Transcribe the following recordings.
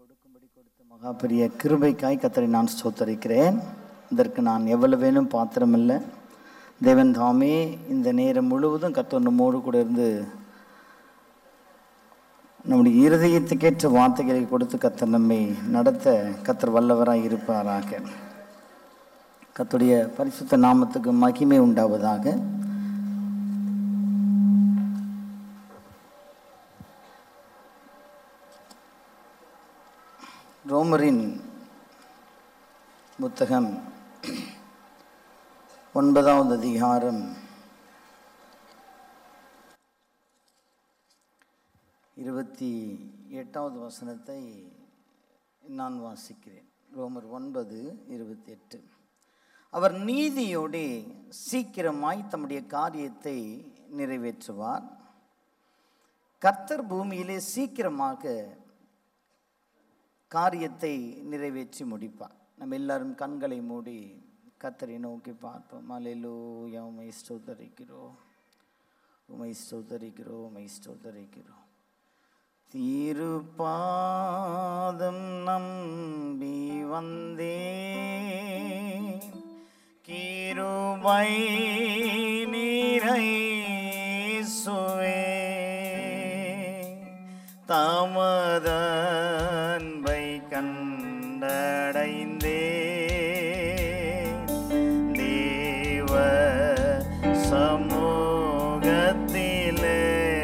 கொடுக்கும்படி கொடுத்த மகா பெரிய கிருபைக்காய் கத்தரை நான் ஸ்தோத்தரிக்கிறேன் இதற்கு நான் எவ்வளவேனும் பாத்திரமில்லை தேவன் தாமே இந்த நேரம் முழுவதும் கத்தர் நம்மோடு கூட இருந்து நம்முடைய இருதயத்துக்கேற்ற வார்த்தைகளை கொடுத்து கத்தர் நம்மை நடத்த கத்தர் வல்லவராய் இருப்பாராக கத்துடைய பரிசுத்த நாமத்துக்கு மகிமை உண்டாவதாக ரோமரின் புத்தகம் ஒன்பதாவது அதிகாரம் இருபத்தி எட்டாவது வசனத்தை நான் வாசிக்கிறேன் ரோமர் ஒன்பது இருபத்தி எட்டு அவர் நீதியோடே சீக்கிரமாய் தம்முடைய காரியத்தை நிறைவேற்றுவார் கர்த்தர் பூமியிலே சீக்கிரமாக காரியத்தை நிறைவேற்றி முடிப்பார் நம்ம எல்லாரும் கண்களை மூடி கத்தரை நோக்கி பார்ப்போம் அலையிலூயா உமை ஸ்தோத்தரிக்கிறோம் உமை ஸ்தோத்தரிக்கிறோம் உமை ஸ்தோத்தரிக்கிறோம் தீருப்பாதம் நம்பி வந்தே கீருபை நீரை சுவே தாமதன்பை கண்டடைந்தே தேவ சமூகத்திலே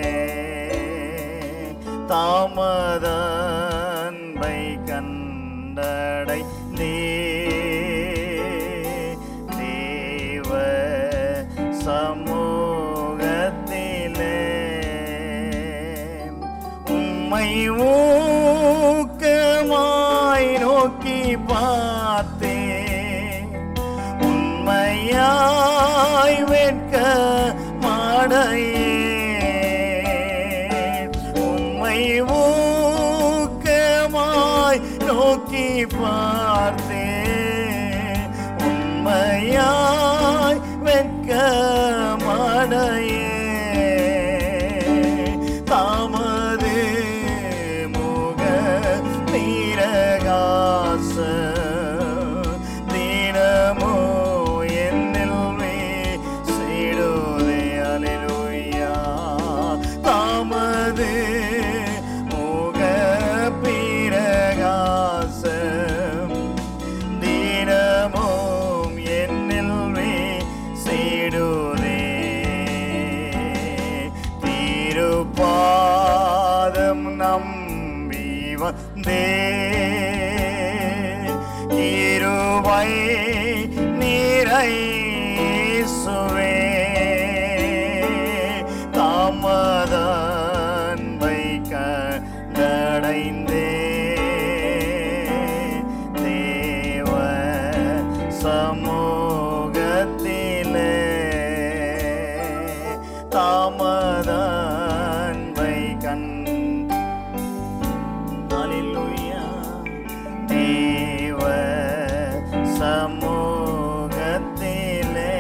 தாமதன்பை கண்டடைந்தே தேவ சமூகத்திலே உம்மை ஊக்கமாய் நோக்கி பார்த்தே உண்மையாய் வெட்க மாடையே உம்மை ஊக்கமாய் நோக்கி பார்த்தே உண்மையாய் வெட்க மாடையே தாமது முக நீரகாச தினமோ என்னில் வீசிடுதே அலிலுயா தாமது முக பிரகாசம் தினமும் என்னில் வீசிடுதே திருப்பாதம் நம்பி வந்தே இருவை நீரை சுவே தாமதன்பை கண்டடைந்தே தேவ சமூகத்திலே தாமதன்பை கண் Hallelujah. தேவ சமூகத்திலே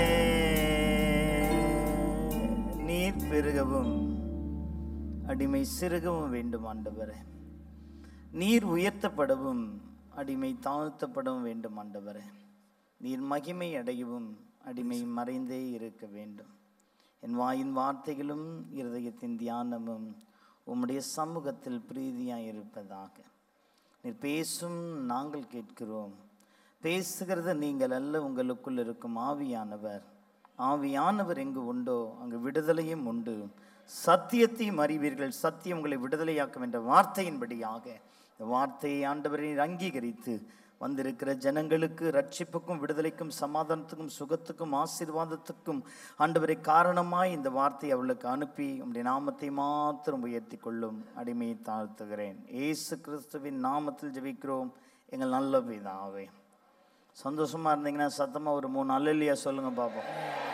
நீர் பெருகவும் அடிமை சிறுகவும் வேண்டும் ஆண்டவரே நீர் உயர்த்தப்படவும் அடிமை தாழ்த்தப்படவும் வேண்டும் ஆண்டவரே நீர் மகிமை அடையவும் அடிமை மறைந்தே இருக்க வேண்டும் என் வாயின் வார்த்தைகளும் இருதயத்தின் தியானமும் உம்முடைய சமூகத்தில் பிரீதியாய் இருப்பதாக நீர் பேசும் நாங்கள் கேட்கிறோம் பேசுகிறது நீங்கள் அல்ல உங்களுக்குள் இருக்கும் ஆவியானவர் ஆவியானவர் எங்கு உண்டோ அங்கு விடுதலையும் உண்டு சத்தியத்தையும் அறிவீர்கள் சத்தியம் உங்களை விடுதலையாக்கும் என்ற வார்த்தையின்படியாக இந்த வார்த்தையை ஆண்டவரை நீர் அங்கீகரித்து வந்திருக்கிற ஜனங்களுக்கு ரட்சிப்புக்கும் விடுதலைக்கும் சமாதானத்துக்கும் சுகத்துக்கும் ஆசீர்வாதத்துக்கும் ஆண்டவரை காரணமாய் இந்த வார்த்தையை அவளுக்கு அனுப்பி உம்முடைய நாமத்தை மாத்திரம் உயர்த்தி கொள்ளும் அடிமையை தாழ்த்துகிறேன் ஏசு கிறிஸ்துவின் நாமத்தில் ஜெபிக்கிறோம் எங்கள் நல்ல பிதாவே சந்தோஷமா இருந்தீங்கன்னா சத்தமா ஒரு மூணு அல்லையா சொல்லுங்க பார்ப்போம்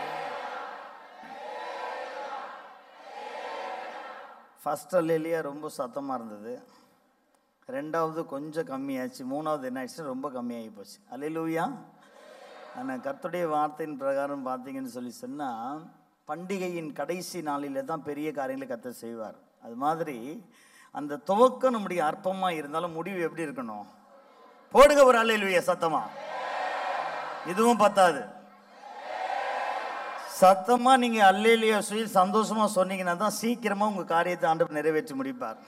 ஃபர்ஸ்ட் அல்லையா ரொம்ப சத்தமாக இருந்தது ரெண்டாவது கொஞ்சம் கம்மியாச்சு மூணாவது என்ன ஆயிடுச்சு ரொம்ப கம்மியாகி போச்சு அல்லையா ஆனால் கர்த்தருடைய வார்த்தையின் பிரகாரம் பார்த்தீங்கன்னு சொல்லி சொன்னால் பண்டிகையின் கடைசி நாளில் தான் பெரிய காரியங்களை கர்த்தர் செய்வார் அது மாதிரி அந்த துவக்கம் நம்முடைய அற்பமா இருந்தாலும் முடிவு எப்படி இருக்கணும் போடுங்க ஒரு அல்லையா சத்தமா இதுவும் பத்தாது சத்தமா நீங்க அல்லேலியா சொல்லி சந்தோஷமா சொன்னீங்கன்னா தான் சீக்கிரமா உங்க காரியத்தை ஆண்டவர் நிறைவேற்றி முடிப்பார்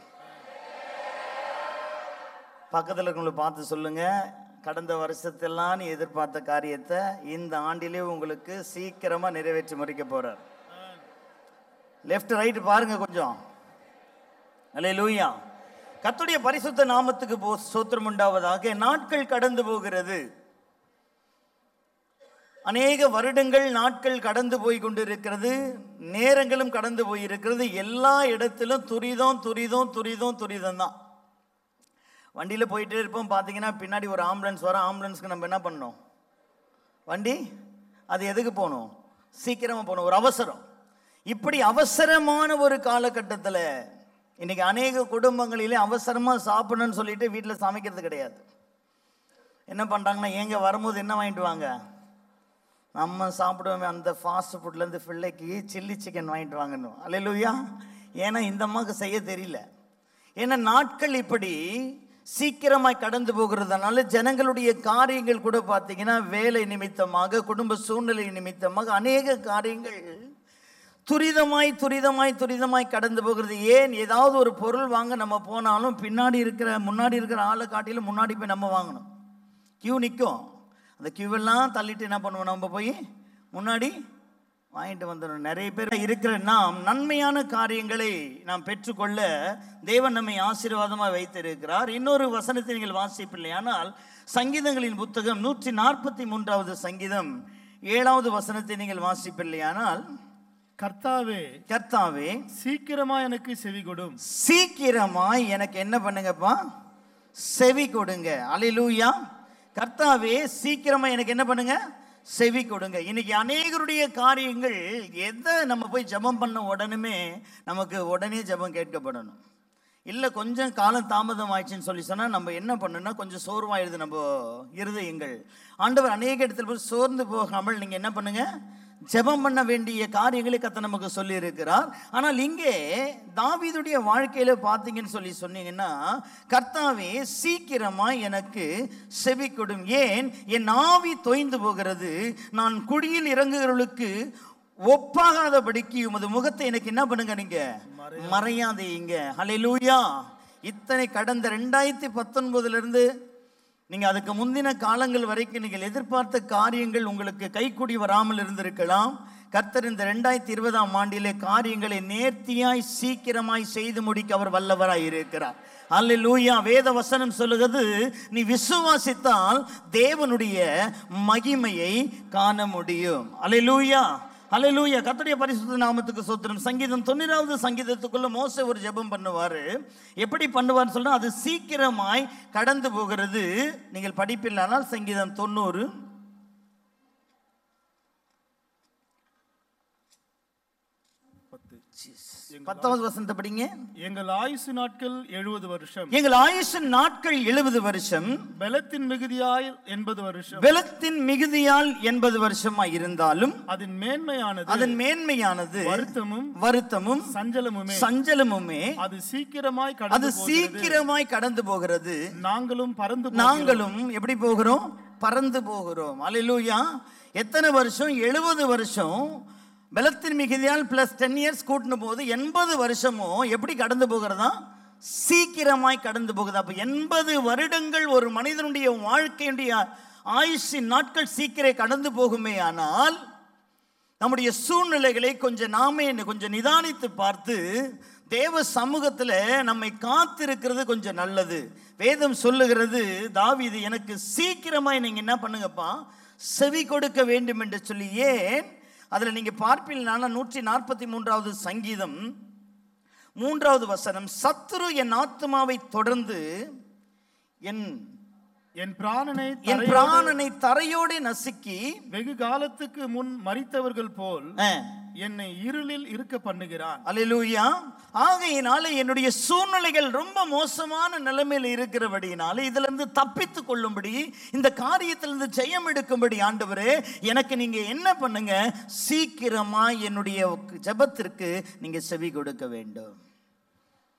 பக்கத்தில் இருக்கவங்களை பார்த்து சொல்லுங்க கடந்த வருஷத்தெல்லாம் நீ எதிர்பார்த்த காரியத்தை இந்த ஆண்டிலே உங்களுக்கு சீக்கிரமா நிறைவேற்றி முடிக்க போறார் லெஃப்ட் ரைட் பாருங்க கொஞ்சம் அல்லே லூயா கத்துடைய பரிசுத்த நாமத்துக்கு போ சோத்திரம் உண்டாவதாக நாட்கள் கடந்து போகிறது அநேக வருடங்கள் நாட்கள் கடந்து போய் கொண்டிருக்கிறது நேரங்களும் கடந்து போயிருக்கிறது எல்லா இடத்திலும் துரிதம் துரிதம் துரிதம் துரிதம் தான் வண்டியில் போயிட்டே இருப்போம் பார்த்தீங்கன்னா பின்னாடி ஒரு ஆம்புலன்ஸ் வர ஆம்புலன்ஸ்க்கு நம்ம என்ன பண்ணணும் வண்டி அது எதுக்கு போகணும் சீக்கிரமாக போகணும் ஒரு அவசரம் இப்படி அவசரமான ஒரு காலகட்டத்தில் இன்னைக்கு அநேக குடும்பங்களிலே அவசரமாக சாப்பிடணும்னு சொல்லிட்டு வீட்டில் சமைக்கிறது கிடையாது என்ன பண்ணுறாங்கன்னா ஏங்க வரும்போது என்ன வாங்கிட்டு வாங்க நம்ம சாப்பிடுவோமே அந்த ஃபாஸ்ட் ஃபுட்லேருந்து பிள்ளைக்கு சில்லி சிக்கன் வாங்கிட்டு வாங்கணும் அல்லையா ஏன்னா இந்த அம்மாவுக்கு செய்ய தெரியல ஏன்னா நாட்கள் இப்படி சீக்கிரமாய் கடந்து போகிறதுனால ஜனங்களுடைய காரியங்கள் கூட பார்த்தீங்கன்னா வேலை நிமித்தமாக குடும்ப சூழ்நிலை நிமித்தமாக அநேக காரியங்கள் துரிதமாய் துரிதமாய் துரிதமாய் கடந்து போகிறது ஏன் ஏதாவது ஒரு பொருள் வாங்க நம்ம போனாலும் பின்னாடி இருக்கிற முன்னாடி இருக்கிற ஆளை காட்டிலும் முன்னாடி போய் நம்ம வாங்கணும் கியூ நிற்கும் அந்த கியூவெல்லாம் தள்ளிட்டு என்ன பண்ணுவோம் நம்ம போய் முன்னாடி வாங்கிட்டு வந்துடும் நிறைய பேர் இருக்கிற நாம் நன்மையான காரியங்களை நாம் பெற்றுக்கொள்ள தேவன் நம்மை ஆசீர்வாதமாக வைத்திருக்கிறார் இன்னொரு வசனத்தை நீங்கள் வாசிப்பில்லையானால் சங்கீதங்களின் புத்தகம் நூற்றி நாற்பத்தி மூன்றாவது சங்கீதம் ஏழாவது வசனத்தை நீங்கள் வாசிப்பில்லையானால் கர்த்தாவே கர்த்தாவே சீக்கிரமா எனக்கு செவி கொடும் சீக்கிரமாய் எனக்கு என்ன பண்ணுங்கப்பா செவி கொடுங்க அலிலூயா கர்த்தாவே சீக்கிரமா எனக்கு என்ன பண்ணுங்க செவி கொடுங்க இன்னைக்கு அநேகருடைய காரியங்கள் எதை நம்ம போய் ஜெபம் பண்ண உடனுமே நமக்கு உடனே ஜெபம் கேட்கப்படணும் இல்லை கொஞ்சம் காலம் தாமதம் ஆயிடுச்சுன்னு சொல்லி சொன்னால் நம்ம என்ன பண்ணணும்னா கொஞ்சம் சோர்வாயிடுது நம்ம இருதயங்கள் ஆண்டவர் அநேக இடத்துல போய் சோர்ந்து போகாமல் நீங்கள் என்ன பண்ணுங்க ஜெபம் பண்ண வேண்டிய காரியங்களை கத்த நமக்கு சொல்லி இருக்கிறார் ஆனால் இங்கே தாவீதுடைய வாழ்க்கையில பார்த்தீங்கன்னு சொல்லி சொன்னீங்கன்னா கர்த்தாவே சீக்கிரமா எனக்கு செவி கொடும் ஏன் என் ஆவி தொய்ந்து போகிறது நான் குடியில் இறங்குகிறவர்களுக்கு ஒப்பாகாதபடிக்கு உமது முகத்தை எனக்கு என்ன பண்ணுங்க நீங்க மறையாதீங்க ஹalleluya இத்தனை கடந்த ரெண்டாயிரத்தி பத்தொன்பதுல இருந்து நீங்க அதுக்கு முந்தின காலங்கள் வரைக்கும் நீங்கள் எதிர்பார்த்த காரியங்கள் உங்களுக்கு கைக்கூடி வராமல் இருந்திருக்கலாம் கர்த்தர் இந்த ரெண்டாயிரத்தி இருபதாம் ஆண்டிலே காரியங்களை நேர்த்தியாய் சீக்கிரமாய் செய்து முடிக்க அவர் வல்லவராய் இருக்கிறார் அல்லேலூயா வேத வசனம் சொல்லுகிறது நீ விசுவாசித்தால் தேவனுடைய மகிமையை காண முடியும் அல்லேலூயா ஹalleluya கர்த்தருடைய பரிசுத்த நாமத்துக்கு சோத்திரம் சங்கீதம் தொண்ணூறாவது சங்கீதத்துக்குள்ள மோசே ஒரு ஜெபம் பண்ணுவாரு எப்படி பண்ணுவார்னு சொன்னா அது சீக்கிரமாய் கடந்து போகிறது நீங்கள் படிப்பில்லானால் சங்கீதம் தொண்ணூறு பத்தாவது வசனத்தை படிங்க எங்கள் ஆயுசு நாட்கள் எழுபது வருஷம் எங்கள் ஆயுஷின் நாட்கள் எழுபது வருஷம் பலத்தின் மிகுதியாய் எண்பது வருஷம் வெலத்தின் மிகுதியால் எண்பது வருஷமாய் இருந்தாலும் அதன் மேன்மையானது அதன் மேன்மையானது வருத்தமும் வருத்தமும் சஞ்சலமுமே சஞ்சலமுமே அது சீக்கிரமாய் அது கடந்து போகிறது சீக்கிரமாய் கடந்து போகிறது நாங்களும் பறந்து போகிறோம். நாங்களும் எப்படி போகிறோம் பறந்து போகிறோம் அல்லேலூயா எத்தனை வருஷம் எழுபது வருஷம் பலத்தின் மிகுதியால் பிளஸ் டென் இயர்ஸ் கூட்டின போது எண்பது வருஷமும் எப்படி கடந்து போகிறதா சீக்கிரமாய் கடந்து போகுது அப்போ எண்பது வருடங்கள் ஒரு மனிதனுடைய வாழ்க்கையுடைய ஆயுஷின் நாட்கள் சீக்கிரம் கடந்து போகுமே ஆனால் நம்முடைய சூழ்நிலைகளை கொஞ்சம் நாமே கொஞ்சம் நிதானித்து பார்த்து தேவ சமூகத்தில் நம்மை காத்திருக்கிறது கொஞ்சம் நல்லது வேதம் சொல்லுகிறது தாவீது எனக்கு சீக்கிரமாய் நீங்கள் என்ன பண்ணுங்கப்பா செவி கொடுக்க வேண்டும் என்று சொல்லி ஏன் அதில் நீங்கள் பார்ப்பீங்கன்னா நூற்றி நாற்பத்தி மூன்றாவது சங்கீதம் மூன்றாவது வசனம் சத்துரு என் ஆத்மாவை தொடர்ந்து என் என் பிராணனை என் தரையோடு பிராணனை தரையோடு நசுக்கி வெகு காலத்துக்கு முன் மரித்தவர்கள் போல் அஹ், என்னை இருளில் இருக்க பண்ணுகிறான் அல்லேலூயா ஆகையினால என்னுடைய சூழ்நிலைகள் ரொம்ப மோசமான நிலைமையில் இருக்கிறபடினால இதுல இருந்து தப்பித்து கொள்ளும்படி இந்த காரியத்திலிருந்து ஜெயம் எடுக்கும்படி ஆண்டவரே எனக்கு நீங்க என்ன பண்ணுங்க சீக்கிரமா என்னுடைய ஜெபத்திற்கு நீங்க செவி கொடுக்க வேண்டும்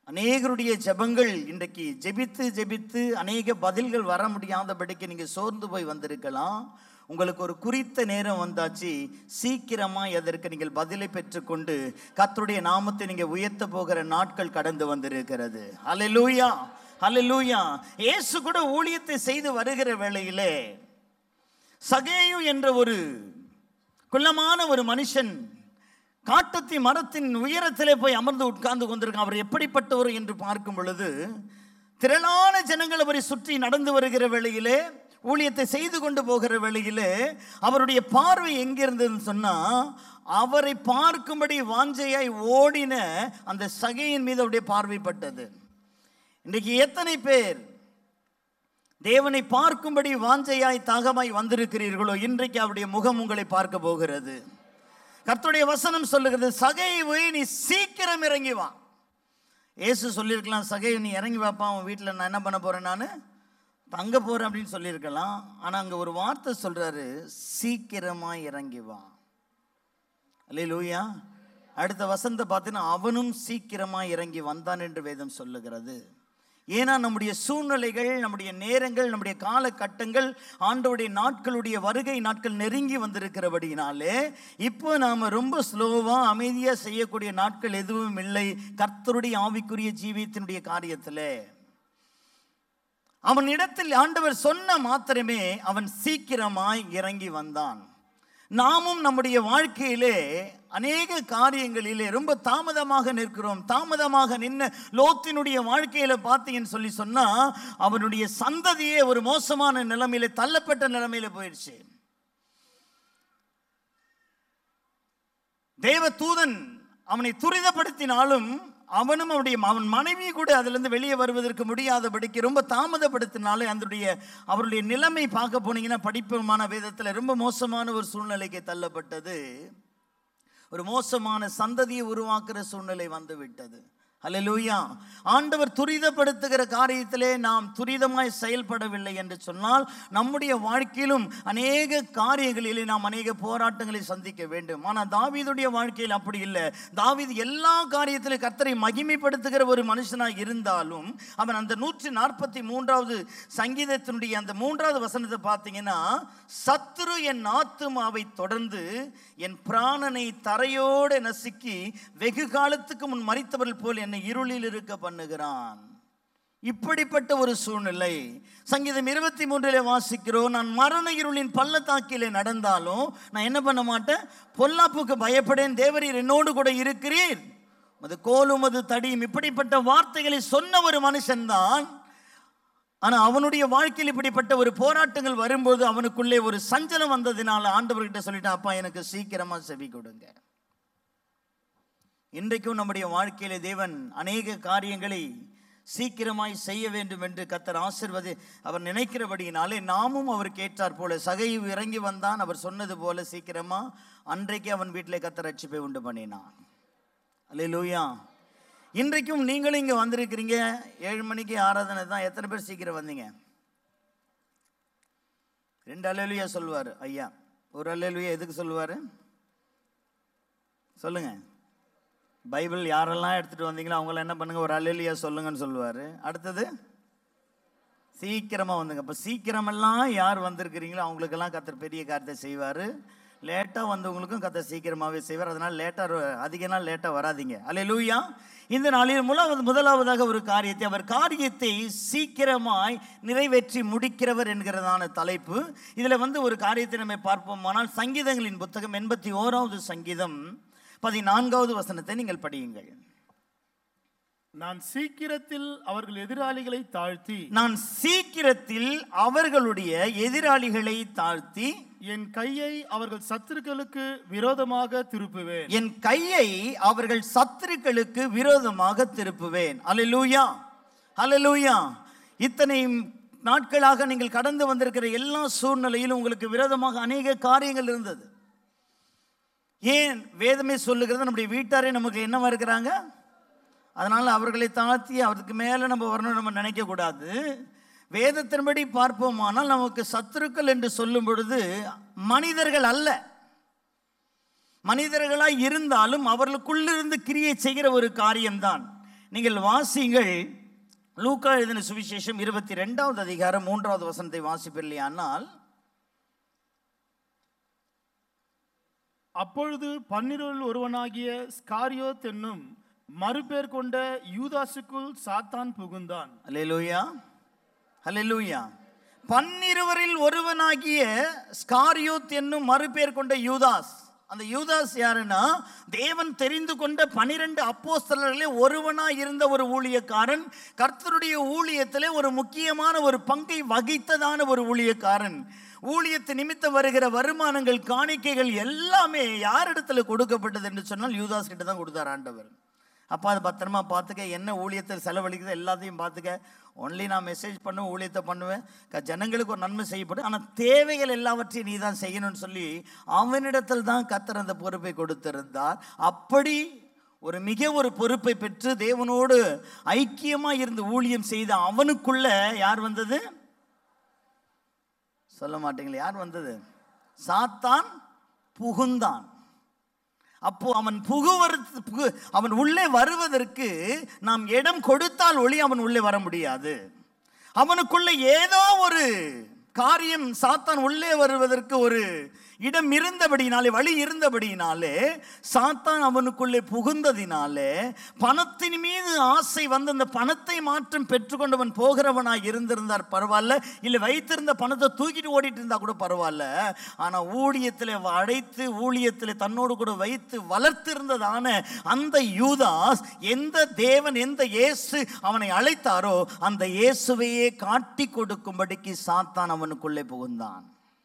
அநேகருடைய ஜெபங்கள் இன்றைக்கு ஜெபித்து ஜெபித்து அநேக பதில்கள் வர முடியாதபடிக்கு நீங்க சோர்ந்து போய் வந்திருக்கலாம் உங்களுக்கு ஒரு குறித்த நேரம் வந்தாச்சு சீக்கிரமா அதற்கு நீங்கள் பதிலை பெற்றுக்கொண்டு கர்த்தருடைய நாமத்தை நீங்க உயர்த்த போகிற நாட்கள் கடந்து வந்திருக்கிறது அல்லேலூயா அல்லேலூயா இயேசு கூட ஊழியத்தை செய்து வருகிற வேளையிலே சகேயு என்ற ஒரு குள்ளமான ஒரு மனுஷன் காட்டத்தி மரத்தின் உயரத்திலே போய் அமர்ந்து உட்கார்ந்து கொண்டிருக்கான் அவர் எப்படிப்பட்டவர் என்று பார்க்கும் பொழுது திரளான ஜனங்கள் அவரை சுற்றி நடந்து வருகிற வேளையிலே ஊழியத்தை செய்து கொண்டு போகிற வேளையிலே அவருடைய பார்வை எங்கிருந்ததுன்னு சொன்னா அவரை பார்க்கும்படி வாஞ்சையாய் ஓடின அந்த சகையின் மீது அவருடைய பார்வைப்பட்டது இன்றைக்கு எத்தனை பேர் தேவனை பார்க்கும்படி வாஞ்சையாய் தாகமாய் வந்திருக்கிறீர்களோ இன்றைக்கு அவருடைய முகம் உங்களை பார்க்க போகிறது கர்த்தருடைய வசனம் சொல்லுகிறது சகைவை நீ சீக்கிரம் இறங்கி வா இயேசு சொல்லியிருக்கலாம் சகை நீ இறங்கி வாப்பா அவன் வீட்டில் நான் என்ன பண்ண போறேன் நான் தங்க போறேன் அப்படின்னு சொல்லியிருக்கலாம் ஆனால் அங்கே ஒரு வார்த்தை சொல்றாரு சீக்கிரமா இறங்கி வா அல்லேலூயா அடுத்த வசந்த பார்த்தீங்கன்னா அவனும் சீக்கிரமா இறங்கி வந்தான் என்று வேதம் சொல்லுகிறது ஏன்னா நம்முடைய சூழ்நிலைகள் நம்முடைய நேரங்கள் நம்முடைய காலகட்டங்கள் ஆண்டோடைய நாட்களுடைய வருகை நாட்கள் நெருங்கி வந்திருக்கிறபடினாலே இப்போ நாம் ரொம்ப ஸ்லோவாக அமைதியாக செய்யக்கூடிய நாட்கள் எதுவும் இல்லை கர்த்தருடைய ஆவிக்குரிய ஜீவியத்தினுடைய காரியத்தில் அவன் இடத்தில் ஆண்டவர் சொன்ன மாத்திரமே அவன் சீக்கிரமாய் இறங்கி வந்தான் நாமும் நம்முடைய வாழ்க்கையிலே அநேக காரியங்களிலே ரொம்ப தாமதமாக நிற்கிறோம் தாமதமாக நின்ன லோத்தினுடைய வாழ்க்கையில பார்த்தீங்கன்னு சொல்லி சொன்னா அவனுடைய சந்ததியே ஒரு மோசமான நிலைமையில தள்ளப்பட்ட நிலைமையில போயிடுச்சு தேவ தூதன் அவனை துரிதப்படுத்தினாலும் அவனும் அவனுடைய அவன் மனைவி கூட அதிலிருந்து வெளியே வருவதற்கு முடியாதபடிக்கு ரொம்ப தாமதப்படுத்தினாலே அதனுடைய அவருடைய நிலைமை பார்க்க போனீங்கன்னா படிப்புமான வேதத்தில் ரொம்ப மோசமான ஒரு சூழ்நிலைக்கு தள்ளப்பட்டது ஒரு மோசமான சந்ததியை உருவாக்குற சூழ்நிலை வந்து விட்டது அல்லேலூயா ஆண்டவர் துரிதப்படுத்துகிற காரியத்திலே நாம் துரிதமாய் செயல்படவில்லை என்று சொன்னால் நம்முடைய வாழ்க்கையிலும் அநேக காரியங்களிலே நாம் அநேக போராட்டங்களை சந்திக்க வேண்டும் ஆனால் தாவீதுடைய வாழ்க்கையில் அப்படி இல்லை தாவீது எல்லா காரியத்திலும் கர்த்தரை மகிமைப்படுத்துகிற ஒரு மனுஷனாக இருந்தாலும் அவன் அந்த நூற்றி நாற்பத்தி மூன்றாவது சங்கீதத்தினுடைய அந்த மூன்றாவது வசனத்தை பார்த்தீங்கன்னா சத்துரு என் ஆத்துமாவை தொடர்ந்து என் பிராணனை தரையோடு நசுக்கி வெகு காலத்துக்கு முன் மறித்தவர்கள் போல் என்னை இருளில் இருக்க பண்ணுகிறான் இப்படிப்பட்ட ஒரு சூழ்நிலை சங்கீதம் இருபத்தி மூன்றிலே வாசிக்கிறோம் நான் மரண இருளின் பள்ளத்தாக்கிலே நடந்தாலும் நான் என்ன பண்ண மாட்டேன் பொல்லாப்புக்கு பயப்படேன் தேவரீர் என்னோடு கூட இருக்கிறீர் அது கோலும் அது தடியும் இப்படிப்பட்ட வார்த்தைகளை சொன்ன ஒரு மனுஷன்தான் ஆனா அவனுடைய வாழ்க்கையில் இப்படிப்பட்ட ஒரு போராட்டங்கள் வரும்போது அவனுக்குள்ளே ஒரு சஞ்சலம் வந்ததினால ஆண்டவர்கிட்ட சொல்லிட்டான் அப்பா எனக்கு சீக்கிரமா செவி கொடுங்க இன்றைக்கும் நம்முடைய வாழ்க்கையிலே தேவன் அநேக காரியங்களை சீக்கிரமாய் செய்ய வேண்டும் என்று கத்தர் ஆசிர்வதி அவர் நினைக்கிறபடியினாலே நாமும் அவர் கேட்டார் போல சகை இறங்கி வந்தான் அவர் சொன்னது போல சீக்கிரமா அன்றைக்கு அவன் வீட்டிலே கத்தர் ரட்சிப்பை உண்டு பண்ணினான் அல்லேலூயா இன்றைக்கும் நீங்களும் இங்கே வந்திருக்கிறீங்க ஏழு மணிக்கு ஆராதனை தான் எத்தனை பேர் சீக்கிரம் வந்தீங்க ரெண்டு அலையிலுயா சொல்லுவார் ஐயா ஒரு அலையிலுயா எதுக்கு சொல்லுவார் சொல்லுங்க பைபிள் யாரெல்லாம் எடுத்துட்டு வந்தீங்களோ அவங்கள என்ன பண்ணுங்க ஒரு அலையிலுயா சொல்லுங்கன்னு சொல்லுவார் அடுத்தது சீக்கிரமாக வந்துங்க இப்போ சீக்கிரமெல்லாம் யார் வந்திருக்கிறீங்களோ அவங்களுக்கெல்லாம் கத்தர் பெரிய காரியத்தை செய்வார் லேட்டாக வந்தவங்களுக்கும் கத்தர் சீக்கிரமாகவே செய்வார் அதனால் லேட்டாக அதிக நாள் லேட்டாக வராதீங்க அல்ல லூயா இந்த நாளில் முதலாவது முதலாவதாக ஒரு காரியத்தை அவர் காரியத்தை சீக்கிரமாய் நிறைவேற்றி முடிக்கிறவர் என்கிறதான தலைப்பு இதில் வந்து ஒரு காரியத்தை நம்ம பார்ப்போமானால் சங்கீதங்களின் புத்தகம் எண்பத்தி ஓராவது சங்கீதம் பதினான்காவது வசனத்தை நீங்கள் படியுங்கள் நான் சீக்கிரத்தில் அவர்கள் எதிராளிகளை தாழ்த்தி நான் சீக்கிரத்தில் அவர்களுடைய எதிராளிகளை தாழ்த்தி என் கையை அவர்கள் சத்துருக்களுக்கு விரோதமாக திருப்புவேன் என் கையை அவர்கள் சத்துருக்களுக்கு விரோதமாக திருப்புவேன் அல்லேலூயா அல்லேலூயா இத்தனை நாட்களாக நீங்கள் கடந்து வந்திருக்கிற எல்லா சூழ்நிலையிலும் உங்களுக்கு விரோதமாக அநேக காரியங்கள் இருந்தது ஏன் வேதமே சொல்லுகிறது நம்முடைய வீட்டாரே நமக்கு என்னவா இருக்கிறாங்க அதனால் அவர்களை தாழ்த்தி அவருக்கு மேலே நம்ம வரணும் நம்ம நினைக்கக்கூடாது வேதத்தின்படி பார்ப்போமானால் நமக்கு சத்துருக்கள் என்று சொல்லும் பொழுது மனிதர்கள் அல்ல மனிதர்களாய் இருந்தாலும் அவர்களுக்குள்ளிருந்து கிரியை செய்கிற ஒரு காரியம்தான் நீங்கள் வாசிங்கள் லூக்கா எழுதின சுவிசேஷம் இருபத்தி ரெண்டாவது அதிகாரம் மூன்றாவது வசனத்தை வாசிப்பில்லையானால் அப்பொழுது பன்னிருள் ஒருவனாகிய ஸ்காரியோத் என்னும் மறுபேர் கொண்ட யூதாசுக்குள் சாத்தான் புகுந்தான் அல்லேலூயா அல்லேலூயா பன்னிருவரில் ஒருவனாகிய ஸ்காரியோத் என்னும் மறுபேர் கொண்ட யூதாஸ் அந்த யூதாஸ் யாருன்னா தேவன் தெரிந்து கொண்ட பனிரெண்டு அப்போஸ்தலர்களே ஒருவனா இருந்த ஒரு ஊழியக்காரன் கர்த்தருடைய ஊழியத்திலே ஒரு முக்கியமான ஒரு பங்கை வகித்ததான ஒரு ஊழியக்காரன் ஊழியத்து நிமித்தம் வருகிற வருமானங்கள் காணிக்கைகள் எல்லாமே யாரிடத்துல கொடுக்கப்பட்டது என்று சொன்னால் யூதாஸ் கிட்ட தான் கொடுத்தார் ஆண்டவர் அப்பா அதை பத்திரமா பார்த்துக்க என்ன ஊழியத்தில் செலவழிக்குது எல்லாத்தையும் பார்த்துக்க ஒன்லி நான் மெசேஜ் பண்ணுவேன் ஊழியத்தை பண்ணுவேன் க- ஜனங்களுக்கு ஒரு நன்மை செய்யப்படும் ஆனால் தேவைகள் எல்லாவற்றையும் நீ தான் செய்யணும்னு சொல்லி அவனிடத்தில் தான் கத்தர் அந்த பொறுப்பை கொடுத்திருந்தார் அப்படி ஒரு மிக ஒரு பொறுப்பை பெற்று தேவனோடு ஐக்கியமாக இருந்து ஊழியம் செய்த அவனுக்குள்ள யார் வந்தது சொல்ல மாட்டீங்களா யார் வந்தது சாத்தான் புகுந்தான் அப்போ அவன் புகுவதற்கு புகு அவன் உள்ளே வருவதற்கு நாம் இடம் கொடுத்தால் ஒளி அவன் உள்ளே வர முடியாது அவனுக்குள்ள ஏதோ ஒரு காரியம் சாத்தான் உள்ளே வருவதற்கு ஒரு இடம் இருந்தபடினாலே வழி இருந்தபடினாலே சாத்தான் அவனுக்குள்ளே புகுந்ததினாலே பணத்தின் மீது ஆசை வந்து அந்த பணத்தை மாற்றம் பெற்றுக்கொண்டவன் போகிறவனாய் இருந்திருந்தார் பரவாயில்ல இல்லை வைத்திருந்த பணத்தை தூக்கிட்டு ஓடிட்டு இருந்தா கூட பரவாயில்ல ஆனா ஊழியத்தில் அழைத்து ஊழியத்தில் தன்னோடு கூட வைத்து வளர்த்திருந்ததான அந்த யூதாஸ் எந்த தேவன் எந்த இயேசு அவனை அழைத்தாரோ அந்த இயேசுவையே காட்டி கொடுக்கும்படிக்கு சாத்தான் அவனுக்குள்ளே புகுந்தான்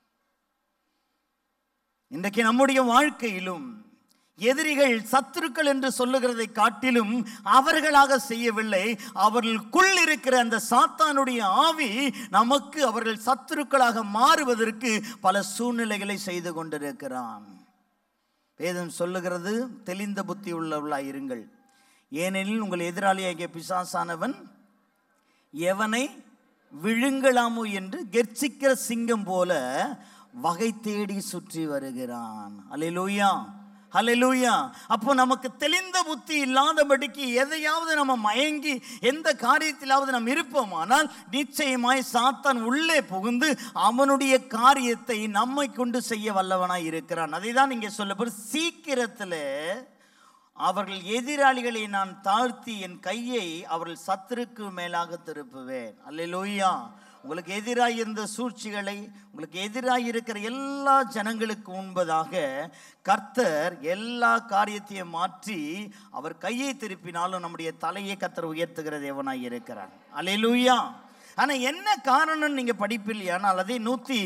இன்றைக்கு நம்முடைய வாழ்க்கையிலும் எதிரிகள் சத்துருக்கள் என்று சொல்லுகிறதை காட்டிலும் அவர்களாக செய்யவில்லை அவர்களுக்குள் இருக்கிற அந்த சாத்தானுடைய ஆவி நமக்கு அவர்கள் சத்துருக்களாக மாறுவதற்கு பல சூழ்நிலைகளை செய்து கொண்டிருக்கிறான் வேதம் சொல்லுகிறது தெளிந்த புத்தி உள்ளவர்களாய் இருங்கள் ஏனெனில் உங்கள் எதிராளியாகிய பிசாசானவன் எவனை விழுங்கலாமோ என்று கெர்ச்சிக்கிற சிங்கம் போல வகை தேடி சுற்றி வருகிறான் அல்லேலூயா ஹalleluya அப்போ நமக்கு தெளிந்த புத்தி இல்லாதபடிக்கு எதையாவது நம்ம மயங்கி எந்த காரியத்திலாவது நாம் இருப்போமானால் நிச்சயமாய் சாத்தான் உள்ளே புகுந்து அவனுடைய காரியத்தை நம்மை கொண்டு செய்ய வல்லவனாய் இருக்கிறான் அதை தான் இங்கே சொல்லப்படும் சீக்கிரத்தில் அவர்கள் எதிராளிகளை நான் தாழ்த்தி என் கையை அவர்கள் சத்துருக்கு மேலாக திருப்புவேன் அல்லேலூயா உங்களுக்கு எதிராக இருந்த சூழ்ச்சிகளை உங்களுக்கு எதிராக இருக்கிற எல்லா ஜனங்களுக்கு முன்பதாக கர்த்தர் எல்லா காரியத்தையும் மாற்றி அவர் கையை திருப்பினாலும் நம்முடைய தலையை கர்த்தர் உயர்த்துகிற தேவனாய் இருக்கிறார் அல்லேலூயா ஆனா என்ன காரணம் நீங்க படிப்பில்லையானால் அதே நூத்தி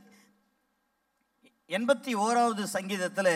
எண்பத்தி ஓராவது சங்கீதத்தில்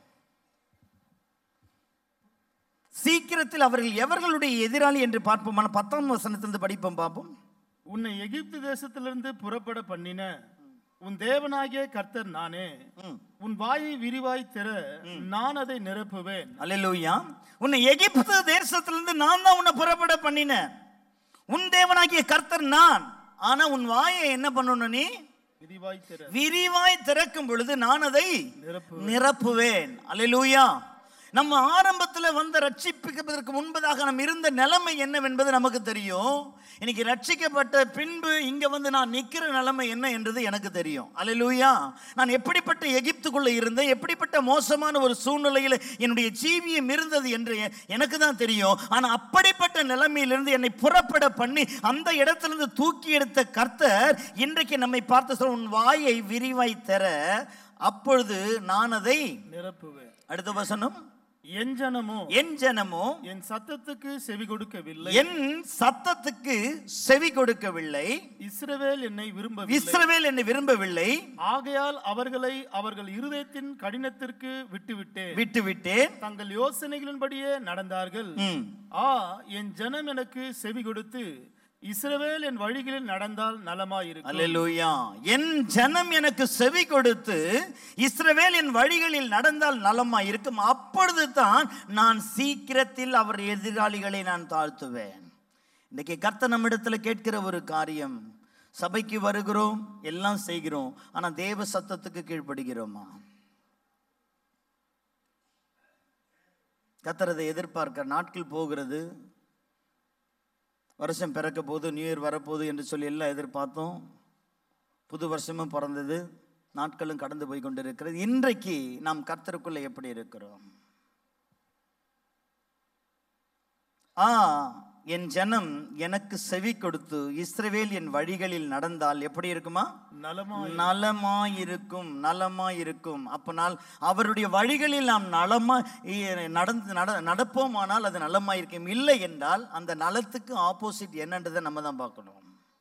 சீக்கிரத்தில் அவர்கள் எவர்களுடைய எதிராளி என்று பார்ப்போம் பத்தாம் வசனத்திலிருந்து படிப்போம் பார்ப்போம் உன்னை எகிப்து தேசத்திலிருந்து புறப்பட பண்ணின உன் தேவனாகிய கர்த்தர் நானே ம். உன் வாயை விரிவாய் திற நான் அதை நிரப்புவேன் அல்லேலூயா உன்னை எகிப்து தேசத்திலிருந்து நான் தான் உன்னை புறப்பட பண்ணினேன் உன் தேவனாகிய கர்த்தர் நான் ஆனா உன் வாயை என்ன பண்ணணும் நீ விரிவாய் திற விரிவாய் திறக்கும் பொழுது நான் அதை நிரப்பு நிரப்புவேன் அல்லேலூயா நம்ம ஆரம்பத்தில் வந்த ரட்சிப்பிப்பதற்கு முன்பதாக நம்ம இருந்த நிலைமை என்னவென்பது நமக்கு தெரியும் இன்னைக்கு ரட்சிக்கப்பட்ட பின்பு இங்க வந்து நான் நிக்கிற நிலைமை என்ன என்றது எனக்கு தெரியும் அல்லேலூயா நான் எப்படிப்பட்ட எகிப்துக்குள்ள இருந்தேன் எப்படிப்பட்ட மோசமான ஒரு சூழ்நிலையில் என்னுடைய ஜீவியம் இருந்தது என்று எ- எனக்கு தான் தெரியும் ஆனா அப்படிப்பட்ட நிலைமையிலிருந்து என்னை புறப்பட பண்ணி அந்த இடத்திலிருந்து தூக்கி எடுத்த கர்த்தர் இன்றைக்கு நம்மை பார்த்து சொல்ல உன் வாயை விரிவாய் தர அப்பொழுது நான் அதை நிரப்புவேன் அடுத்த வசனம் என் ஜனமோ என் ஜனமோ என் சத்தத்துக்கு செவி கொடுக்கவில்லை என் சத்தத்துக்கு செவி கொடுக்கவில்லை இஸ்ரவேல் என்னை விரும்பவில்லை இஸ்ரவேல் என்னை விரும்பவில்லை ஆகையால் அவர்களை அவர்கள் இருதயத்தின் கடினத்திற்கு விட்டுவிட்டேன் விட்டுவிட்டேன் தங்கள் யோசனைகளின்படியே நடந்தார்கள் ம். ஆ என் ஜனம் எனக்கு செவி கொடுத்து இஸ்ரவேல் என் வழிகளில் நடந்தால் நலமாயிருக்கும் அல்லேலூயா என் ஜனம் எனக்கு செவி கொடுத்து இஸ்ரவேல் என் வழிகளில் நடந்தால் நலமா இருக்கும் அப்பொழுது தான் நான் சீக்கிரத்தில் அவர் எதிராளிகளை நான் தாழ்த்துவேன் இன்னைக்கு கர்த்தர் நம்மிடத்துல கேட்கிற ஒரு காரியம் சபைக்கு வருகிறோம் எல்லாம் செய்கிறோம் ஆனா தேவ சத்தத்துக்கு கீழ்ப்படுகிறோமா கர்த்தர் அதை எதிர்பார்க்க நாட்கள் போகிறது வருஷம் பிறக்க போகுது நியூ இயர் வரப்போகுது என்று சொல்லி எல்லாம் எதிர்பார்த்தோம் புது வருஷமும் பிறந்தது நாட்களும் கடந்து போய் கொண்டிருக்கிறது இன்றைக்கு நாம் கர்த்தருக்குள்ள எப்படி இருக்கிறோம் ஆ என் ஜனம் எனக்கு செவி கொடுத்து இஸ்ரவேல் என் வழிகளில் நடந்தால் எப்படி இருக்குமா நலமா நலமாயிருக்கும் நலமாயிருக்கும் அப்பனால் அவருடைய வழிகளில் நாம் நலமா இ- நடந்து நட நடப்போமானால் அது நலமாயிருக்கும் இல்லை என்றால் அந்த நலத்துக்கு ஆப்போசிட் என்னன்றதை நம்ம தான் பார்க்கணும்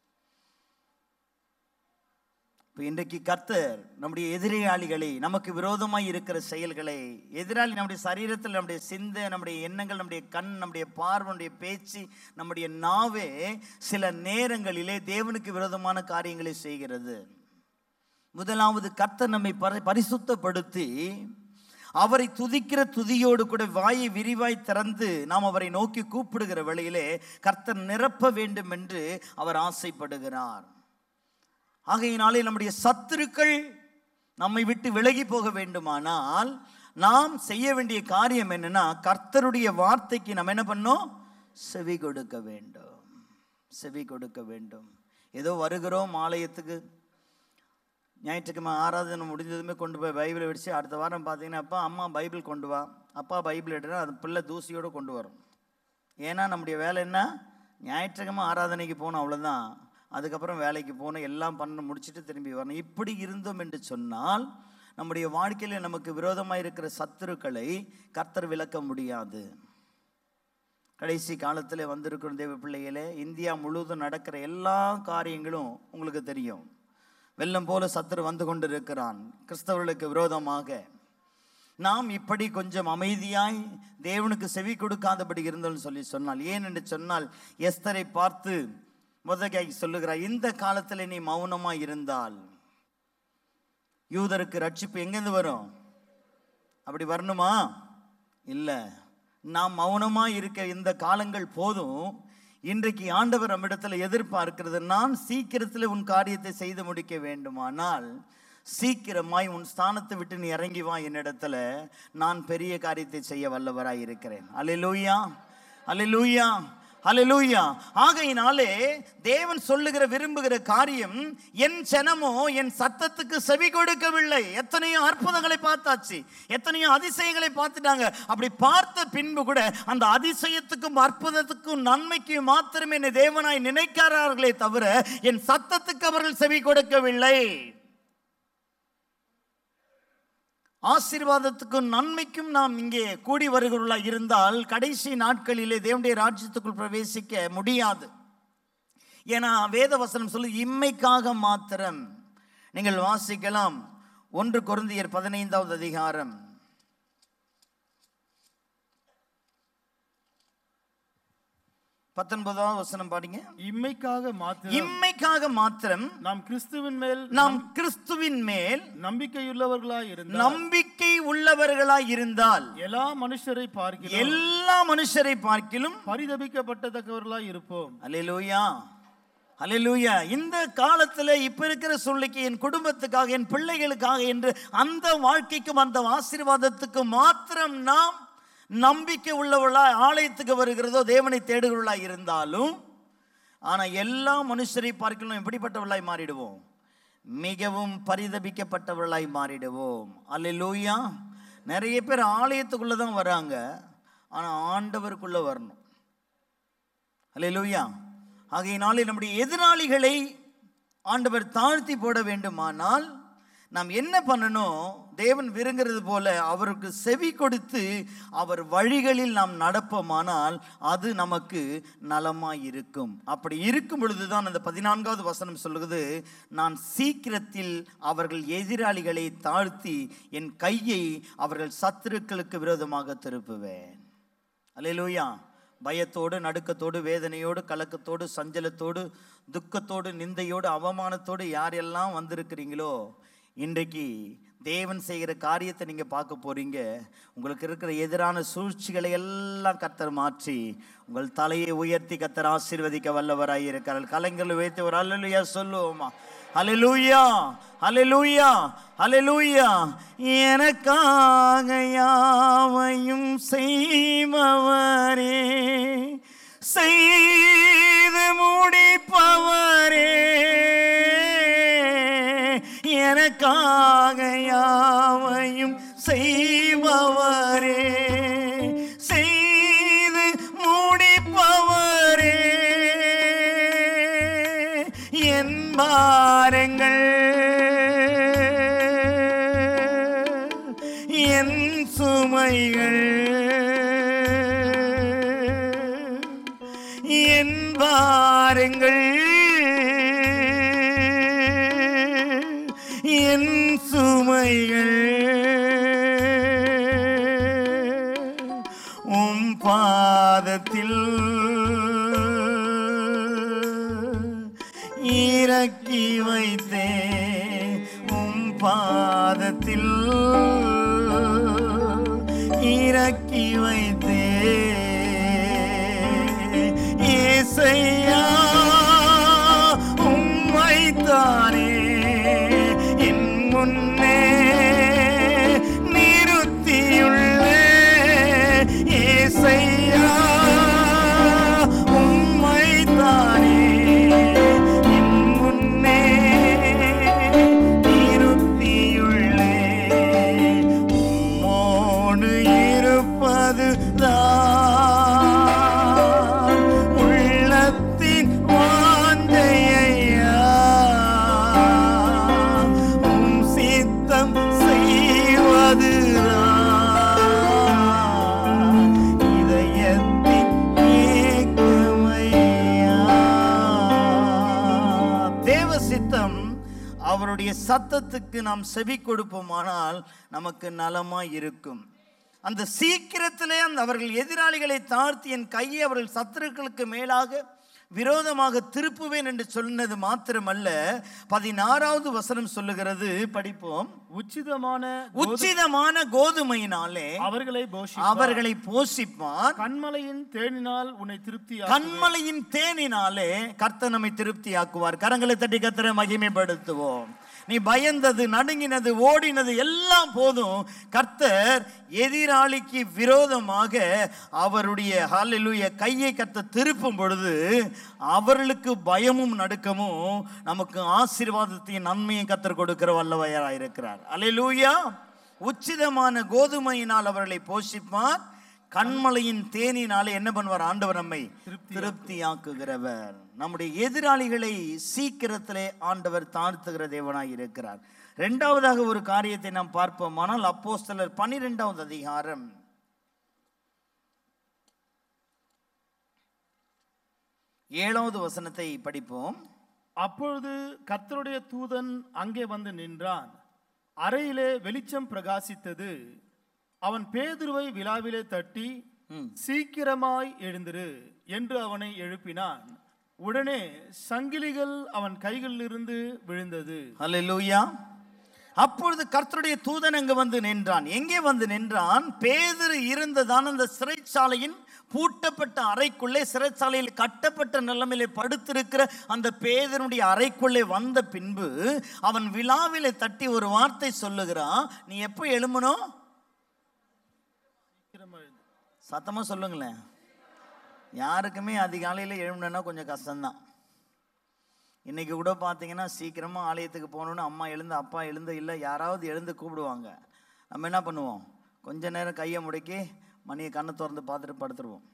இப்போ இன்றைக்கு கர்த்தர் நம்முடைய எதிராளிகளை நமக்கு விரோதமாய் இருக்கிற செயல்களை எதிராளி நம்முடைய சரீரத்தில் நம்முடைய சிந்தை நம்முடைய எண்ணங்கள் நம்முடைய கண் நம்முடைய பார்வை நம்முடைய பேச்சு நம்முடைய நாவே சில நேரங்களிலே தேவனுக்கு விரோதமான காரியங்களை செய்கிறது முதலாவது கர்த்தர் நம்மை பரி- பரிசுத்தப்படுத்தி அவரை துதிக்கிற துதியோடு கூட வாயை விரிவாய் திறந்து நாம் அவரை நோக்கி கூப்பிடுகிற வேளையிலே கர்த்தர் நிரப்ப வேண்டும் என்று அவர் ஆசைப்படுகிறார் ஆகையினாலே நம்முடைய சத்துருக்கள் நம்மை விட்டு விலகி போக வேண்டுமானால் நாம் செய்ய வேண்டிய காரியம் என்னன்னா கர்த்தருடைய வார்த்தைக்கு நம்ம என்ன பண்ணோம் செவி கொடுக்க வேண்டும் செவி கொடுக்க வேண்டும் ஏதோ வருகிறோம் ஆலயத்துக்கு ஞாயிற்றுக்கிழமை ஆராதனை முடிஞ்சதுமே கொண்டு போய் பைபிளை வச்சு அடுத்த வாரம் பார்த்தீங்கன்னா அப்பா அம்மா பைபிள் கொண்டு வா அப்பா பைபிள் எடுனா அது பிள்ளை தூசியோடு கொண்டு வரும் ஏன்னா நம்முடைய வேலை என்ன ஞாயிற்றுக்கிழமை ஆராதனைக்கு போகணும் அவ்வளோதான் அதுக்கப்புறம் வேலைக்கு போகணும் எல்லாம் பண்ண முடிச்சுட்டு திரும்பி வரணும் இப்படி இருந்தோம் என்று சொன்னால் நம்முடைய வாழ்க்கையில் நமக்கு விரோதமாக இருக்கிற சத்துருக்களை கர்த்தர் விளக்க முடியாது கடைசி காலத்தில் வந்திருக்கிற தேவ பிள்ளைகளே இந்தியா முழுவதும் நடக்கிற எல்லா காரியங்களும் உங்களுக்கு தெரியும் வெள்ளம் போல சத்துரு வந்து கொண்டிருக்கிறான் கிறிஸ்தவர்களுக்கு விரோதமாக நாம் இப்படி கொஞ்சம் அமைதியாய் தேவனுக்கு செவி கொடுக்காதபடி இருந்தோம்னு சொல்லி சொன்னால் ஏன் என்று சொன்னால் எஸ்தரை பார்த்து முதகாய் சொல்லுகிறார் இந்த காலத்தில் நீ மௌனமா இருந்தால் யூதருக்கு ரட்சிப்பு எங்கேருந்து வரும் அப்படி வரணுமா இல்லை நாம் மௌனமா இருக்க இந்த காலங்கள் போதும் இன்றைக்கு ஆண்டவர் நம்மிடத்தில் எதிர்பார்க்கிறது நான் சீக்கிரத்தில் உன் காரியத்தை செய்து முடிக்க வேண்டுமானால் சீக்கிரமாய் உன் ஸ்தானத்தை விட்டு நீ இறங்கி வா என்னிடத்துல நான் பெரிய காரியத்தை செய்ய வல்லவராய் இருக்கிறேன் அல்லேலூயா அல்லேலூயா அல்லேலூயா ஆகையினாலே தேவன் சொல்லுகிற விரும்புகிற காரியம் என் ஜனமோ என் சத்தத்துக்கு செவி கொடுக்கவில்லை எத்தனையோ அற்புதங்களை பார்த்தாச்சு எத்தனையோ அதிசயங்களை பார்த்துட்டாங்க அப்படி பார்த்த பின்பு கூட அந்த அதிசயத்துக்கும் அற்புதத்துக்கும் நன்மைக்கும் மாத்திரமே என்னை தேவனாய் நினைக்கிறார்களே தவிர என் சத்தத்துக்கு அவர்கள் செவி கொடுக்கவில்லை ஆசீர்வாதத்துக்கும் நன்மைக்கும் நாம் இங்கே கூடி வருகிறவர்களா இருந்தால் கடைசி நாட்களிலே தேவனுடைய ராஜ்யத்துக்குள் பிரவேசிக்க முடியாது ஏன்னா வேத வசனம் சொல்லு இம்மைக்காக மாத்திரம் நீங்கள் வாசிக்கலாம் ஒன்று கொருந்தியர் பதினைந்தாவது அதிகாரம் பத்தொன்பதாவது வசனம் பாடிங்க இம்மைக்காக மாத்திரம் இம்மைக்காக மாத்திரம் நாம் கிறிஸ்துவின் மேல் நாம் கிறிஸ்துவின் மேல் நம்பிக்கையுள்ளவர்களாய் இருந்தால் நம்பிக்கை உள்ளவர்களாய் இருந்தால் எல்லா மனுஷரை பார்க்கிறோம் எல்லா மனுஷரை பார்க்கிலும் பரிதபிக்கப்பட்டத்தக்கவர்களாய் இருப்போம் அல்லேலூயா அல்லேலூயா இந்த காலத்துல இப்ப இருக்கிற சூழ்நிலைக்கு என் குடும்பத்துக்காக என் பிள்ளைகளுக்காக என்று அந்த வாழ்க்கைக்கும் அந்த ஆசீர்வாதத்துக்கும் மாத்திரம் நாம் நம்பிக்கை உள்ளவர்களா ஆலயத்துக்கு வருகிறதோ தேவனை தேடுகிறவர்களா இருந்தாலும் ஆனா எல்லா மனுஷரை பார்க்கலும் எப்படிப்பட்டவர்களாய் மாறிடுவோம் மிகவும் பரிதபிக்கப்பட்டவர்களாய் மாறிடுவோம் அல்லேலூயா நிறைய பேர் ஆலயத்துக்குள்ள தான் வராங்க ஆனா ஆண்டவருக்குள்ள வரணும் அல்லேலூயா ஆகையினாலே நம்முடைய எதிராளிகளை ஆண்டவர் தாழ்த்தி போட வேண்டுமானால் நாம் என்ன பண்ணணும் தேவன் விருங்குறது போல அவருக்கு செவி கொடுத்து அவர் வழிகளில் நாம் நடப்போமானால் அது நமக்கு நலமாய் இருக்கும் அப்படி இருக்கும் பொழுதுதான் அந்த பதினான்காவது வசனம் சொல்லுகிறது நான் சீக்கிரத்தில் அவர்கள் எதிராளிகளை தாழ்த்தி என் கையை அவர்கள் சத்துருக்களுக்கு விரோதமாக திருப்புவேன் அல்லேலூயா பயத்தோடு நடுக்கத்தோடு வேதனையோடு கலக்கத்தோடு சஞ்சலத்தோடு துக்கத்தோடு நிந்தையோடு அவமானத்தோடு யாரெல்லாம் வந்திருக்கிறீங்களோ இன்றைக்கு தேவன் செய்கிற காரியத்தை நீங்கள் பார்க்க போறீங்க உங்களுக்கு இருக்கிற எதிரான சூழ்ச்சிகளை எல்லாம் கத்தர் மாற்றி உங்கள் தலையை உயர்த்தி கத்தர் ஆசீர்வதிக்க வல்லவராய் இருக்கிறார் கலைஞர்கள் வைத்து ஒரு அல்லலுயா சொல்லுவோமா அலலூயா அலலூயா அலலூயா எனக்காக யாவையும் செய்பவரே செய்து எனக்காக யாவையும் செய்பவரே செய்து முடிப்பவரே என் பாரங்கள் என் சுமைகள் என் பாரங்கள் என் சுமைகள் உம் பாதத்தில் இறக்கி வைத்தே உம் பாதத்தில் இறக்கி வைத்தே ஏசையா உம்மைத்தானே என் முன்னே நிறுத்தியுள்ளே ஏசையா உம்மைத்தானே என் முன்னே நிறுத்தியுள்ளே உம்மோடு இருப்பது உள்ளத்தின் வாஞ்சையா உம் சித்தம் செய்வது இதயத்தின் ஏக்கமையா தேவ சித்தம் அவருடைய சத்தத்துக்கு நாம் செவி கொடுப்போமானால் நமக்கு நலமாய் இருக்கும் அந்த சீக்கிரத்திலே அந்த அவர்கள் எதிராளிகளை தாழ்த்தி என் கையை அவர்கள் சத்துருக்களுக்கு மேலாக விரோதமாக திருப்புவேன் என்று சொன்னது மாத்திரமல்ல பதினாறாவது வசனம் சொல்லுகிறது படிப்போம் உச்சிதமான உச்சிதமான கோதுமையினாலே அவர்களை போஷி அவர்களை போஷிப்பான் கண்மலையின் தேனினால் உன்னை திருப்தி கண்மலையின் தேனினாலே கர்த்தர் நம்மை திருப்தியாக்குவார் கரங்களை தட்டி கர்த்தரை மகிமைப்படுத்துவோம் நீ பயந்தது நடுங்கினது ஓடினது எல்லாம் போதும் கர்த்தர் எதிராளிக்கு விரோதமாக அவருடைய ஹalleluya கையை கர்த்தர் திருப்பும் பொழுது அவர்களுக்கு பயமும் நடுக்கமும் நமக்கு ஆசீர்வாதத்தையும் நன்மையும் கர்த்தர் கொடுக்கிற வல்லவையராக இருக்கிறார் அல்லேலூயா உச்சிதமான கோதுமையினால் அவர்களை போஷிப்பார் கண்மலையின் தேனினாலே என்ன பண்ணுவார் ஆண்டவர் நம்மை திருப்தியாக்குகிறவர் நம்முடைய எதிராளிகளை சீக்கிரத்திலே ஆண்டவர் தாழ்த்துகிற தேவனாய் இருக்கிறார் இரண்டாவதாக ஒரு காரியத்தை நாம் பார்ப்போமானால் அப்போஸ்தலர் பன்னிரெண்டாவது அதிகாரம் ஏழாவது வசனத்தை படிப்போம் அப்பொழுது கர்த்தருடைய தூதன் அங்கே வந்து நின்றான் அறையிலே வெளிச்சம் பிரகாசித்தது அவன் பேதுருவை விழாவிலே தட்டி சீக்கிரமாய் எழுந்திரு என்று அவனை எழுப்பினான் உடனே சங்கிலிகள் அவன் கைகளிலிருந்து விழுந்தது அல்லேலூயா அப்பொழுது கர்த்தருடைய தூதன் அங்கு வந்து நின்றான் எங்கே வந்து நின்றான் பேதுரு இருந்ததான அந்த சிறைச்சாலையின் பூட்டப்பட்ட அறைக்குள்ளே சிறைச்சாலையில் கட்டப்பட்ட நிலைமையிலே படுத்திருக்கிற அந்த பேதனுடைய அறைக்குள்ளே வந்த பின்பு அவன் விழாவிலே தட்டி ஒரு வார்த்தை சொல்லுகிறான் நீ எப்போ எழும்பணும் சத்தமாக சொல்லுங்களேன் யாருக்குமே அதிகாலையில் எழும்பணுன்னா கொஞ்சம் கஷ்டம்தான் இன்னைக்கு கூட பார்த்தீங்கன்னா சீக்கிரமாக ஆலயத்துக்கு போகணுன்னு அம்மா எழுந்து அப்பா எழுந்து இல்லை யாராவது எழுந்து கூப்பிடுவாங்க நம்ம என்ன பண்ணுவோம் கொஞ்ச நேரம் கையை முடக்கி மணியை கண்ணை திறந்து பார்த்துட்டு படுத்துருவோம்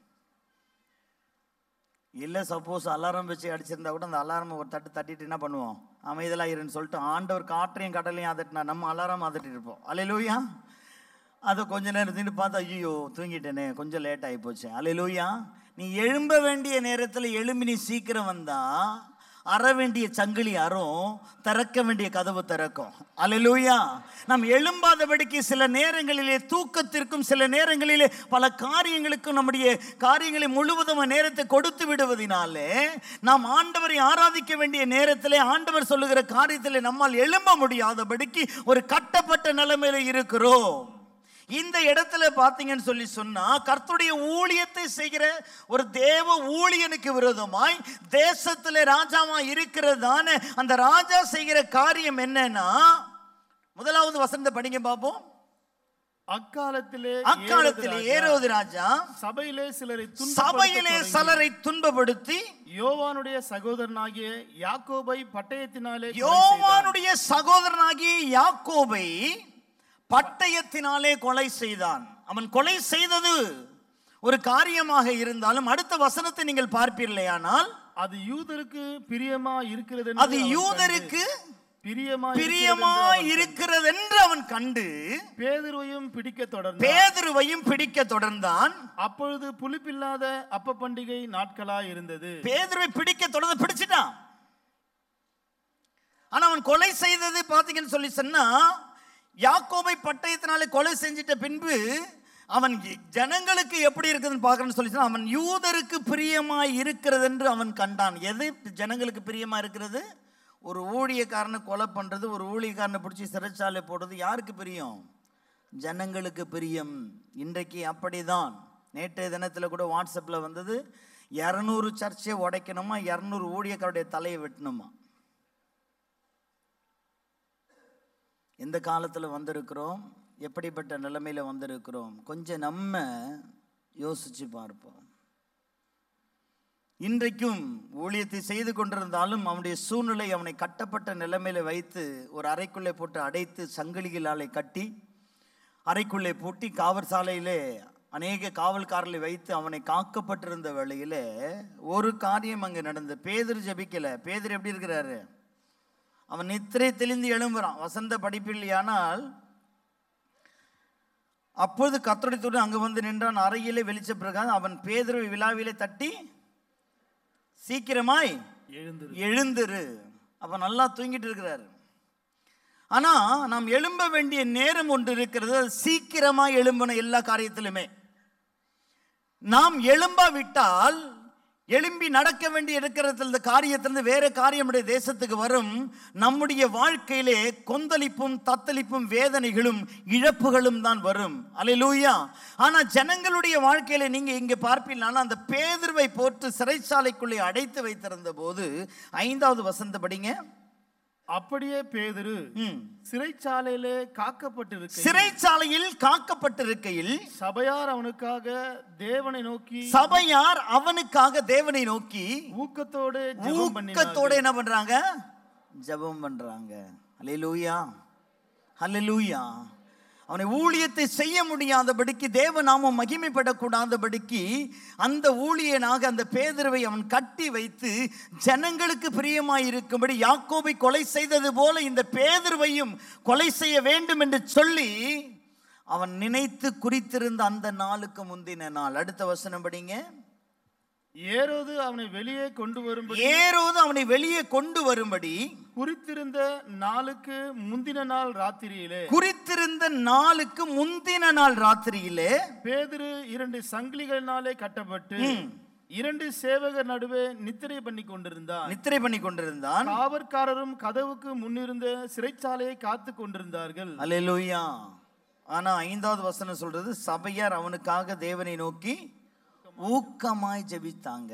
இல்லை சப்போஸ் அலாரம் வச்சு அடிச்சிருந்தா கூட அந்த அலாரம் ஒரு தட்டு தட்டிட்டு என்ன பண்ணுவோம் அமைதலாக இருன்னு சொல்லிட்டு ஆண்டவர் காற்றையும் கடலையும் அதட்டினா நம்ம அலாரம் அதட்டிட்டு இருப்போம் அலையிலூயா அதை கொஞ்ச நேரம் தின்னு பார்த்தா ஐயோ தூங்கிட்டேனே கொஞ்சம் லேட் ஆகி போச்சு அலையிலூயா நீ எழும்ப வேண்டிய நேரத்தில் எழும்பி நீ சீக்கிரம் வந்தா அற வேண்டிய சங்கிலி அறும் திறக்க வேண்டிய கதவு திறக்கும் அலையிலூயா நாம் எழும்பாதபடிக்கு சில நேரங்களிலே தூக்கத்திற்கும் சில நேரங்களிலே பல காரியங்களுக்கும் நம்முடைய காரியங்களை முழுவதும் நேரத்தை கொடுத்து விடுவதினாலே நாம் ஆண்டவரை ஆராதிக்க வேண்டிய நேரத்திலே ஆண்டவர் சொல்லுகிற காரியத்திலே நம்மால் எழும்ப முடியாதபடிக்கு ஒரு கட்டப்பட்ட நிலைமையில இருக்கிறோம் இந்த இடத்துல பார்த்தீங்கன்னு சொல்லி சொன்னா கர்த்தருடைய ஊழியத்தை செய்கிற ஒரு தேவ ஊழியனுக்கு விரோதமாய் தேசத்துல ராஜாவா இருக்கிறதான அந்த ராஜா செய்கிற காரியம் என்னன்னா முதலாவது வசந்த படிங்க பார்ப்போம் அக்காலத்திலே அக்காலத்திலே ஏரோது ராஜா சபையிலே சிலரை சபையிலே துன்பப்படுத்த சலரை துன்பப்படுத்தி யோவானுடைய சகோதரனாகிய யாக்கோபை பட்டயத்தினாலே கொலை செய்தான். யோவானுடைய சகோதரனாகிய யாக்கோபை பட்டயத்தினாலே கொலை செய்தான் அவன் கொலை செய்தது ஒரு காரியமாக இருந்தாலும் அடுத்த வசனத்தை நீங்கள் பார்ப்பீர்களேயானால் அது யூதருக்கு பிரியமா இருக்கிறது அது யூதருக்கு பிரியமா பிரியமா இருக்கிறது என்று அவன் கண்டு பேதுருவையும் பிடிக்க தொடர்ந்து பேதுருவையும் பிடிக்க தொடர்ந்தான் அப்பொழுது புளிப்பில்லாத அப்ப பண்டிகை நாட்களா இருந்தது பேதுருவை பிடிக்க தொடர்ந்து பிடிச்சிட்டான் ஆனா அவன் கொலை செய்தது பாத்தீங்கன்னு சொல்லி சொன்னா யாக்கோபை பட்டயத்தினாலே கொலை செஞ்சிட்ட பின்பு அவன் ஜனங்களுக்கு எப்படி இருக்குதுன்னு பார்க்கறன்னு சொல்லி சொன்னா அவன் யூதருக்கு பிரியமாய் இருக்கிறது என்று அவன் கண்டான் எது ஜனங்களுக்கு பிரியமா இருக்கிறது ஒரு ஊழியக்காரனை கொலை பண்றது ஒரு ஊழியக்காரனை பிடிச்சி சிறைச்சாலை போடுறது யாருக்கு பிரியம் ஜனங்களுக்கு பிரியம் இன்றைக்கு அப்படிதான் நேற்றைய தினத்தில் கூட வாட்ஸ்அப்பில் வந்தது இரநூறு சர்ச்சை உடைக்கணுமா இரநூறு ஊழியக்காருடைய தலையை வெட்டணுமா எந்த காலத்தில் வந்திருக்கிறோம் எப்படிப்பட்ட நிலைமையில வந்திருக்கிறோம் கொஞ்சம் நம்ம யோசிச்சு பார்ப்போம் இன்றைக்கும் ஊழியத்தை செய்து கொண்டிருந்தாலும் அவனுடைய சூழ்நிலை அவனை கட்டப்பட்ட நிலைமையில வைத்து ஒரு அறைக்குள்ளே போட்டு அடைத்து சங்கிலிகளாலே கட்டி அறைக்குள்ளே பூட்டி காவல் சாலையிலே அநேக காவல்காரர்களை வைத்து அவனை காக்கப்பட்டிருந்த வேளையிலே ஒரு காரியம் அங்கே நடந்தது பேதர் ஜெபிக்கல பேதர் எப்படி இருக்கிறாரு அவன் நித்திரை தெளிந்து எழும்புறான் வசந்த படிப்பில்லையானால் அப்பொழுது கத்தடித்துடன் அங்கு வந்து நின்றான் அறையிலே வெளிச்ச பிரகாரம் அவன் பேதுருவை விழாவிலே தட்டி சீக்கிரமாய் எழுந்திரு எழுந்துரு அப்ப நல்லா தூங்கிட்டு இருக்கிறாரு ஆனா நாம் எழும்ப வேண்டிய நேரம் ஒன்று இருக்கிறது அது சீக்கிரமா எழும்பணும் எல்லா காரியத்திலுமே நாம் எழும்பாவிட்டால் எழும்பி நடக்க வேண்டி இருக்கிறது இந்த காரியத்திலிருந்து வேற காரியம் நம்முடைய தேசத்துக்கு வரும் நம்முடைய வாழ்க்கையிலே கொந்தளிப்பும் தத்தளிப்பும் வேதனைகளும் இழப்புகளும் தான் வரும் அல்லேலூயா ஆனா ஜனங்களுடைய வாழ்க்கையில நீங்க இங்க பார்ப்பீங்கன்னா அந்த பேதுருவை போட்டு சிறைச்சாலைக்குள்ளே அடைத்து வைத்திருந்த போது ஐந்தாவது வசந்த படிங்க அப்படியே பேதுரு ம். சிறைச்சாலையிலே காக்கப்பட்டிருக்க சிறைச்சாலையில் காக்கப்பட்டிருக்கையில் சபையார் அவனுக்காக தேவனை நோக்கி சபையார் அவனுக்காக தேவனை நோக்கி ஊக்கத்தோடு ஜெபம் பண்ணினார்கள். ஊக்கத்தோட என்ன பண்றாங்க ஜெபம் பண்றாங்க அல்லேலூயா அல்லேலூயா அவனை ஊழியத்தை செய்ய முடியாதபடிக்கு தேவநாமம் மகிமைப்படக்கூடாதபடிக்கு அந்த ஊழியனாக அந்த பேதுருவை அவன் கட்டி வைத்து ஜனங்களுக்கு பிரியமாய் இருக்கும்படி யாக்கோபை கொலை செய்தது போல இந்த பேதுருவையும் கொலை செய்ய வேண்டும் என்று சொல்லி அவன் நினைத்து குறித்திருந்த அந்த நாளுக்கு முந்தின நாள் அடுத்த வசனம் படிங்க ஏரோது அவனை வெளியே கொண்டு வரும்படி ஏரோது அவனை வெளியே கொண்டு வரும்படி குறித்திருந்த நாளுக்கு முந்தின நாள் ராத்திரியிலே குறித்திருந்த நாளுக்கு முந்தின நாள் ராத்திரியிலே பேதுரு இரண்டு சங்கிலிகளினாலே கட்டப்பட்டு இரண்டு சேவகர் நடுவே நித்திரை பண்ணி கொண்டிருந்தான் நித்திரை பண்ணி கொண்டிருந்தான் காவற்காரரும் கதவுக்கு முன்னிருந்த சிறைச்சாலையை காத்து கொண்டிருந்தார்கள் அல்லேலூயா ஆனா ஐந்தாவது வசனம் சொல்றது சபையார் அவனுக்காக தேவனை நோக்கி ஊக்கமாய் ஜெபித்தாங்க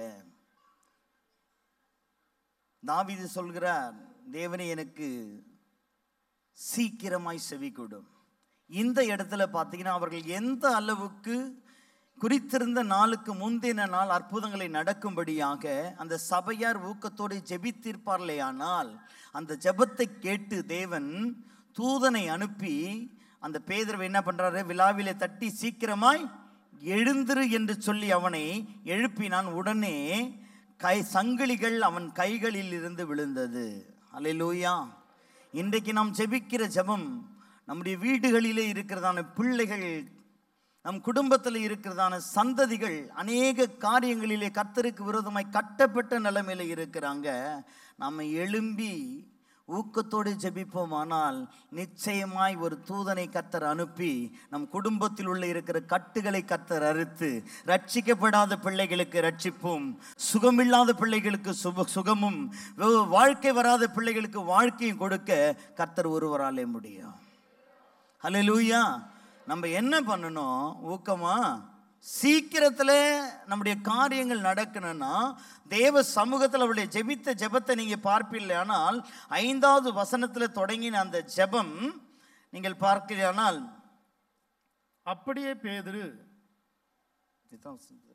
தாவீது சொல்கிறார் தேவனே எனக்கு சீக்கிரமாய் செவி கொடும் இந்த இடத்துல பார்த்தீங்கன்னா அவர்கள் எந்த அளவுக்கு குறித்திருந்த நாளுக்கு முந்தின நாள் அற்புதங்களை நடக்கும்படியாக அந்த சபையார் ஊக்கத்தோடு ஜெபித்திருப்பார்களே ஆனால் அந்த ஜெபத்தை கேட்டு தேவன் தூதனை அனுப்பி அந்த பேதர்வை என்ன பண்றாரு விழாவிலே தட்டி சீக்கிரமாய் எழுந்திரு என்று சொல்லி அவனை எழுப்பினான் உடனே கை சங்கிலிகள் அவன் கைகளில் இருந்து விழுந்தது அல்லேலூயா இன்றைக்கு நாம் ஜெபிக்கிற ஜெபம் நம்முடைய வீடுகளிலே இருக்கிறதான பிள்ளைகள் நம் குடும்பத்தில் இருக்கிறதான சந்ததிகள் அநேக காரியங்களிலே கர்த்தருக்கு விரோதமாய் கட்டப்பட்ட நிலைமையில இருக்கிறாங்க நம்ம எழும்பி ஊக்கத்தோடு ஜெபிப்போமானால் நிச்சயமாய் ஒரு தூதனை கத்தர் அனுப்பி நம் குடும்பத்தில் உள்ள இருக்கிற கட்டுகளை கத்தர் அறுத்து ரட்சிக்கப்படாத பிள்ளைகளுக்கு ரட்சிப்பும் சுகமில்லாத பிள்ளைகளுக்கு சுப சுகமும் வ- வாழ்க்கை வராத பிள்ளைகளுக்கு வாழ்க்கையும் கொடுக்க கர்த்தர் ஒருவராலே முடியும் ஹalleluya நம்ம என்ன பண்ணணும் ஊக்கமா சீக்கிரத்தில் நம்முடைய காரியங்கள் நடக்கணும்னா தேவ சமூகத்தில் அவருடைய ஜெபித்த ஜெபத்தை நீங்கள் பார்ப்பீர்கள் ஆனால் ஐந்தாவது வசனத்தில் தொடங்கின அந்த ஜெபம் நீங்கள் பார்க்கிறீர்கள் அப்படியே பேதுரு இதுதான் வசனம்.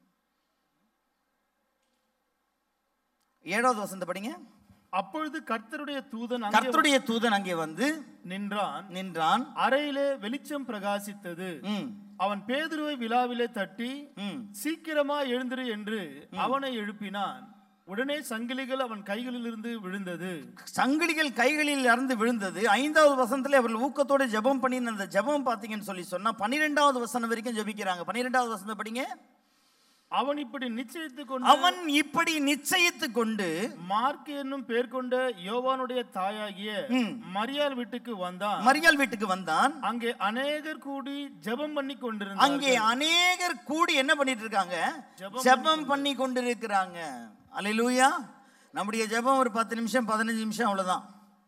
ஏழாவது வசந்த படிங்க அப்பொழுது கர்த்தருடைய தூதன் அங்கே கர்த்தருடைய தூதன் அங்கே வந்து நின்றான் நின்றான் அறையிலே வெளிச்சம் பிரகாசித்தது ம், அவன் பேதுருவை விழாவிலே தட்டி ம். சீக்கிரமா எழுந்திரு என்று அவனை எழுப்பினான் உடனே சங்கிலிகள் அவன் கைகளிலிருந்து விழுந்தது சங்கிலிகள் கைகளில் இறந்து விழுந்தது ஐந்தாவது வசனத்துல அவர்கள் ஊக்கத்தோட ஜெபம் பண்ணின அந்த ஜெபம் பார்த்தீங்கன்னு சொல்லி சொன்னா பன்னிரெண்டாவது வசனம் வரைக்கும் ஜெபிக்கிறாங்க பன்னிரெண்டாவது வசனம் படிங்க அவன் இப்படி நிச்சயித்துக் கொண்டு அவன் இப்படி நிச்சயித்து கொண்டு மார்க் என்னும் பேர் கொண்ட யோவானுடைய தாயாகிய மரியாள் வீட்டுக்கு வந்தான் மரியாள் வீட்டுக்கு வந்தான் அங்கே அநேகர் கூடி ஜெபம் பண்ணி கொண்டிருந்தார் அங்கே அநேகர் கூடி என்ன பண்ணிட்டு இருக்காங்க ஜெபம் பண்ணி கொண்டிருக்கிறாங்க அல்லேலூயா நம்முடைய ஜெபம் ஒரு பத்து நிமிஷம் பதினஞ்சு நிமிஷம் அவ்வளவுதான்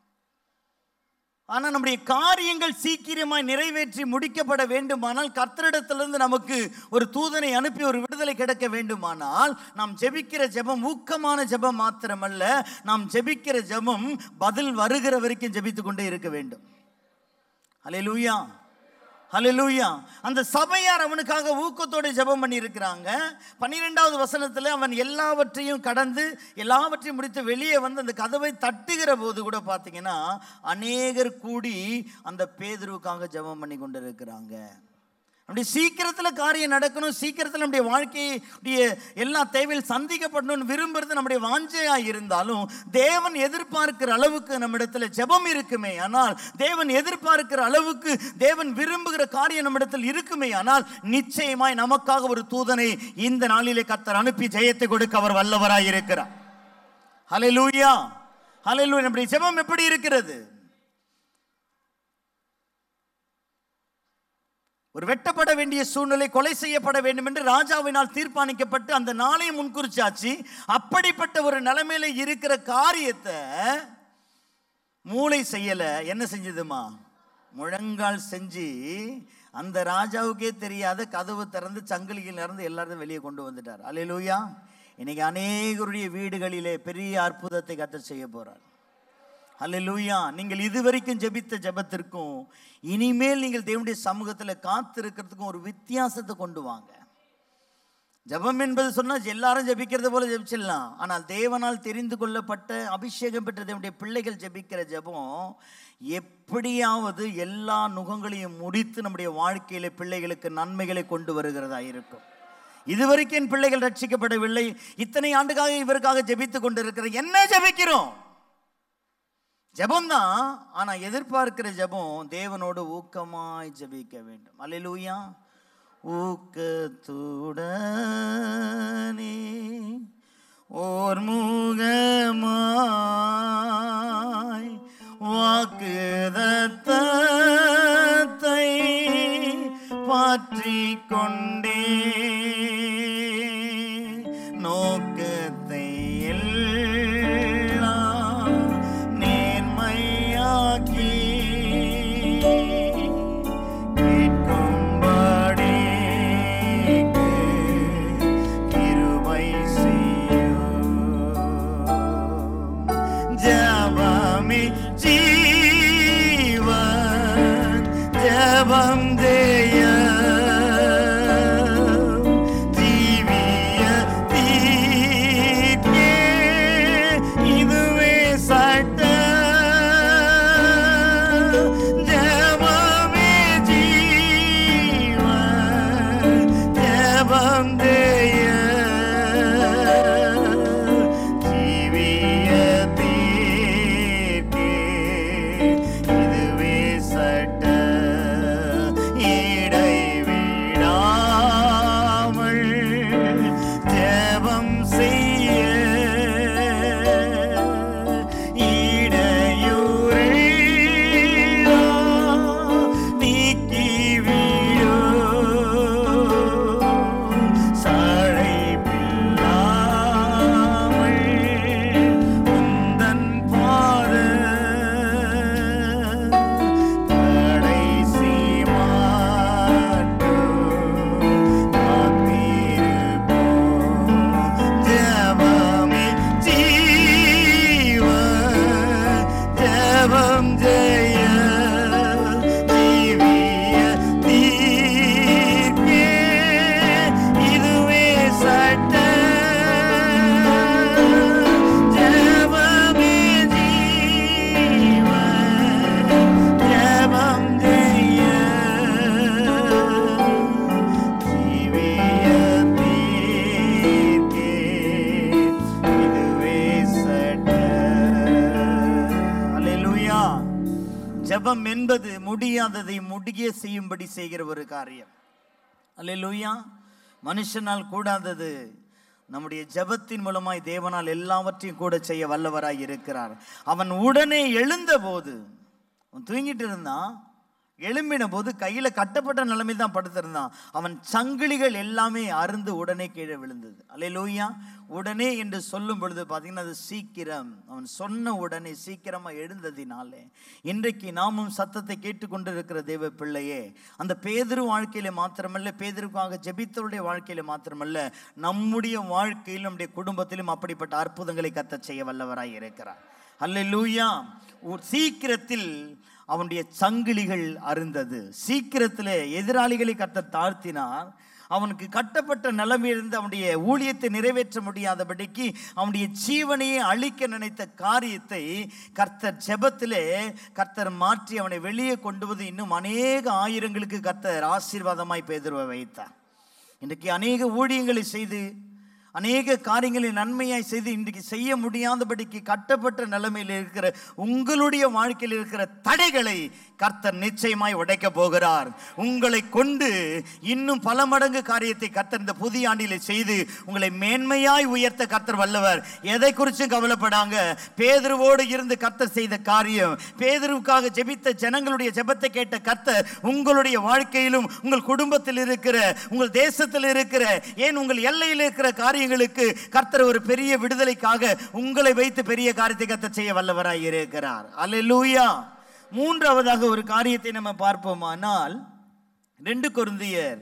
ஆனா நம்முடைய காரியங்கள் சீக்கிரமாய் நிறைவேற்றி முடிக்கப்பட வேண்டுமானால் கர்த்தரிடத்திலிருந்து நமக்கு ஒரு தூதனை அனுப்பி ஒரு விடுதலை கிடைக்க வேண்டுமானால் நாம் ஜெபிக்கிற ஜெபம் ஊக்கமான ஜெபம் மாத்திரமல்ல நாம் ஜெபிக்கிற ஜெபம் பதில் வருகிற வரைக்கும் ஜெபித்து கொண்டே இருக்க வேண்டும் ஹalleluya ஹalleluya அந்த சபையார் அவனுக்காக ஊக்கத்தோடு ஜெபம் பண்ணி இருக்கிறாங்க பன்னிரெண்டாவது வசனத்துல அவன் எல்லாவற்றையும் கடந்து எல்லாவற்றையும் முடித்து வெளியே வந்து அந்த கதவை தட்டுகிற போது கூட பார்த்தீங்கன்னா அநேகர் கூடி அந்த பேதுருவுக்காக ஜெபம் பண்ணி கொண்டிருக்கிறாங்க நம்முடைய சீக்கிரத்தில் காரியம் நடக்கணும் சீக்கிரத்தில் நம்முடைய வாழ்க்கையுடைய எல்லா தேவையில் சந்திக்கப்படணும்னு விரும்புறது நம்முடைய வாஞ்சையாக இருந்தாலும் தேவன் எதிர்பார்க்கிற அளவுக்கு நம்மிடத்தில் ஜெபம் இருக்குமே ஆனால் தேவன் எதிர்பார்க்கிற அளவுக்கு தேவன் விரும்புகிற காரியம் நம்மிடத்தில் இருக்குமே ஆனால் நிச்சயமாய் நமக்காக ஒரு தூதனை இந்த நாளிலே கர்த்தர் அனுப்பி ஜெயத்தை கொடுக்க அவர் வல்லவராய் இருக்கிறார் ஹalleluya ஹalleluya நம்முடைய ஜெபம் எப்படி இருக்கிறது ஒரு வெட்டப்பட வேண்டிய சூழ்நிலை கொலை செய்யப்பட வேண்டும் என்று ராஜாவினால் தீர்மானிக்கப்பட்டு அந்த நாளை முன்குறிச்சாச்சு அப்படிப்பட்ட ஒரு நிலைமையில இருக்கிற காரியத்தை மூளை செய்யல என்ன செஞ்சதுமா முழங்கால் செஞ்சு அந்த ராஜாவுக்கே தெரியாத கதவு திறந்து சங்கிலியில் இருந்து எல்லாரும் வெளியே கொண்டு வந்துட்டார் அல்லேலூயா இன்னைக்கு அநேகருடைய வீடுகளிலே பெரிய அற்புதத்தை கத்த செய்ய போறார் அல்லேலூயா நீங்கள் இதுவரைக்கும் ஜெபித்த ஜெபத்திற்கும் இனிமேல் நீங்கள் தேவனுடைய சமூகத்தில் காத்திருக்கிறதுக்கும் ஒரு வித்தியாசத்தை கொண்டு வாங்க ஜெபம் என்பது சொன்னால் எல்லாரும் ஜெபிக்கிறது போல ஜெபிச்சிடலாம் ஆனால் தேவனால் தெரிந்து கொள்ளப்பட்ட அபிஷேகம் பெற்ற தேவனுடைய பிள்ளைகள் ஜெபிக்கிற ஜெபம் எப்படியாவது எல்லா நுகங்களையும் முடித்து நம்முடைய வாழ்க்கையில பிள்ளைகளுக்கு நன்மைகளை கொண்டு வருகிறதா இருக்கும் இதுவரைக்கும் என் பிள்ளைகள் ரட்சிக்கப்படவில்லை இத்தனை ஆண்டுகாக இவருக்காக ஜெபித்து கொண்டிருக்கிறேன் என்ன ஜெபிக்கிறோம் ஜெபம்தான் ஆனா எதிர்பார்க்கிற ஜெபம் தேவனோடு ஊக்கமாய் ஜெபிக்க வேண்டும் அல்லேலூயா ஊக்கத்துடனே ஓர் முகமாய் வாக்குதத்தத்தை பாற்றி கொண்டே நோக்கத்தை எல்லாம் நேர்மையாக்கி கேட்கும்படி கிருபை செய்யும் ஜபமே ஜீவன் ஜபம் ஜெய ஜெபம் என்பது முடியாததை முடிய செய்யும்படி செய்கிற ஒரு காரியம் அல்லேலூயா மனுஷனால் கூடாதது நம்முடைய ஜெபத்தின் மூலமாய் தேவனால் எல்லாவற்றையும் கூட செய்ய வல்லவராய் இருக்கிறார் அவன் உடனே எழுந்தபோது அவன் தூங்கிட்டு இருந்தான் எழும்பின போது கையில கட்டப்பட்ட நிலைமையில் தான் படுத்திருந்தான் அவன் சங்கிலிகள் எல்லாமே அருந்து உடனே கீழே விழுந்தது அல்லேலூயா உடனே என்று சொல்லும் பொழுது பார்த்தீங்கன்னா அது சீக்கிரம் அவன் சொன்ன உடனே சீக்கிரமா எழுந்ததினாலே இன்றைக்கு நாமும் சத்தத்தை கேட்டுக்கொண்டிருக்கிற தேவ பிள்ளையே அந்த பேதுரு வாழ்க்கையில மாத்திரமல்ல பேதருக்காக ஜெபித்தவருடைய வாழ்க்கையில மாத்திரமல்ல நம்முடைய வாழ்க்கையிலும் நம்முடைய குடும்பத்திலும் அப்படிப்பட்ட அற்புதங்களை கத்த செய்ய வல்லவராய் இருக்கிறார் அல்லேலூயா ஒரு சீக்கிரத்தில் அவனுடைய சங்கிலிகள் அருந்தது சீக்கிரத்தில் எதிராளிகளை கத்த தாழ்த்தினார் அவனுக்கு கட்டப்பட்ட நிலைமையிலிருந்து அவனுடைய ஊழியத்தை நிறைவேற்ற முடியாதபடிக்கு அவனுடைய ஜீவனையே அழிக்க நினைத்த காரியத்தை கர்த்தர் ஜெபத்திலே கர்த்தர் மாற்றி அவனை வெளியே கொண்டு வந்து இன்னும் அநேக ஆயிரங்களுக்கு கர்த்தர் ஆசீர்வாதமாய் பேதுருவை வைத்தார் இன்றைக்கு அநேக ஊழியங்களை செய்து அநேக காரியங்களை நன்மையாய் செய்து இன்றைக்கு செய்ய முடியாதபடிக்கு கட்டப்பட்ட நிலைமையில் இருக்கிற உங்களுடைய வாழ்க்கையில் இருக்கிற தடைகளை கர்த்தர் நிச்சயமாய் உடைக்க போகிறார் உங்களை கொண்டு இன்னும் பல மடங்கு காரியத்தை கர்த்தர் இந்த புதிய ஆண்டிலே செய்து உங்களை மேன்மையாய் உயர்த்த கர்த்தர் வல்லவர் எதை குறிச்சும் கவலைப்படாங்க பேதுருவோடு இருந்து கர்த்தர் செய்த காரியம் பேதுருவுக்காக ஜெபித்த ஜனங்களுடைய ஜெபத்தை கேட்ட கர்த்தர் உங்களுடைய வாழ்க்கையிலும் உங்கள் குடும்பத்தில் இருக்கிற உங்கள் தேசத்தில் இருக்கிற ஏன் உங்கள் எல்லையில் இருக்கிற காரியங்களுக்கு கர்த்தர் ஒரு பெரிய விடுதலைக்காக உங்களை வைத்து பெரிய காரியத்தை கர்த்தர் செய்ய வல்லவராய் இருக்கிறார் அல்லேலூயா மூன்றாவதாக ஒரு காரியத்தை நம்ம பார்ப்போமானால் ரெண்டு கொருந்தியர்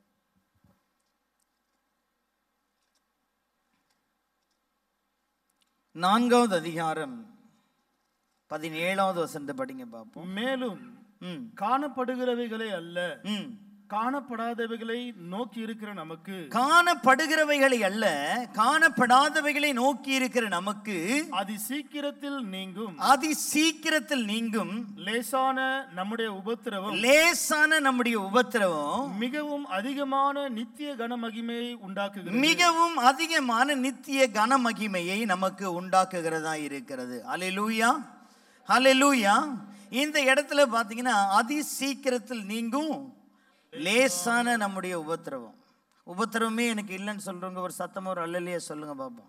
நான்காவது அதிகாரம் பதினேழாவது வசனத்தை படிங்க பார்ப்போம் மேலும் ம் காணப்படுகிறவைகளே அல்ல ம் காணப்படாதவைகளை நோக்கி இருக்கிற நமக்கு காணப்படுகிறவைகளை அல்ல காணப்படாதவைகளை நோக்கி இருக்கிற நமக்கு அதி சீக்கிரத்தில் நீங்கும் அதி சீக்கிரத்தில் நீங்கும் லேசான நம்முடைய உபத்திரவம் லேசான நம்முடைய உபத்திரவம் மிகவும் அதிகமான நித்திய கனமகிமையை உண்டாக்குகிறது மிகவும் அதிகமான நித்திய கன மகிமையை நமக்கு உண்டாக்குகிறதா இருக்கிறது அலையூயா அலையூயா இந்த இடத்துல பார்த்தீங்கன்னா அதி சீக்கிரத்தில் நீங்கும் லேசான நம்முடைய உபத்திரவம் உபத்திரவமே எனக்கு இல்லைன்னு சொல்றவங்க ஒரு சத்தம் ஒரு அல்லலையே சொல்லுங்க பாப்போம்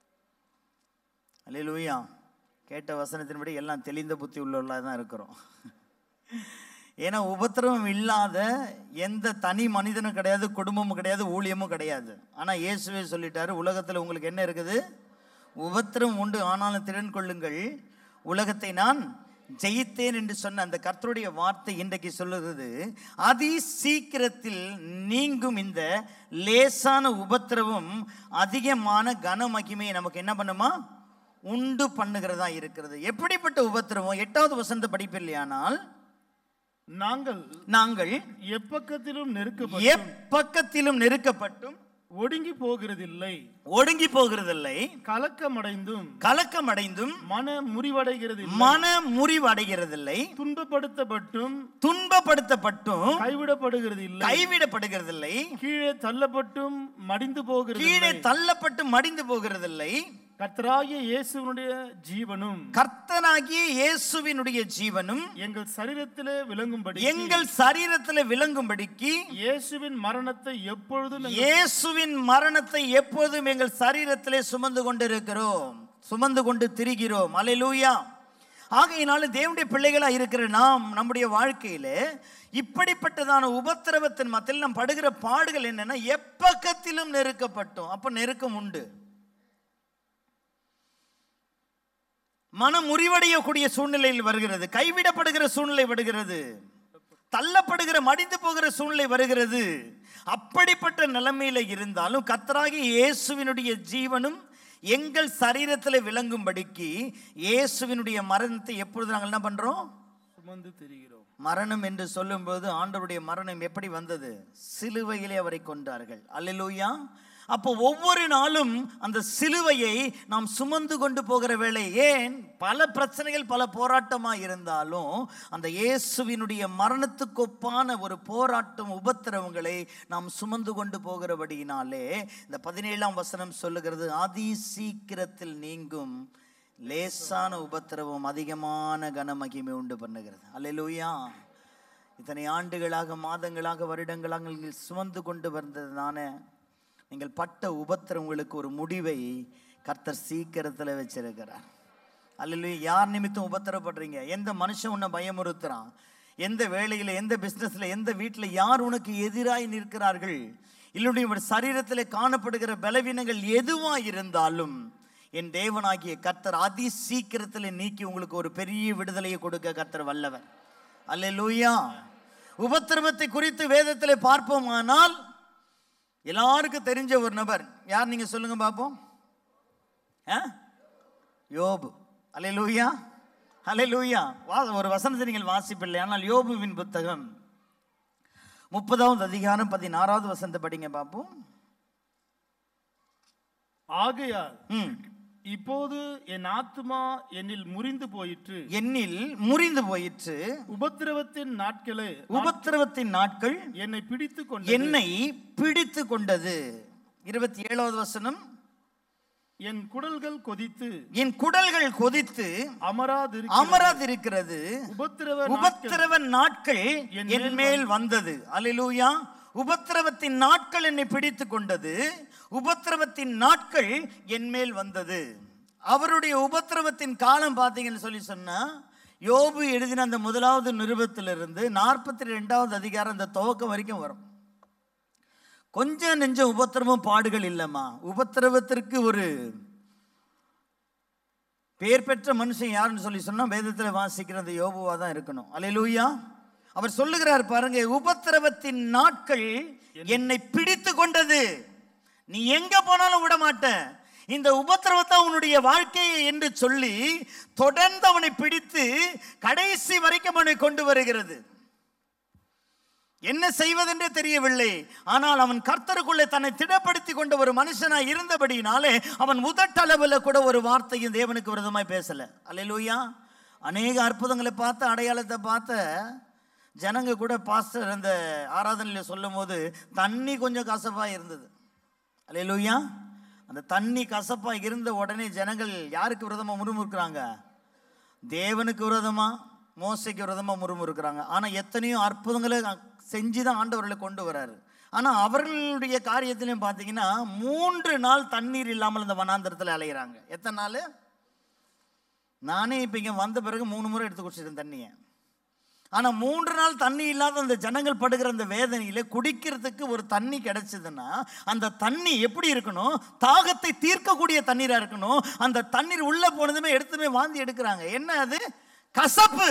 அல்லேலூயா கேட்ட வசனத்தின்படி எல்லாம் தெளிந்த புத்தி உள்ளவர்களாக தான் இருக்கிறோம் ஏன்னா உபத்திரவம் இல்லாத எந்த தனி மனிதனும் கிடையாது குடும்பமும் கிடையாது ஊழியமும் கிடையாது ஆனால் இயேசுவே சொல்லிட்டாரு உலகத்தில் உங்களுக்கு என்ன இருக்குது உபத்திரம் உண்டு ஆனாலும் திறன் கொள்ளுங்கள் உலகத்தை நான் ஜெயித்தேன் என்று சொன்ன அந்த கர்த்தருடைய வார்த்தை இன்றைக்கு சொல்லுகிறது அதி சீக்கிரத்தில் நீங்கும் இந்த லேசான உபத்திரவம் அதிகமான கன மகிமையை நமக்கு என்ன பண்ணுமா உண்டு பண்ணுகிறதா இருக்கிறது எப்படிப்பட்ட உபத்திரவம் எட்டாவது வசந்த படிப்பில்லையானால் நாங்கள் நாங்கள் எப்பக்கத்திலும் நெருக்கப்பட்டு எப்பக்கத்திலும் நெருக்கப்பட்டும் ஒடுங்கி போகிறதில்லை ஒடுங்கி போகிறதில்லை கலக்கமடைந்தும் கலக்கமடைந்தும் மன முறிவடைகிறது மன முறிவடைகிறதில்லை துன்பப்படுத்தப்பட்டும் துன்பப்படுத்தப்பட்டும் கைவிடப்படுகிறது இல்லை கைவிடப்படுகிறதில்லை கீழே தள்ளப்பட்டும் மடிந்து போகிறது கீழே தள்ளப்பட்டு மடிந்து போகிறதில்லை கர்த்தராகிய இயேசுவனுடைய ஜீவனும் கர்த்தனாகிய இயேசுவினுடைய ஜீவனும் எங்கள் சரீரத்திலே விளங்கும்படி எங்கள் சரீரத்தில் விளங்கும்படிக்கு இயேசுவின் மரணத்தை எப்பொழுதும் எங்கள் இயேசுவின் மரணத்தை எப்போதும் எங்கள் சரீரத்திலே சுமந்து கொண்டிருக்கிறோம் சுமந்து கொண்டு திரிகிறோம் அலையிலூயா ஆகையினால தேவனுடைய பிள்ளைகளா இருக்கிற நாம் நம்முடைய வாழ்க்கையில இப்படிப்பட்டதான உபத்திரவத்தின் மத்தியில் நாம் படுகிற பாடுகள் என்னன்னா எப்பக்கத்திலும் நெருக்கப்பட்டோம் அப்ப நெருக்கம் உண்டு மனம் முறிவடையக்கூடிய சூழ்நிலையில் வருகிறது கைவிடப்படுகிற சூழ்நிலை வருகிறது தள்ளப்படுகிற மடிந்து போகிற சூழ்நிலை வருகிறது அப்படிப்பட்ட நிலைமையில இருந்தாலும் கத்தராகி இயேசுவினுடைய ஜீவனும் எங்கள் சரீரத்தில் விளங்கும்படிக்கு இயேசுவினுடைய மரணத்தை எப்பொழுது நாங்கள் என்ன பண்றோம் சுமந்து திரிகிறோம் மரணம் என்று சொல்லும்போது ஆண்டவருடைய மரணம் எப்படி வந்தது சிலுவையிலே அவரை கொண்டார்கள் அல்லேலூயா அப்போ ஒவ்வொரு நாளும் அந்த சிலுவையை நாம் சுமந்து கொண்டு போகிற வேளை ஏன் பல பிரச்சனைகள் பல போராட்டமாக இருந்தாலும் அந்த இயேசுவினுடைய மரணத்துக்கொப்பான ஒரு போராட்டம் உபத்திரவங்களை நாம் சுமந்து கொண்டு போகிறபடியினாலே இந்த பதினேழாம் வசனம் சொல்லுகிறது அதி சீக்கிரத்தில் நீங்கும் லேசான உபத்திரவம் அதிகமான கனமகிமை உண்டு பண்ணுகிறது அல்லேலூயா இத்தனை ஆண்டுகளாக மாதங்களாக வருடங்களாக நீங்கள் சுமந்து கொண்டு வந்ததுனால நீங்கள் பட்ட உபத்திரம் உங்களுக்கு ஒரு முடிவை கர்த்தர் சீக்கிரத்தில் வச்சிருக்கிறார் அல்லேலூயா யார் நிமித்தம் உபத்திரப்படுறீங்க எந்த மனுஷன் உன்னை பயமுறுத்துறான் எந்த வேலையில் எந்த பிஸ்னஸில் எந்த வீட்டில் யார் உனக்கு எதிராய் நிற்கிறார்கள் இல்லைடைய உன் சரீரத்தில் காணப்படுகிற பலவீனங்கள் எதுவாக இருந்தாலும் என் தேவனாகிய கர்த்தர் அதி சீக்கிரத்தில் நீக்கி உங்களுக்கு ஒரு பெரிய விடுதலையை கொடுக்க கர்த்தர் வல்லவர் அல்லேலூயா உபத்திரவத்தை குறித்து வேதத்தில் பார்ப்போமானால் எல்லாருக்கும் தெரிஞ்ச ஒரு நபர் யார் நீங்க சொல்லுங்க பார்ப்போம் ஆ? யோபு அல்லேலூயா அல்லேலூயா வா ஒரு வசனத்தை நீங்கள் வாசிப்பில்லை ஆனால் யோபுவின் புத்தகம் முப்பதாவது அதிகாரம் பதினாறாவது வசனத்தை படிங்க பார்ப்போம் ஆகையால் ம். இப்போது என் ஆத்துமா என்னில் முறிந்து போயிற்று என்னில் முறிந்து போயிற்று உபத்திரவத்தின் நாட்களே உபத்திரவத்தின் நாட்கள் என்னை பிடித்து கொண்டு என்னை பிடித்து கொண்டது இருபத்தி ஏழாவது வசனம் என் குடல்கள் கொதித்து என் குடல்கள் கொதித்து அமராது அமராதிருக்கிறது உபத்திரவ நாட்கள் உபத்திரவ நாட்கள் என் என் மேல் வந்தது அல்லேலூயா உபத்திரவத்தின் நாட்கள் என்னை பிடித்து கொண்டது உபத்திரவத்தின் நாட்கள் என் மேல் வந்தது அவருடைய உபத்திரவத்தின் காலம் பார்த்தீங்கன்னு சொல்லி சொன்னா யோபு எழுதின அந்த முதலாவது நிருபத்திலிருந்து நாற்பத்தி ரெண்டாவது அதிகாரம் அந்த துவக்கம் வரைக்கும் வரும் கொஞ்சம் நெஞ்ச உபத்திரவம் பாடுகள் இல்லைம்மா உபத்திரவத்திற்கு ஒரு பேர் பெற்ற மனுஷன் யாருன்னு சொல்லி சொன்னா வேதத்தில் வாசிக்கிற அந்த யோபுவா தான் இருக்கணும் அல்லேலூயா அவர் சொல்லுகிறார் பாருங்க உபத்திரவத்தின் நாட்கள் என்னை பிடித்து கொண்டது நீ எங்க போனாலும் விட மாட்டேன் இந்த உபத்திரவத்தை உன்னுடைய வாழ்க்கையை என்று சொல்லி தொடர்ந்து அவனை பிடித்து கடைசி வரைக்கும் அவனை கொண்டு வருகிறது என்ன செய்வதென்றே தெரியவில்லை ஆனால் அவன் கர்த்தருக்குள்ளே தன்னை திடப்படுத்தி கொண்ட ஒரு மனுஷனாய் இருந்தபடினாலே அவன் உதட்டளவில் கூட ஒரு வார்த்தையும் தேவனுக்கு விரதமாய் பேசல அல்லேலூயா அநேக அற்புதங்களை பார்த்து அடையாளத்தை பார்த்த ஜனங்க கூட பாஸ்டர் அந்த ஆராதனையில் சொல்லும் போது தண்ணி கொஞ்சம் கசப்பா இருந்தது அல்லேலூயா அந்த தண்ணி கசப்பா இருந்த உடனே ஜனங்கள் யாருக்கு விரதமா முறுமுறுக்கிறாங்க தேவனுக்கு விரோதமா மோசைக்கு விரோதமா முறுமுறுக்கிறாங்க ஆனா எத்தனையோ அற்புதங்களை செஞ்சு தான் ஆண்டவர்களை கொண்டு வராரு ஆனா அவர்களுடைய காரியத்திலையும் பார்த்தீங்கன்னா மூன்று நாள் தண்ணீர் இல்லாமல் இந்த வனாந்தரத்தில் அலையிறாங்க எத்தனை நாள் நானே இப்போ இங்கே வந்த பிறகு மூணு முறை எடுத்து குடிச்சிட்டேன் தண்ணியை ஆனால் மூன்று நாள் தண்ணி இல்லாத அந்த ஜனங்கள் படுகிற அந்த வேதனையில குடிக்கிறதுக்கு ஒரு தண்ணி கிடைச்சதுன்னா அந்த தண்ணி எப்படி இருக்கணும் தாகத்தை தீர்க்கக்கூடிய தண்ணீரா இருக்கணும் அந்த தண்ணீர் உள்ள போனதுமே எடுத்துமே வாந்தி எடுக்கிறாங்க என்ன அது கசப்பு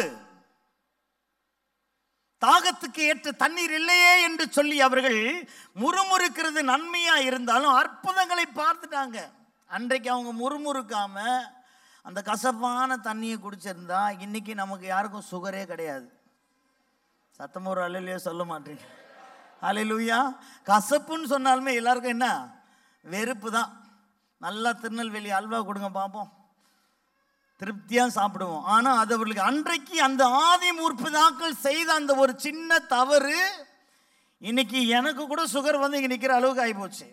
தாகத்துக்கு ஏற்ற தண்ணீர் இல்லையே என்று சொல்லி அவர்கள் முறுமுறுக்கிறது நன்மையா இருந்தாலும் அற்புதங்களை பார்த்துட்டாங்க அன்றைக்கு அவங்க முறுமுறுக்காம அந்த கசப்பான தண்ணியை குடிச்சிருந்தா இன்னைக்கு நமக்கு யாருக்கும் சுகரே கிடையாது சத்தம் ஒரு அலையிலேயே சொல்ல மாட்டீங்க அலையிலுயா கசப்புன்னு சொன்னாலுமே எல்லாருக்கும் என்ன வெறுப்பு தான் நல்லா திருநெல்வேலி அல்வா கொடுங்க பார்ப்போம் திருப்தியாக சாப்பிடுவோம் ஆனால் அது அவர்களுக்கு அன்றைக்கு அந்த ஆதி முற்பதாக்கள் செய்த அந்த ஒரு சின்ன தவறு இன்னைக்கு எனக்கு கூட சுகர் வந்து இங்கே நிற்கிற அளவுக்கு ஆகிப்போச்சு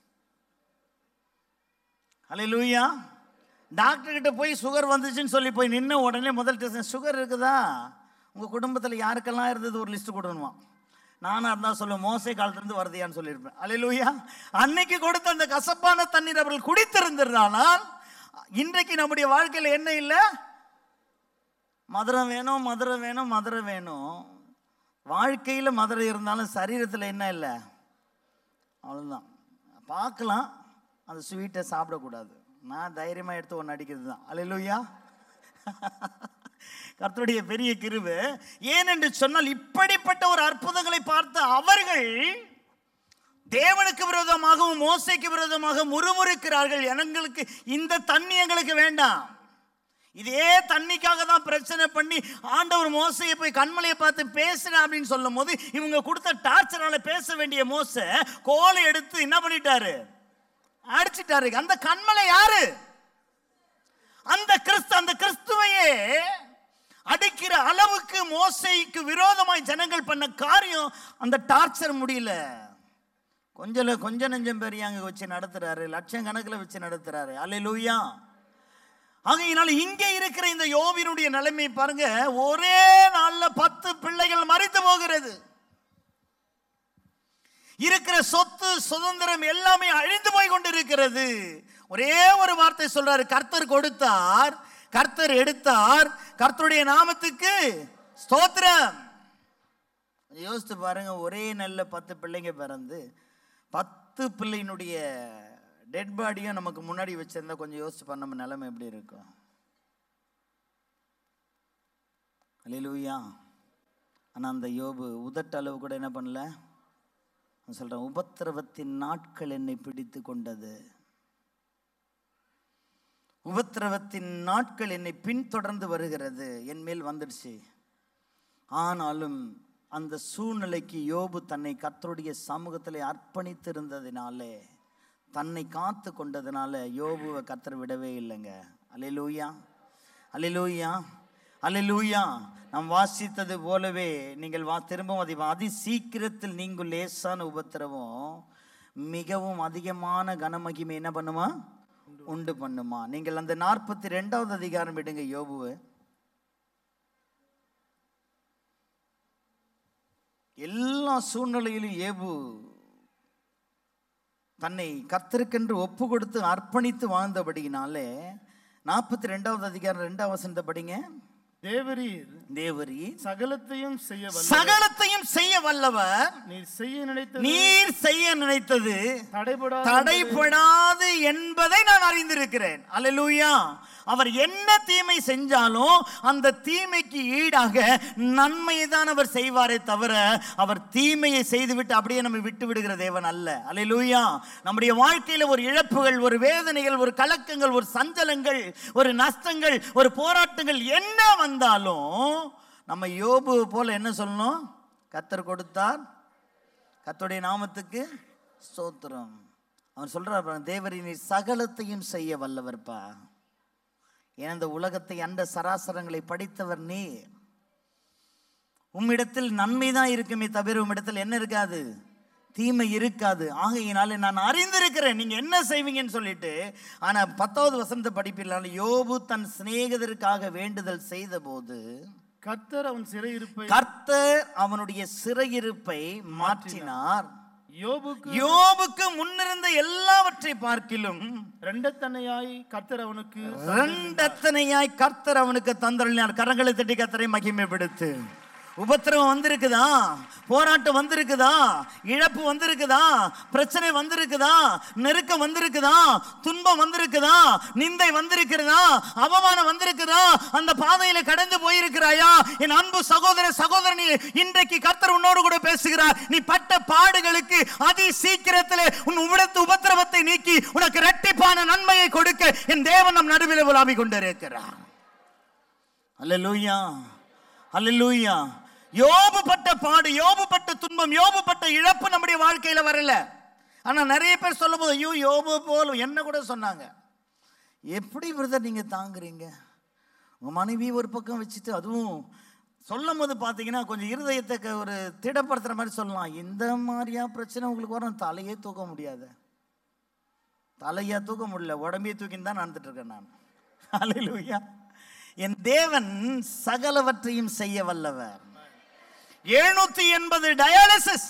ஹலே லூயா டாக்டர் கிட்ட போய் சுகர் வந்துச்சுன்னு சொல்லி போய் நின்ன உடனே முதல் டெஸ்ட் சுகர் இருக்குதா உங்கள் குடும்பத்தில் யாருக்கெல்லாம் இருந்தது ஒரு லிஸ்ட் கொடுக்கணுமா நானாக இருந்தால் சொல்லுவேன் மோசை காலத்துலேருந்து வருதியான்னு சொல்லியிருப்பேன் அலையிலூயா அன்னைக்கு கொடுத்த அந்த கசப்பான தண்ணீர் அவர்கள் குடித்திருந்திருந்தானால் இன்றைக்கு நம்முடைய வாழ்க்கையில் என்ன இல்லை மதுரம் வேணும் மதுரம் வேணும் மதுரம் வேணும் வாழ்க்கையில் மதுரை இருந்தாலும் சரீரத்தில் என்ன இல்லை அவ்வளோதான் பார்க்கலாம் அந்த ஸ்வீட்டை சாப்பிடக்கூடாது நான் தைரியமாக எடுத்து ஒன்று அடிக்கிறது தான் அலையிலூயா கர்த்தருடைய பெரிய கிருபை ஏனென்று சொன்னால் இப்படிப்பட்ட ஒரு அற்புதங்களை பார்த்த அவர்கள் தேவனுக்கு விரோதமாகவும் மோசைக்கு விரோதமாக முறுமுறுக்கிறார்கள் எங்களுக்கு இந்த தண்ணி எங்களுக்கு வேண்டாம் இதே தண்ணிக்காக தான் பிரச்சனை பண்ணி ஆண்டவர் மோசையை போய் கண்மலையை பார்த்து பேசுறேன் அப்படின்னு சொல்லும் போது இவங்க கொடுத்த டார்ச்சரால பேச வேண்டிய மோச கோலை எடுத்து என்ன பண்ணிட்டாரு அடிச்சிட்டாரு அந்த கண்மலை யாரு அந்த கிறிஸ்து அந்த கிறிஸ்துவையே அடிக்கிற அளவுக்கு மோசைக்கு விரோதமாய் ஜனங்கள் பண்ண காரியம் அந்த டார்ச்சர் முடியல கொஞ்சம் கொஞ்சம் நெஞ்சம் பெரிய அங்கே வச்சு நடத்துறாரு லட்சம் கணக்கில் வச்சு நடத்துறாரு அல்லேலூயா ஆகையினால இங்கே இருக்கிற இந்த யோபினுடைய நிலைமை பாருங்க ஒரே நாள்ல பத்து பிள்ளைகள் மறித்து போகிறது இருக்கிற சொத்து சுதந்திரம் எல்லாமே அழிந்து போய் கொண்டிருக்கிறது ஒரே ஒரு வார்த்தை சொல்றாரு கர்த்தர் கொடுத்தார் கர்த்தர் எடுத்தார் கர்த்தருடைய நாமத்துக்கு ஸ்தோத்திரம் யோசித்து பாருங்க ஒரே நல்ல பத்து பிள்ளைங்க பிறந்து பத்து பிள்ளையினுடைய டெட் பாடியும் நமக்கு முன்னாடி வச்சிருந்தா கொஞ்சம் யோசிச்சு பாரு நம்ம நிலைமை எப்படி இருக்கும் அல்லேலூயா ஆனால் அந்த யோபு உதட்ட அளவு கூட என்ன பண்ணல நான் சொல்றேன் உபத்திரவத்தின் நாட்கள் என்னை பிடித்து கொண்டது உபத்திரவத்தின் நாட்கள் என்னை பின்தொடர்ந்து வருகிறது என் மேல் வந்துடுச்சு ஆனாலும் அந்த சூழ்நிலைக்கு யோபு தன்னை கர்த்தருடைய சமூகத்தில் அர்ப்பணித்திருந்ததினாலே தன்னை காத்து கொண்டதுனால யோபுவை கர்த்தர் விடவே இல்லைங்க அல்லேலூயா அல்லேலூயா அல்லேலூயா நாம் வாசித்தது போலவே நீங்கள் வா திரும்பவும் அதை வா- அதி சீக்கிரத்தில் நீங்கள் லேசான உபத்திரவம் மிகவும் அதிகமான கனமகிமை என்ன பண்ணுமா உண்டு பண்ணுமா நீங்கள் அந்த நாற்பத்தி ரெண்டாவது அதிகாரம் விடுங்க யோபுவை எல்லா சூழ்நிலையிலும் ஏபு தன்னை கர்த்தருக்கென்று ஒப்பு கொடுத்து அர்ப்பணித்து வாழ்ந்தபடியினாலே நாற்பத்தி ரெண்டாவது அதிகாரம் ரெண்டாவது வசனத்தை படிங்க தேவரீர் தேவரி சகலத்தையும் செய்ய வல்ல சகலத்தையும் செய்ய வல்லவர் நீர் செய்ய நினைத்தது நீர் செய்ய நினைத்தது தடைபடா தடைப்படாது என்பதை நான் அறிந்திருக்கிறேன் அல்லேலூயா அவர் என்ன தீமை செஞ்சாலும் அந்த தீமைக்கு ஈடாக நன்மையை தான் அவர் செய்வாரே தவிர அவர் தீமையை செய்துவிட்டு அப்படியே நம்ம விட்டு விடுகிற தேவன் அல்ல அல்லேலூயா நம்முடைய வாழ்க்கையில ஒரு இழப்புகள் ஒரு வேதனைகள் ஒரு கலக்கங்கள் ஒரு சஞ்சலங்கள் ஒரு நஷ்டங்கள் ஒரு போராட்டங்கள் என்ன வந்தாலும் நம்ம யோபு போல என்ன சொல்லணும் கத்தர் கொடுத்தார் கர்த்தருடைய நாமத்துக்கு ஸ்தோத்திரம் அவன் சொல்றார் பாருங்க, தேவரே நீர் சகலத்தையும் செய்ய வல்லவர்ப்பா ஏன் இந்த உலகத்தை அண்ட சராசரங்களை படித்தவர் நீ உம்மிடத்தில் நன்மை தான் இருக்குமே தவிர உம்மிடத்தில் என்ன இருக்காது தீமை இருக்காது ஆகையினாலே நான் அறிந்திருக்கிறேன் நீங்க என்ன செய்வீங்கன்னு சொல்லிட்டு ஆனா பத்தாவது வசந்த படிப்பில் யோபு தன் சிநேகிதருக்காக வேண்டுதல் செய்த போது கர்த்தர் அவன் சிறையிருப்பை கர்த்தர் அவனுடைய சிறையிருப்பை மாற்றினார் யோபுக்கு யோபுக்கு முன்னிருந்த எல்லாவற்றை பார்க்கிலும் ரெண்டத்தனையாய் கர்த்தர் அவனுக்கு ரெண்டத்தனையாய் கர்த்தர் அவனுக்கு தந்தருளினார் கரங்களை தட்டி கர்த்தரை மகிமைப்படுத்து உபத்திரவம் வந்திருக்குதா போராட்டம் வந்திருக்குதா இழப்பு வந்திருக்குதா பிரச்சனை வந்திருக்குதா நெருக்கம் வந்திருக்குதா துன்பம் வந்திருக்குதா நிந்தை வந்திருக்கிறதா அவமானம் வந்திருக்குதா அந்த பாதையில கடந்து போயிருக்கிறாயா என் அன்பு சகோதர சகோதரனி இன்றைக்கு கர்த்தர் உன்னோடு கூட பேசுகிறார் நீ பட்ட பாடுகளுக்கு அதி சீக்கிரத்திலே உன் உவிடத்து உபத்திரவத்தை நீக்கி உனக்கு இரட்டிப்பான நன்மையை கொடுக்க என் தேவன் நம் நடுவில் உலாவிக் கொண்டிருக்கிறார் அல்லேலூயா அல்லேலூயா யோபு பட்ட பாடு யோபு பட்ட துன்பம் யோபு பட்ட இழப்பு நம்முடைய வாழ்க்கையில வரல ஆனா நிறைய பேர் சொல்லும்போது ஐயோ யோபு போல என்ன கூட சொன்னாங்க எப்படி பிரதர் நீங்க தாங்குறீங்க உங்க மனைவி ஒரு பக்கம் வச்சுட்டு அதுவும் சொல்லும் போது பார்த்தீங்கன்னா கொஞ்சம் இருதயத்தை க- ஒரு திடப்படுத்துற மாதிரி சொல்லலாம் இந்த மாதிரியா பிரச்சனை உங்களுக்கு வரும் தலையே தூக்க முடியாது தலையா தூக்க முடியல உடம்பையே தூக்கின்னு தான் நடந்துட்டு இருக்கேன் நான் அல்லேலூயா என் தேவன் சகலவற்றையும் செய்ய வல்லவர் எழுநூத்தி எண்பது டயாலிசிஸ்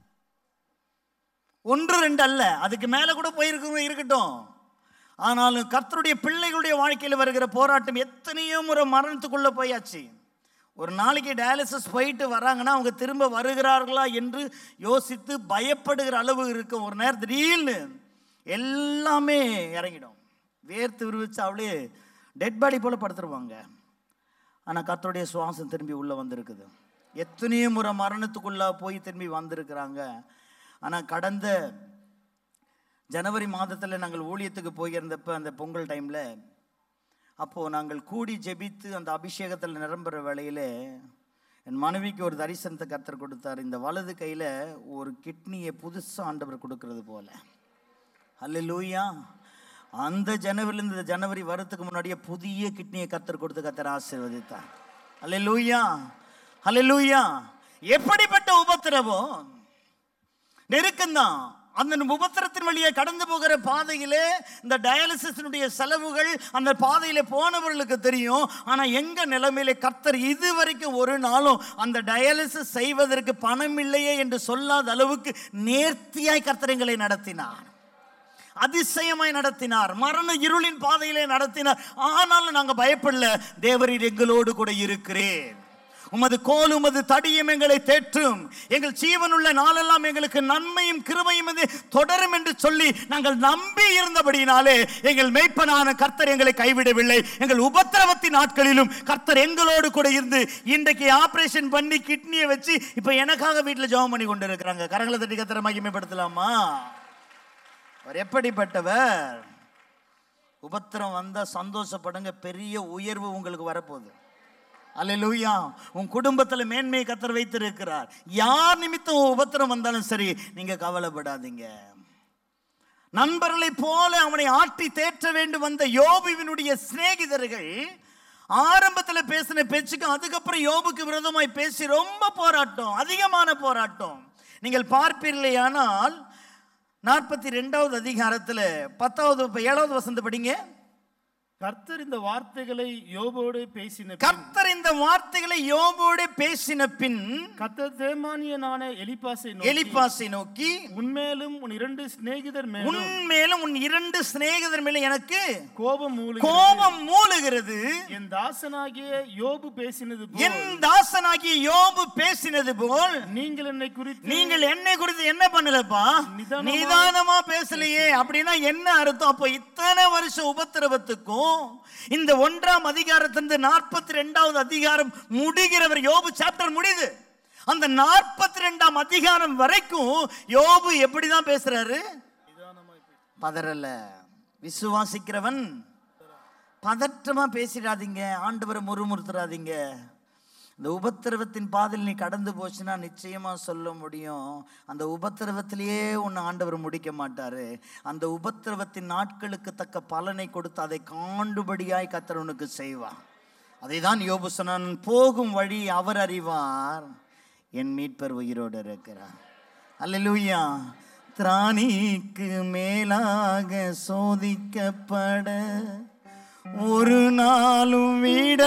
ஒன்று ரெண்டு அல்ல அதுக்கு மேல கூட போயிருக்க இருக்கட்டும் ஆனாலும் கர்த்தருடைய பிள்ளைகளுடைய வாழ்க்கையில் வருகிற போராட்டம் எத்தனையோ முறை மரணத்துக்குள்ள போயாச்சு ஒரு நாளைக்கு டயாலிசிஸ் போயிட்டு வராங்கன்னா அவங்க திரும்ப வருகிறார்களா என்று யோசித்து பயப்படுகிற அளவு இருக்கும் ஒரு நேரம் திடீர்னு எல்லாமே இறங்கிடும் வேர்த்து விரிவிச்சு அவளே டெட் பாடி போல படுத்துருவாங்க ஆனால் கர்த்தருடைய சுவாசம் திரும்பி உள்ளே வந்திருக்குது எத்தனையோ முறை மரணத்துக்குள்ளே போய் திரும்பி வந்திருக்கிறாங்க ஆனால் கடந்த ஜனவரி மாதத்தில் நாங்கள் ஊழியத்துக்கு போயிருந்தப்ப அந்த பொங்கல் டைமில் அப்போது நாங்கள் கூடி ஜெபித்து அந்த அபிஷேகத்தில் நிரம்புற வேளையில் என் மனைவிக்கு ஒரு தரிசனத்தை கர்த்தர் கொடுத்தார் இந்த வலது கையில் ஒரு கிட்னியை புதுசாக ஆண்டவர் கொடுக்கறது போல அல்லேலூயா அந்த ஜனவரிலேருந்து இந்த ஜனவரி வரத்துக்கு முன்னாடியே புதிய கிட்னியை கத்தர் கொடுத்து கத்தர் ஆசீர்வதித்தார் அல்லேலூயா அல்லேலூயா எப்படிப்பட்ட உபத்திரவம் நெருக்கம்தான் அந்த உபத்திரத்தின் வழியே கடந்து போகிற பாதையிலே இந்த டயாலிசிஸினுடைய செலவுகள் அந்த பாதையிலே போனவர்களுக்கு தெரியும் ஆனா எங்க நிலைமையிலே கர்த்தர் இதுவரைக்கும் ஒரு நாளும் அந்த டயாலிசிஸ் செய்வதற்கு பணம் இல்லையே என்று சொல்லாத அளவுக்கு நேர்த்தியாய் கர்த்தர் எங்களை நடத்தினார் அதிசயமாய் நடத்தினார் மரண இருளின் பாதையிலே நடத்தினார் ஆனாலும் நாங்க பயப்படல தேவரீர் எங்களோடு கூட இருக்கிறேன் உமது கோல் உமது தடியும் எங்களை தேற்றும் எங்கள் ஜீவனுள்ள நாளெல்லாம் எங்களுக்கு நன்மையும் கிருபையும் இது தொடரும் என்று சொல்லி நாங்கள் நம்பி இருந்தபடியினாலே எங்கள் மெய்ப்பனான கர்த்தர் எங்களை கைவிடவில்லை எங்கள் உபத்திரவத்தின் நாட்களிலும் கர்த்தர் எங்களோடு கூட இருந்து இன்றைக்கு ஆபரேஷன் பண்ணி கிட்னியை வச்சு இப்ப எனக்காக வீட்டில் ஜெபம் பண்ணி கொண்டு இருக்கிறாங்க கரங்களை தட்டி கர்த்தரை மகிமைப்படுத்தலாமா அவர் எப்படிப்பட்டவர் உபத்திரம் வந்தா சந்தோஷப்படுங்க பெரிய உயர்வு உங்களுக்கு வரப்போகுது அல்லேலூயா உன் குடும்பத்தில் மேன்மையை கத்தர் வைத்திருக்கிறார் யார் நிமித்தம் உன் உபத்திரம் வந்தாலும் சரி நீங்க கவலைப்படாதீங்க நண்பர்களை போல அவனை ஆட்டி தேற்ற வேண்டும் வந்த யோபுவினுடைய சிநேகிதர்கள் ஆரம்பத்தில் பேசின பேச்சுக்கு அதுக்கப்புறம் யோபுக்கு விரோதமாய் பேசி ரொம்ப போராட்டம் அதிகமான போராட்டம் நீங்கள் பார்ப்பீர்களேயானால் நாற்பத்தி ரெண்டாவது அதிகாரத்தில் பத்தாவது இப்ப ஏழாவது வசந்த படிங்க கர்த்தர் இந்த வார்த்தைகளை யோபோடு பேசின பின், கர்த்தர் இந்த வார்த்தைகளை யோபோடு பேசின பின் கர்த்தர் தேமானியனான எலிப்பாசை நோக்கி, எலிப்பாசை நோக்கி உன்மேலும் உன் இரண்டு சிநேகிதர் மேலும் உன் மேலும் உன் இரண்டு சிநேகிதர் மேல எனக்கு கோபம் மூலி கோபம் மூழுகிறது என் தாசனாகிய யோபு பேசினது போல் என் தாசனாகிய யோபு பேசினது போல் நீங்கள் என்னை குறித்து நீங்கள் என்னை குறித்து என்ன பண்ணலப்பா நிதானமா- நிதானமா பேசலையே அப்படின்னா என்ன அர்த்தம் அப்போ இத்தனை வருஷம் உபத்திரவத்துக்கும் இந்த ஒன்றாம் அதிகாரத்திலிருந்து நாற்பத்தி ரெண்டாவது அதிகாரம் முடிகிறவர் யோபு சாப்டர் முடியுது அந்த நாற்பத்தி ரெண்டாம் அதிகாரம் வரைக்கும் யோபு எப்படிதான் பேசுறாரு பதறல விசுவாசிக்கிறவன் பதற்றமா பேசிடாதீங்க ஆண்டவரை முறுமுறுத்துறாதீங்க இந்த உபத்திரவத்தின் பாதையில் நீ கடந்து போச்சுன்னா நிச்சயமா சொல்ல முடியும் அந்த உபத்திரவத்திலேயே உன்னை ஆண்டவர் முடிக்க மாட்டாரு அந்த உபத்திரவத்தின் நாட்களுக்கு தக்க பலனை கொடுத்து அதை காண்டுபடியாய் கத்தர் உனக்கு செய்வார் அதை தான் யோபு சொன்னான் போகும் வழி அவர் அறிவார் என் மீட்பர் உயிரோடு இருக்கிறார் அல்லேலூயா திராணிக்கு மேலாக சோதிக்கப்பட ஒரு நாளும் விட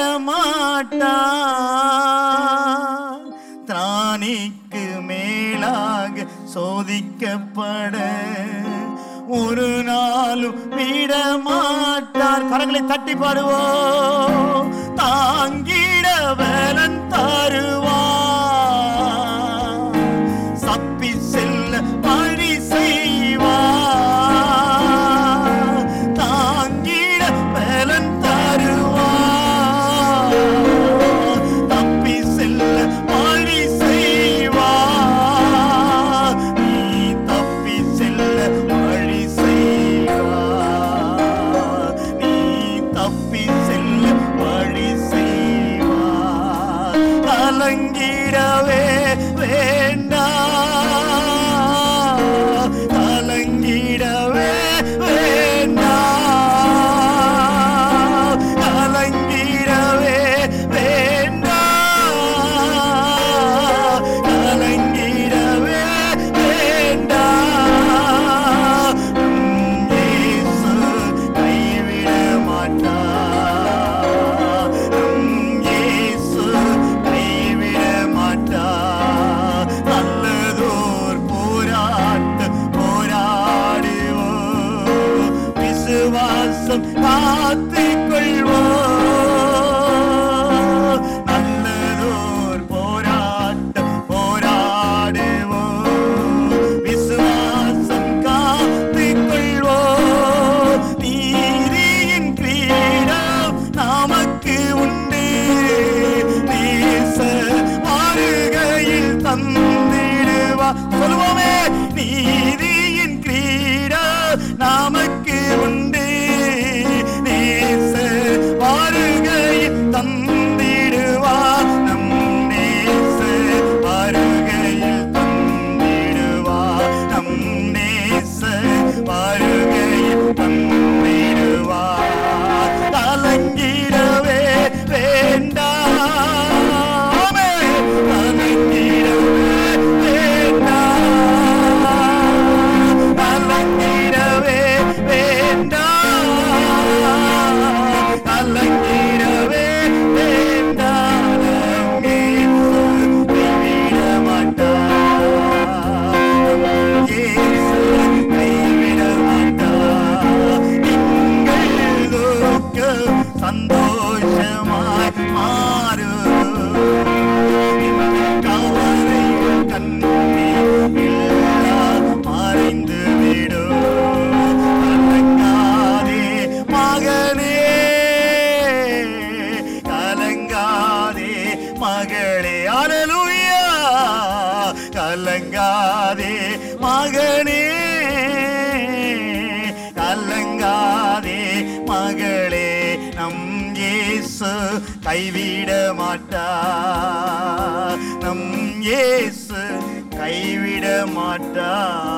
மாட்டார் திராணிக்கு மேலாக சோதிக்கப்பட ஒரு நாளும் விட மாட்டார் கரங்களை தட்டி பாடுவோம் தாங்கிட பலன் தருவார் சப்பி செல்ல வழி செய்வார் தாங்கிட பலன் தருவார் தப்பி செல்ல வழி செய்வார் நீ தப்பி செல்ல வழி செய்வார் நீ தப்பி செல்ல வழி செய்வார் கலங்கிடவே வேண்டாம் கலங்கிடவே வேண்டாம் கலங்கிடவே வேண்டாம் கலங்கிடவே வேண்டாம் உம் இயேசு கைவிட மாட்டார் உம் இயேசு கைவிட மாட்டார் நல்லதோர் போராட்ட போராடுவோம் விசுவாசம் காத்துக் கொள்வோம் நல்லதோர் போராட்டம் போராடுவோம் விசுவாசம் காத்துக் கொள்வோம் நீதியின் கிரீடம் நமக்கு உண்டு நேச மாறுகையில் தந்திடுவா சொல்லுவோமே நீதியின் கிரீடம் நமக்கு உண்டு நேச மாறுகையில் தந்திடுவா நம் நேச வருகையில் தந்திடுவா நம் நேச வருகையில் தந்திடுவா கலங்கிடவே வேண்டாமே கலங்கிடவே வேண்டாம் சந்தோஷமாய் மாறும் கவலைகள் கண்ணீர் எல்லாம் மறைந்து விடும் கலங்காதே மகனே கலங்காதே மகளே அலலுயா கலங்காதே மகனே கலங்காதே மகளே நம் இயேசு கைவிட மாட்டா நம் இயேசு கைவிட மாட்டா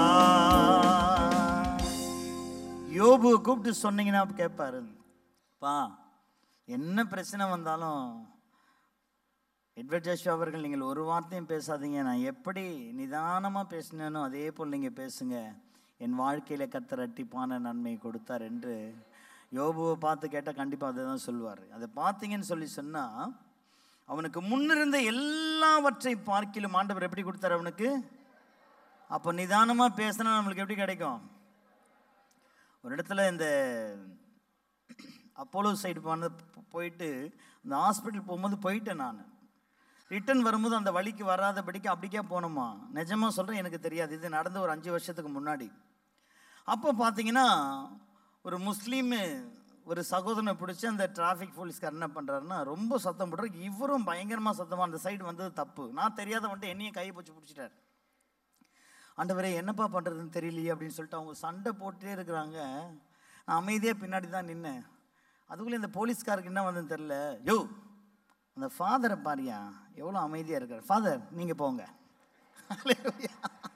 யோபு கூப்பிட்டு சொன்னீங்கன்னா கேட்பாரு பா என்ன பிரச்சனை வந்தாலும் எட்வர்ட் ஜோஷுவா அவர்கள் நீங்கள் ஒரு வார்த்தையும் பேசாதீங்க நான் எப்படி நிதானமாக பேசினேனோ அதே போல் நீங்கள் பேசுங்க என் வாழ்க்கையில் கத்தர் இரட்டிப்பான நன்மை கொடுத்தார் என்று யோபுவை பார்த்து கேட்டால் கண்டிப்பாக அதை தான் சொல்லுவார் அதை பார்த்தீங்கன்னு சொல்லி சொன்னால் அவனுக்கு முன்னிருந்த எல்லாவற்றை பார்க்கிலும் ஆண்டவர் எப்படி கொடுத்தார் அவனுக்கு அப்போ நிதானமாக பேசினா நம்மளுக்கு எப்படி கிடைக்கும் ஒரு இடத்துல இந்த அப்போலோ சைடு போனது போயிட்டு அந்த ஹாஸ்பிட்டல் போகும்போது போயிட்டேன் நான் ரிட்டர்ன் வரும்போது அந்த வழிக்கு வராதபடிக்கு அப்படிக்கே போனோமா நிஜமாக சொல்கிறேன் எனக்கு தெரியாது இது நடந்த ஒரு அஞ்சு வருஷத்துக்கு முன்னாடி அப்போ பார்த்தீங்கன்னா ஒரு முஸ்லீமு ஒரு சகோதரனை பிடிச்சி அந்த டிராஃபிக் போலீஸ்கார் என்ன பண்ணுறாருன்னா ரொம்ப சத்தம் போடுறாரு இவரும் பயங்கரமாக சத்தமாக அந்த சைடு வந்தது தப்பு நான் தெரியாத வந்துட்டு என்னையும் கையை பிடிச்சி பிடிச்சிட்டார் ஆண்டவரே என்னப்பா பண்ணுறதுன்னு தெரியலையே அப்படின்னு சொல்லிட்டு அவங்க சண்டை போட்டுட்டே இருக்கிறாங்க நான் அமைதியாக பின்னாடி தான் நின்னேன் அதுக்குள்ளே இந்த போலீஸ்காருக்கு என்ன வந்ததுன்னு தெரில யோ அந்த ஃபாதரை பாரியா எவ்வளோ அமைதியாக இருக்கார் ஃபாதர் நீங்கள் போங்க Hallelujah.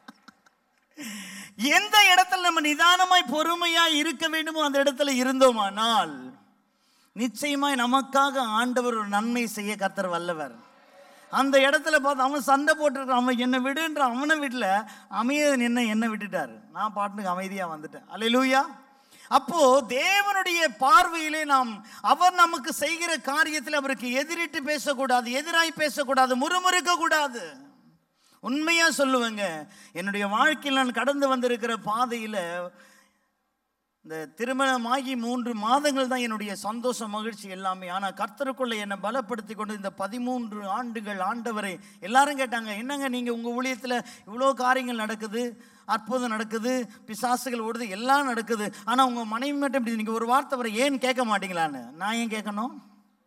எந்த இடத்துல நம்ம நிதானமாய் பொறுமையாய் இருக்க வேண்டுமோ அந்த இடத்துல இருந்தோமானால் நிச்சயமாய் நமக்காக ஆண்டவர் ஒரு நன்மை செய்ய கர்த்தர் வல்லவர் அந்த இடத்துல பார்த்து அவன் சண்டை போட்டுருக்கான் அவன் என்னை விடுன்ற அவனை விடல அமைய என்ன என்ன விட்டுட்டார் நான் பாட்டுக்கு அமைதியாக வந்துட்டேன் அல்லேலூயா அப்போ தேவனுடைய பார்வையிலே நாம் அவர் நமக்கு செய்கிற காரியத்தில் அவருக்கு எதிரிட்டு பேசக்கூடாது எதிராய் பேசக்கூடாது முறுமுறுக்க கூடாது உண்மையா சொல்லுவேங்க என்னுடைய வாழ்க்கையில் நான் கடந்து வந்திருக்கிற பாதையில் இந்த திருமணமாகி மூன்று மாதங்கள் தான் என்னுடைய சந்தோஷம் மகிழ்ச்சி எல்லாமே ஆனால் கர்த்தருக்குள்ள என்னை பலப்படுத்தி கொண்டு இந்த பதிமூன்று ஆண்டுகள் ஆண்டவரை எல்லாரும் கேட்டாங்க என்னங்க நீங்கள் உங்கள் ஊழியத்தில் இவ்வளோ காரியங்கள் நடக்குது அற்புதம் நடக்குது பிசாசுகள் ஓடுது எல்லாம் நடக்குது ஆனால் உங்கள் மனைவி மட்டும் இப்படி நீங்கள் ஒரு வார்த்தை வரை ஏன் கேட்க மாட்டீங்களான்னு நான் ஏன் கேட்கணும்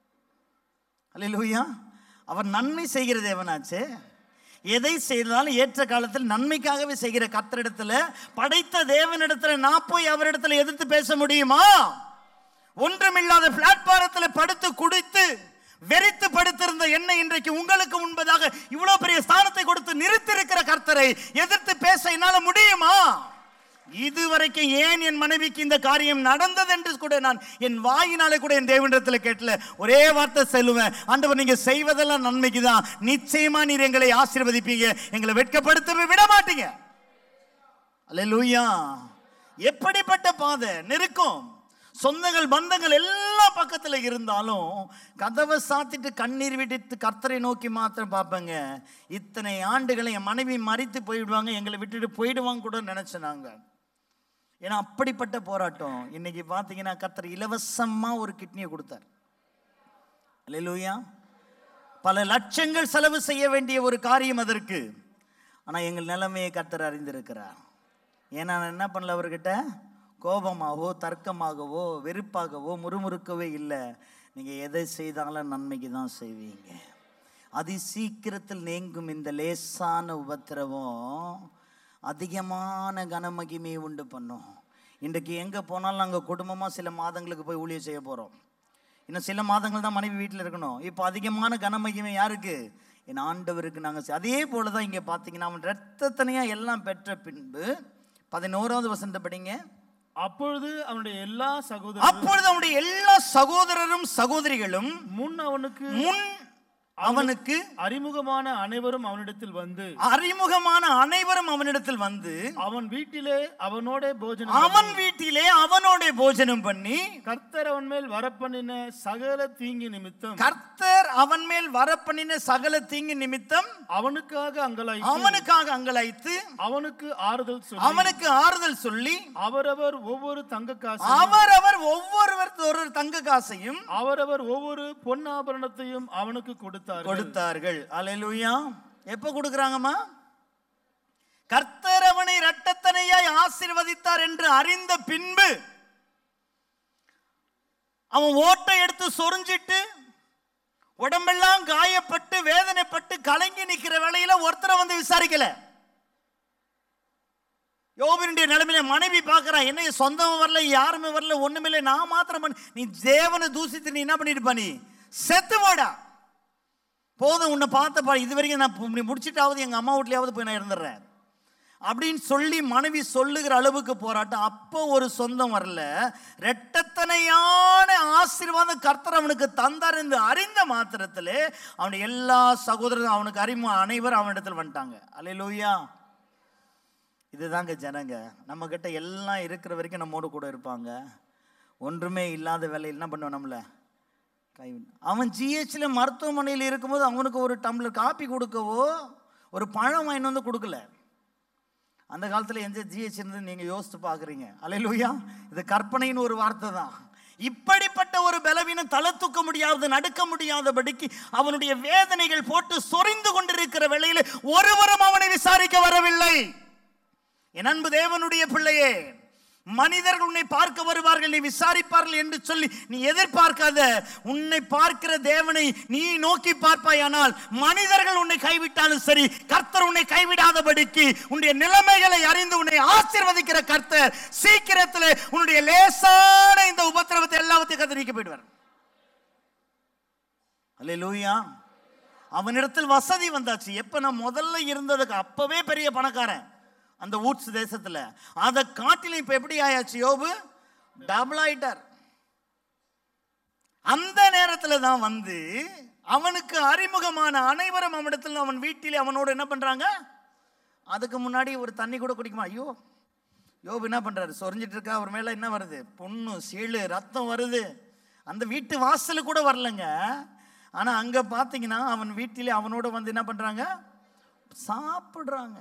அல்லேலூயா அவர் நன்மை செய்கிற தேவனாச்சே எதை செய்தாலும் ஏற்ற காலத்தில் நன்மைக்காகவே செய்கிற கத்தரிடத்துல படைத்த தேவனிடத்துல நான் போய் அவரிடத்துல எதிர்த்து பேச முடியுமா ஒன்றுமில்லாத பிளாட்பாரத்தில் படுத்து குடித்து வெறித்து படுத்திருந்த என்னை இன்றைக்கு உங்களுக்கு முன்பதாக இவ்வளவு பெரிய ஸ்தானத்தை கொடுத்து நிறுத்திருக்கிற கர்த்தரை எதிர்த்து பேச என்னால முடியுமா இதுவரைக்கும் ஏன் என் மனைவிக்கு இந்த காரியம் நடந்தது என்று கூட நான் என் வாயினாலே கூட என் தேவனிடத்தில் கேட்டல ஒரே வார்த்தை சொல்லுவேன் ஆண்டவர் நீங்க செய்வதெல்லாம் நன்மைக்கு தான் நிச்சயமா நீர் எங்களை ஆசீர்வதிப்பீங்க எங்களை வெட்கப்படுத்தவே விட மாட்டீங்க அல்லேலூயா எப்படிப்பட்ட பாதை நெருக்கம் சொந்தங்கள் பந்தங்கள் எல்லாம் பக்கத்தில் இருந்தாலும் கதவை சாத்திட்டு கண்ணீர் விட்டு கர்த்தரை நோக்கி மாத்திரம் பார்ப்பேங்க இத்தனை ஆண்டுகளை என் மனைவி மறித்து போயிடுவாங்க எங்களை விட்டுட்டு போயிடுவாங்க கூட நினைச்சேன் நாங்க ஏன்னா அப்படிப்பட்ட போராட்டம் இன்னைக்கு பார்த்தீங்கன்னா கர்த்தர் இலவசமா ஒரு கிட்னியை கொடுத்தார் அல்லேலூயா பல லட்சங்கள் செலவு செய்ய வேண்டிய ஒரு காரியம் அதற்கு ஆனால் எங்கள் நிலைமையை கர்த்தர் அறிந்திருக்கிறார் ஏன்னா நான் என்ன பண்ணல அவர்கிட்ட கோபமாகவோ தர்க்கமாகவோ வெறுப்பாகவோ முறுமுறுக்கவே இல்லை நீங்கள் எதை செய்தாலும் நன்மைக்கு தான் செய்வீங்க அதி சீக்கிரத்தில் நீங்கும் இந்த லேசான உபத்திரவம் அதிகமான கனமகிமையை உண்டு பண்ணும் இன்றைக்கு எங்கே போனாலும் நாங்கள் குடும்பமாக சில மாதங்களுக்கு போய் ஊழியம் செய்ய போகிறோம் இன்னும் சில மாதங்கள் தான் மனைவி வீட்டில் இருக்கணும் இப்போ அதிகமான கனமகிமை யாருக்கு என் ஆண்டவருக்கு நாங்கள் அதே போல தான் இங்கே பார்த்தீங்கன்னா அவன் இரத்தத்தனையாக எல்லாம் பெற்ற பின்பு பதினோராவது வசந்த படிங்க அப்பொழுது அவனுடைய எல்லா சகோதரரும் அப்பொழுது அவனுடைய எல்லா சகோதரரும் சகோதரிகளும் முன் அவனுக்கு முன் அவனுக்கு அறிமுகமான அனைவரும் அவனிடத்தில் வந்து அறிமுகமான அனைவரும் அவனிடத்தில் வந்து அவன் வீட்டிலே அவனோட போஜனம் அவன் வீட்டிலே அவனோட போஜனம் பண்ணி கர்த்தர் அவன் மேல் வரப்பண்ணின சகல தீங்கி நிமித்தம் கர்த்தர் அவன் மேல் வரப்பண்ணின சகல தீங்கு நிமித்தம் அவனுக்காக அங்கலாய் அவனுக்காக அங்கலாய்த்து அவனுக்கு ஆறுதல் சொல்லி அவனுக்கு ஆறுதல் சொல்லி அவரவர் ஒவ்வொரு தங்க காசு அவரவர் ஒவ்வொருவர் ஒரு தங்க காசையும் அவரவர் ஒவ்வொரு பொன்னாபரணத்தையும் அவனுக்கு கொடுத்தார்கள் கொடுத்தார்கள் அல்லேலூயா எப்ப கொடுக்கறாங்கம்மா கர்த்தர் அவனை இரட்டத்தனையாய் ஆசீர்வதித்தார் என்று அறிந்த பின்பு அவன் ஓட்டை எடுத்து சொரிஞ்சிட்டு உடம்பெல்லாம் காயப்பட்டு வேதனைப்பட்டு கலங்கி நிக்கிற வேளையில ஒருத்தரை வந்து விசாரிக்கல யோபினுடைய நிலைமையில மனைவி பார்க்கறான் என்ன சொந்தமும் வரல யாருமே வரல ஒண்ணுமில்லை நான் மாத்திரம் பண்ண நீ தேவனை தூசித்து நீ என்ன பண்ணிட்டு பண்ணி செத்து போடா போதும் உன்னை பார்த்தப்பா இது வரைக்கும் நான் இப்படி முடிச்சிட்டாவது எங்கள் அம்மா வீட்லையாவது போய் நான் இருந்துடுறேன் அப்படின்னு சொல்லி மனைவி சொல்லுகிற அளவுக்கு போராட்டம் அப்போ ஒரு சொந்தம் வரல ரெட்டத்தனையான ஆசீர்வாதம் கர்த்தர் அவனுக்கு தந்தார் என்று அறிந்த மாத்திரத்திலே அவனுடைய எல்லா சகோதரரும் அவனுக்கு அறிமு அனைவரும் அவனிடத்தில் வந்துட்டாங்க அல்லேலூயா இதுதாங்க ஜனங்க நம்ம கிட்ட எல்லாம் இருக்கிற வரைக்கும் நம்மோடு கூட இருப்பாங்க ஒன்றுமே இல்லாத வேலையில் என்ன பண்ணுவோம் நம்மள கை அவன் ஜிஹெச்சில் மருத்துவமனையில் இருக்கும்போது அவனுக்கு ஒரு டம்ளர் காப்பி கொடுக்கவோ ஒரு பழம் வாங்கிட்டு வந்து கொடுக்கல அந்த காலத்தில் எந்த ஜிஹெச் இருந்தது நீங்கள் யோசித்து பார்க்குறீங்க அலையிலூயா இது கற்பனைன்னு ஒரு வார்த்தை தான் இப்படிப்பட்ட ஒரு பலவீனம் தலை தூக்க முடியாத நடுக்க முடியாதபடிக்கு அவனுடைய வேதனைகள் போட்டு சொரிந்து கொண்டிருக்கிற வேளையில் ஒருவரும் அவனை விசாரிக்க வரவில்லை என் அன்பு தேவனுடைய பிள்ளையே மனிதர்கள் உன்னை பார்க்க வருவார்கள் நீ விசாரிப்பார்கள் என்று சொல்லி நீ எதிர்பார்க்காத உன்னை பார்க்கிற தேவனை நீ நோக்கி பார்ப்பாயானால் மனிதர்கள் உன்னை கைவிட்டாலும் சரி கர்த்தர் உன்னை கைவிடாதபடிக்கு உன்னுடைய நிலைமைகளை அறிந்து உன்னை ஆசீர்வதிக்கிற கர்த்தர் சீக்கிரத்தில் உன்னுடைய லேசான இந்த உபத்திரவத்தை எல்லாத்தையும் கத்தரிக்க போயிடுவார் அல்லேலூயா அவனிடத்தில் வசதி வந்தாச்சு எப்ப நான் முதல்ல இருந்ததுக்கு அப்பவே பெரிய பணக்காரன் அந்த ஊட்ஸ் தேசத்துல அதை காட்டிலும் இப்ப எப்படி ஆயாச்சு யோபு டபுள் ஆயிட்டார் அந்த நேரத்துல தான் வந்து அவனுக்கு அறிமுகமான அனைவரும் அவனிடத்தில் அவன் வீட்டிலே அவனோடு என்ன பண்றாங்க அதுக்கு முன்னாடி ஒரு தண்ணி கூட குடிக்குமா ஐயோ யோபு என்ன பண்றாரு சொரிஞ்சிட்டு இருக்கா அவர் மேல என்ன வருது பொண்ணு சீழு ரத்தம் வருது அந்த வீட்டு வாசலு கூட வரலங்க ஆனா அங்க பாத்தீங்கன்னா அவன் வீட்டிலே அவனோட வந்து என்ன பண்றாங்க சாப்பிடுறாங்க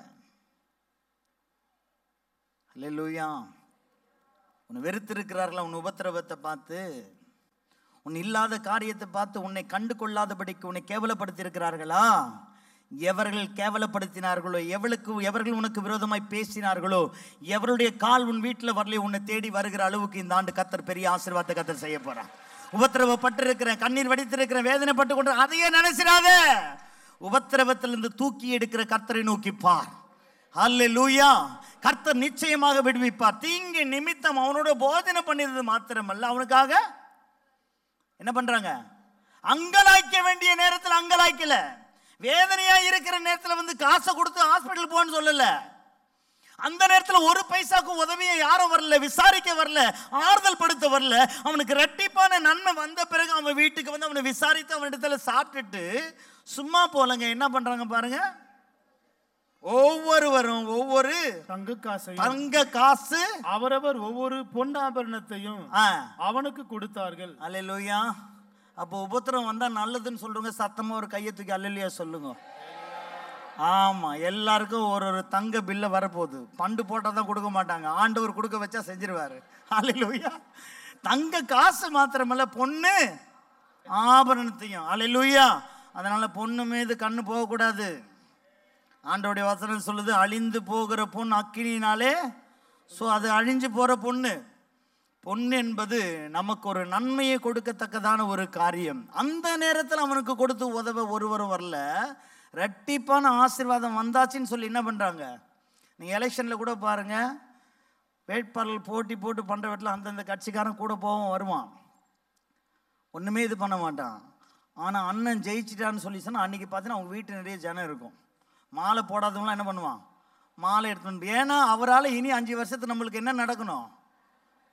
அல்லேலூயா உன்னை வெறுத்திருக்கிறார்களா உன் உபத்திரவத்தை பார்த்து உன் இல்லாத காரியத்தை பார்த்து உன்னை கண்டு கொள்ளாதபடிக்கு உன்னை கேவலப்படுத்தி இருக்கிறார்களா எவர்கள் கேவலப்படுத்தினார்களோ எவளுக்கு எவர்கள் உனக்கு விரோதமாய் பேசினார்களோ எவருடைய கால் உன் வீட்டில் வரலையோ உன்னை தேடி வருகிற அளவுக்கு இந்த ஆண்டு கத்தர் பெரிய ஆசீர்வாதத்தை கத்தர் செய்ய போறான் உபத்திரவப்பட்டிருக்கிறேன் கண்ணீர் வடித்திருக்கிறேன் வேதனைப்பட்டு கொண்டு அதையே நினைச்சிடாத உபத்திரவத்திலிருந்து தூக்கி எடுக்கிற கர்த்தரை நோக்கி பார் ஹalleluya கர்த்தர் நிச்சயமாக விடுவிப்பார் தீங்கு நிமித்தம் அவனோட போதனை பண்ணியது மாத்திரமல்ல அவனுக்காக என்ன பண்றாங்க அங்கலாய்க்க வேண்டிய நேரத்தில் அங்கலாய்க்கல வேதனையா இருக்கிற நேரத்தில் வந்து காசை கொடுத்து ஹாஸ்பிட்டல் போன்னு சொல்லல அந்த நேரத்தில் ஒரு பைசாக்கும் உதவியை யாரும் வரல விசாரிக்க வரல ஆறுதல் படுத்த வரல அவனுக்கு ரெட்டிப்பான நன்மை வந்த பிறகு அவன் வீட்டுக்கு வந்து அவனை விசாரித்து அவனிடத்துல சாப்பிட்டுட்டு சும்மா போலங்க என்ன பண்றாங்க பாருங்க ஒவ்வொருவரும் ஒவ்வொரு தங்க காசையும் தங்க காசு அவரவர் ஒவ்வொரு பொன்னாபரணத்தையும் ஆ அவனுக்கு கொடுத்தார்கள் அல்லேலூயா அப்போ உபத்திரம் வந்தா நல்லதுன்னு சொல்றவங்க சத்தமா ஒரு கையை தூக்கி அல்லையா சொல்லுங்க ஆமா எல்லாருக்கும் ஒரு ஒரு தங்க பில்ல வரப்போகுது பண்டு போட்டால் தான் கொடுக்க மாட்டாங்க ஆண்டவர் கொடுக்க வச்சா செஞ்சிருவாரு அல்லேலூயா தங்க காசு மாத்திரமல்ல பொண்ணு ஆபரணத்தையும் அல்லேலூயா அதனால பொண்ணு மீது கண்ணு போகக்கூடாது ஆண்டோடைய வசனம் சொல்லுது அழிந்து போகிற பொண்ணு அக்கினினாலே ஸோ அது அழிஞ்சு போகிற பொண்ணு பொண்ணு என்பது நமக்கு ஒரு நன்மையை கொடுக்கத்தக்கதான ஒரு காரியம் அந்த நேரத்தில் அவனுக்கு கொடுத்து உதவ ஒருவரும் வரல ரெட்டிப்பான ஆசீர்வாதம் வந்தாச்சுன்னு சொல்லி என்ன பண்ணுறாங்க நீங்கள் எலெக்ஷனில் கூட பாருங்கள் வேட்பாளர் போட்டி போட்டு பண்ணுற வீட்டில் அந்தந்த கட்சிக்காரன் கூட போவான் வருவான் ஒன்றுமே இது பண்ண மாட்டான் ஆனால் அண்ணன் ஜெயிச்சிட்டான்னு சொல்லி சொன்னால் அன்றைக்கி பார்த்தீங்கன்னா அவங்க வீட்டு நிறைய ஜனம் இருக்கும் மாலை போடாதவங்களாம் என்ன பண்ணுவான் மாலை எடுத்து வந்து ஏன்னா அவரால் இனி அஞ்சு வருஷத்துக்கு நம்மளுக்கு என்ன நடக்கணும்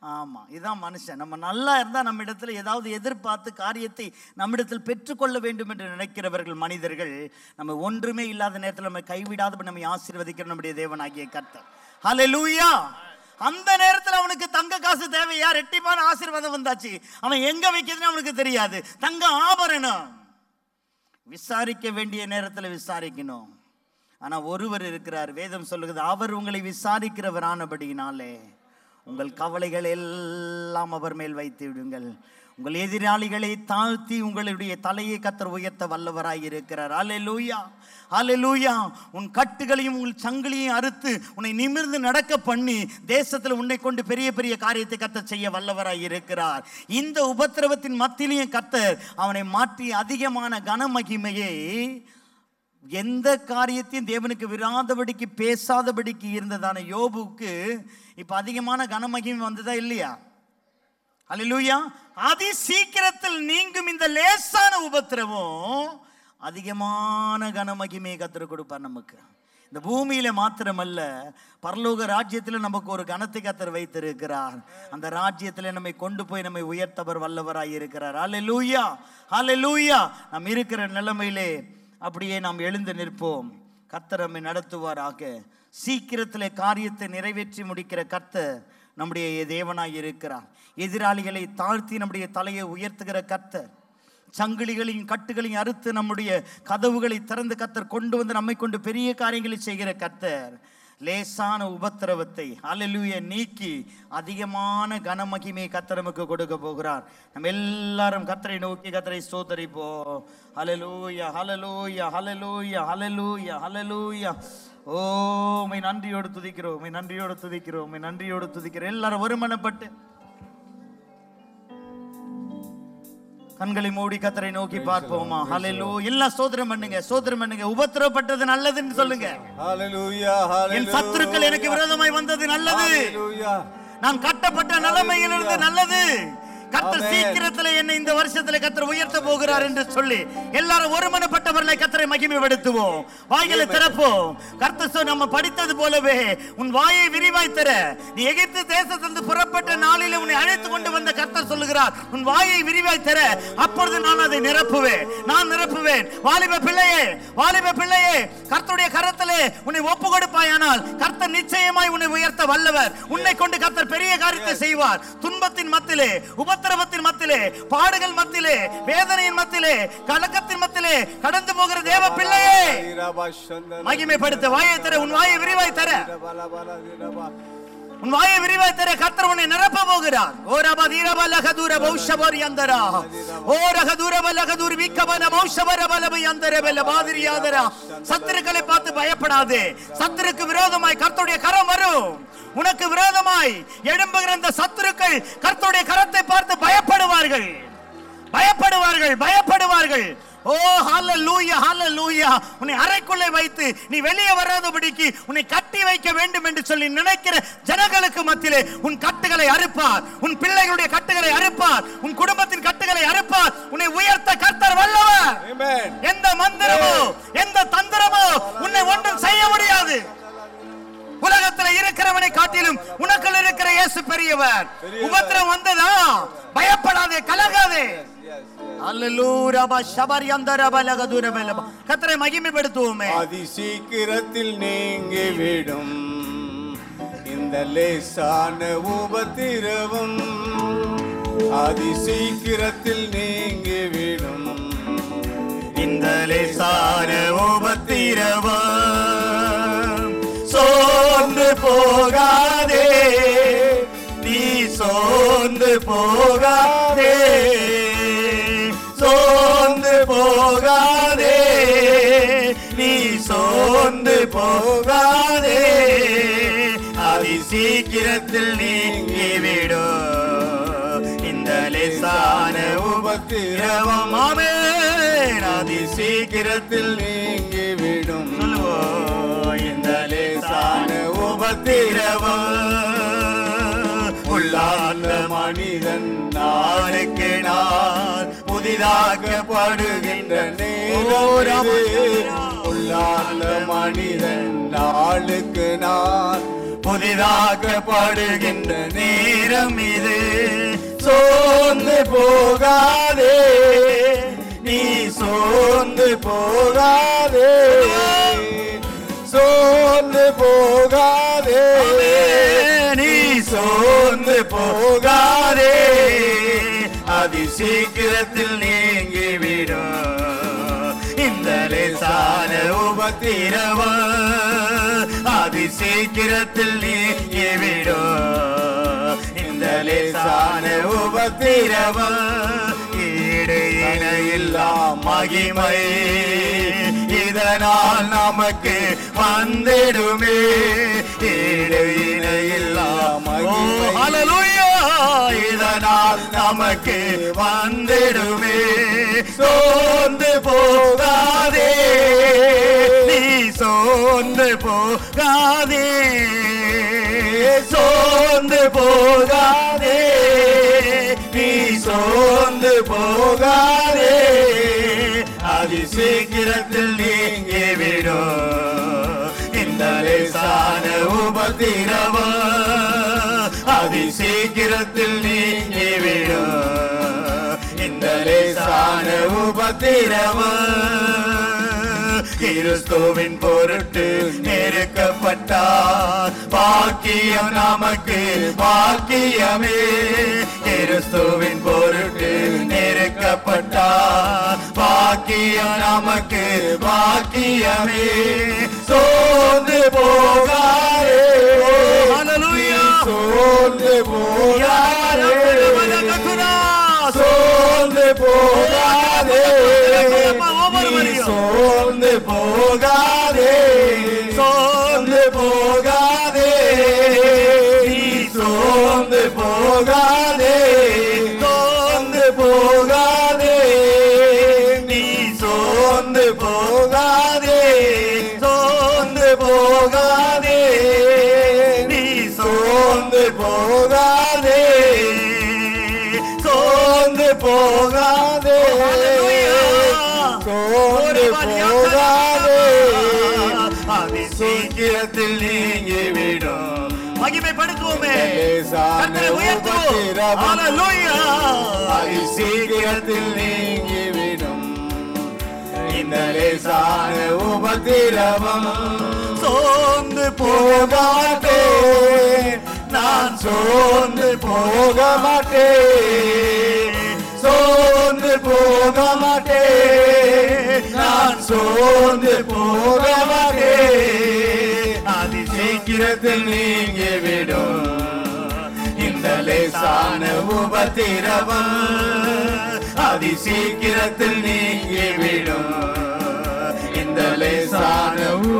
ஆமா இதான் மனுஷன் நம்ம நல்லா இருந்தா நம்ம இடத்துல ஏதாவது எதிர்பார்த்து காரியத்தை நம்மிடத்தில் பெற்றுக்கொள்ள வேண்டும் என்று நினைக்கிறவர்கள் மனிதர்கள் நம்ம ஒன்றுமே இல்லாத நேரத்தில் நம்ம கைவிடாத நம்மை ஆசீர்வதிக்கிற நம்முடைய தேவனாகிய கர்த்தர் ஹalleluya அந்த நேரத்தில் அவனுக்கு தங்க காசு தேவையா ரெட்டிப்பான ஆசீர்வாதம் வந்தாச்சு அவன் எங்க வைக்கிறதுன்னு அவனுக்கு தெரியாது தங்க ஆபரணம் விசாரிக்க வேண்டிய நேரத்தில் விசாரிக்கணும் ஆனா ஒருவர் இருக்கிறார் வேதம் சொல்லுகிறது அவர் உங்களை விசாரிக்கிறவரானபடியினாலே உங்கள் கவலைகள் எல்லாம் அவர் மேல் வைத்து விடுங்கள் உங்கள் எதிராளிகளை தாழ்த்தி உங்களுடைய தலையை கத்தர் உயர்த்த வல்லவராய் இருக்கிறார் அல்லேலூயா அல்லேலூயா உன் கட்டுகளையும் உங்கள் சங்கிலியும் அறுத்து உன்னை நிமிர்ந்து நடக்க பண்ணி தேசத்தில் உன்னை கொண்டு பெரிய பெரிய காரியத்தை கத்த செய்ய வல்லவராய் இருக்கிறார் இந்த உபத்திரவத்தின் மத்தியிலையும் கத்தர் அவனை மாற்றி அதிகமான கனமகிமையை எந்த காரியத்தையும் தேவனுக்கு விராதபடிக்கு பேசாதபடிக்கு இருந்ததான யோபுக்கு இப்ப அதிகமான கனமகிமை வந்ததா இல்லையா அல்லேலூயா அதி சீக்கிரத்தில் நீங்கும் இந்த லேசான உபத்திரவம் அதிகமான கனமகிமையை கத்தர் கொடுப்பார் நமக்கு இந்த பூமியில மாத்திரமல்ல பரலோக ராஜ்யத்தில் நமக்கு ஒரு கனத்தை கத்தர் வைத்திருக்கிறார் அந்த ராஜ்யத்தில் நம்மை கொண்டு போய் நம்மை உயர்த்தவர் வல்லவராய் இருக்கிறார் அல்லேலூயா அல்லேலூயா நாம் இருக்கிற நிலைமையிலே அப்படியே நாம் எழுந்து நிற்போம் கர்த்தர் நம்மை நடத்துவாராக சீக்கிரத்திலே காரியத்தை நிறைவேற்றி முடிக்கிற கர்த்தர் நம்முடைய தேவனாய் இருக்கிறார் எதிராளிகளை தாழ்த்தி நம்முடைய தலையை உயர்த்துகிற கர்த்தர் சங்கிலிகளையும் கட்டுகளையும் அறுத்து நம்முடைய கதவுகளை திறந்து கர்த்தர் கொண்டு வந்து நம்மை கொண்டு பெரிய காரியங்களை செய்கிற கர்த்தர் லேசான உபத்திரவத்தை அல்லேலூயா நீக்கி அதிகமான கனமகிமையை கர்த்தர் நமக்கு கொடுக்க போகிறார் நம்ம எல்லாரும் கர்த்தரை நோக்கி கர்த்தரை ஸ்தோத்தரிப்போம் ஹalleluya ஹalleluya ஹalleluya ஹalleluya ஹalleluya ஓ உம்மை நன்றியோடு துதிக்கிறோம் உம்மை நன்றியோடு துதிக்கிறோம் உம்மை நன்றியோடு துதிக்கிறோம் எல்லாரும் ஒருமனப்பட்டு கண்களை மூடி கத்தரை நோக்கி பார்ப்போமா ஹalleluya எல்லாம் சோதரம் பண்ணுங்க சோதரம் பண்ணுங்க உபத்திரப்பட்டது நல்லதுன்னு சொல்லுங்க ஹalleluya என் ஹalleluya சத்துருக்கள் எனக்கு விரோதமாய் வந்தது நல்லது ஹalleluya நான் கட்டப்பட்ட நிலைமையிலிருந்து நல்லது கர்த்தர் ஆமென். சீக்கிரத்துல என்னை இந்த வருஷத்துல கர்த்தர் உயர்த்த போகிறார் என்று சொல்லி எல்லாரும் ஒருமனப்பட்டவர்களை கர்த்தரை மகிமைப்படுத்துவோம் வாய்களை திறப்போம் கர்த்தர் சொ- நம்ம படித்தது போலவே உன் வாயை விரிவாய் தர நீ எகிப்து தேசத்திலிருந்து புறப்பட்ட நாளிலே உன்னை அழைத்து கொண்டு வந்த கர்த்தர் சொல்லுகிறார் உன் வாயை விரிவாய் தர அப்பொழுது நான் அதை நிரப்புவேன் நான் நிரப்புவேன் வாலிப பிள்ளையே வாலிப பிள்ளையே கர்த்தருடைய கரத்திலே உன்னை ஒப்பு கொடுப்பாயானால் கர்த்தர் நிச்சயமாய் உன்னை உயர்த்த வல்லவர் உன்னை கொண்டு கர்த்தர் பெரிய காரியத்தை செய்வார் துன்பத்தின் மத்தியிலே உபத்திரவத்தின் மத்தியிலே பாடுகள் மத்தியிலே வேதனையின் மத்தியிலே கலக்கத்தின் மத்தியிலே கடந்து போகிற தேவ பிள்ளையே மகிமைப்படுத்த வாயை தர உன் வாயை விரிவாய் தர உன் வாயை விரிவாய் தர கர்த்தர் உன்னை நிரப்ப போகிறார் ஓ ரப தீரப லகதூர பௌஷபர் யந்தரா ஓ ரகதூர லகதூர் விக்கபன பௌஷபர பலப யந்தர வெல்ல மாதிரி யாதரா சத்துருக்களை பார்த்து பயப்படாதே சத்துருக்கு விரோதமாய் கர்த்தருடைய கரம் வரும் உனக்கு விரோதமாய் எழும்புகிற இந்த சத்துருக்கள் கர்த்தருடைய கரத்தை பார்த்து பயப்படுவார்கள் பயப்படுவார்கள் பயப்படுவார்கள் ஓ ஹalleluya ஹalleluya உன்னை அறைக்குள்ளே வைத்து நீ வெளியே வராதபடிக்கு உன்னை கட்டி வைக்க வேண்டும் என்று சொல்லி நினைக்கிற ஜனங்களுக்கு மத்தியிலே உன் கட்டுகளை அறுப்பார் உன் பிள்ளைகளுடைய கட்டுகளை அறுப்பார் உன் குடும்பத்தின் கட்டுகளை அறுப்பார் உன்னை உயர்த்த கர்த்தர் வல்லவர் Amen. எந்த மந்திரமோ எந்த தந்திரமோ உன்னை ஒன்றும் செய்ய முடியாது உலகத்துல இருக்கிறவனை காட்டிலும் உனக்குள் இருக்கிற இயேசு பெரியவர் பெரியவர். உபத்திரம் வந்ததா பயப்படாதே கலகாதே Yes, yes. அல்லூரப ஷபரியந்தரப லகதுரபலப கர்த்தரை மகிமைப்படுத்துவோமே அதி சீக்கிரத்தில் நீங்கிவிடும் இந்த லேசான உபத்திரவம் அதி சீக்கிரத்தில் நீங்கிவிடும் இந்த லேசான உபத்திரவம் சோர்ந்து போகாதே நீ சோர்ந்து போகாதே சோர்ந்து போகாதே நீ சோர்ந்து போகாதே அதி சீக்கிரத்தில் நீங்கிவிடும் இந்த லேசான உபத்திரவம் ஆமென் அதி சீக்கிரத்தில் நீங்கிவிடும் சொல்லுவோம் இந்த லேசான உபத்திரவம் உள்ளார்ந்த மனிதன் நாளுக்கு நாள் புதிதாக்கப்படுகின்ற நேரம் இது. உள்ளார்ந்த மனிதன் நாளுக்கு நாள் புதிதாக்கப்படுகின்ற நேரம் இது சோர்ந்து போகாதே நீ சோர்ந்து போகாதே சோர்ந்து போகாதே நீ சோர்ந்து போகாதே அதி சீக்கிரத்தில் நீங்கிவிடும் இந்த லேசான உபத்திரவ அதி சீக்கிரத்தில் நீங்கிவிடும் இந்த லேசான உபத்திரவ ஈடு இணையில்லா மகிமை இதனால் நமக்கு வந்திடுமே ஈடு இணையில்லா மகிமை ஹalleluya இதனால் நமக்கு வந்திடுமே சோர்ந்து போகாதே நீ சோர்ந்து போகாதே சோர்ந்து போகாதே நீ சோர்ந்து போகாதே அதி சீக்கிரத்தில் நீங்கி விடும் இந்த லேசான உபத்திரவ அதி சீக்கிரத்தில் நீங்கி விடும் இந்த லேசான உபத்திரவ கிறிஸ்துவின் பொருட்டு நெருக்கப்பட்டார் பாக்கியம் நமக்கு பாக்கியமே கிறிஸ்துவின் பொருட்டு நெருக்கப்பட்டார் பாக்கியம் நமக்கு பாக்கியமே சோர்ந்து போகாதே நீ சோர்ந்து போகாதே சோர்ந்து போகாதே நீ சோர்ந்து போகாதே சோர்ந்து போகாதே நீ சோர்ந்து போகாதே சோர்ந்து போகாதே நீ சோர்ந்து போகாதே சோர்ந்து போகாதே நீ சோர்ந்து போகாதே சோர்ந்து போகாதே சோர்ந்து போகாதே அதி சீக்கிரத்தில் நீங்கி விடும் மகிமைப்படுத்துவோமே கர்த்தரை உயர்த்துவோம் ஹalleluya அதி சீக்கிரத்தில் நீங்கிவிடும் இந்த லேசான உபத்திரவம் சோர்ந்து போக மாட்டேன் நான் சோர்ந்து போக மாட்டேன் சோர்ந்து போக மாட்டேன் நான் சோர்ந்து போக மாட்டேன் அதி சீக்கிரத்தில் நீங்கி விடும் இந்த லேசான உபத்திரவம் அதி சீக்கிரத்தில் நீங்கி விடும் இந்த லேசான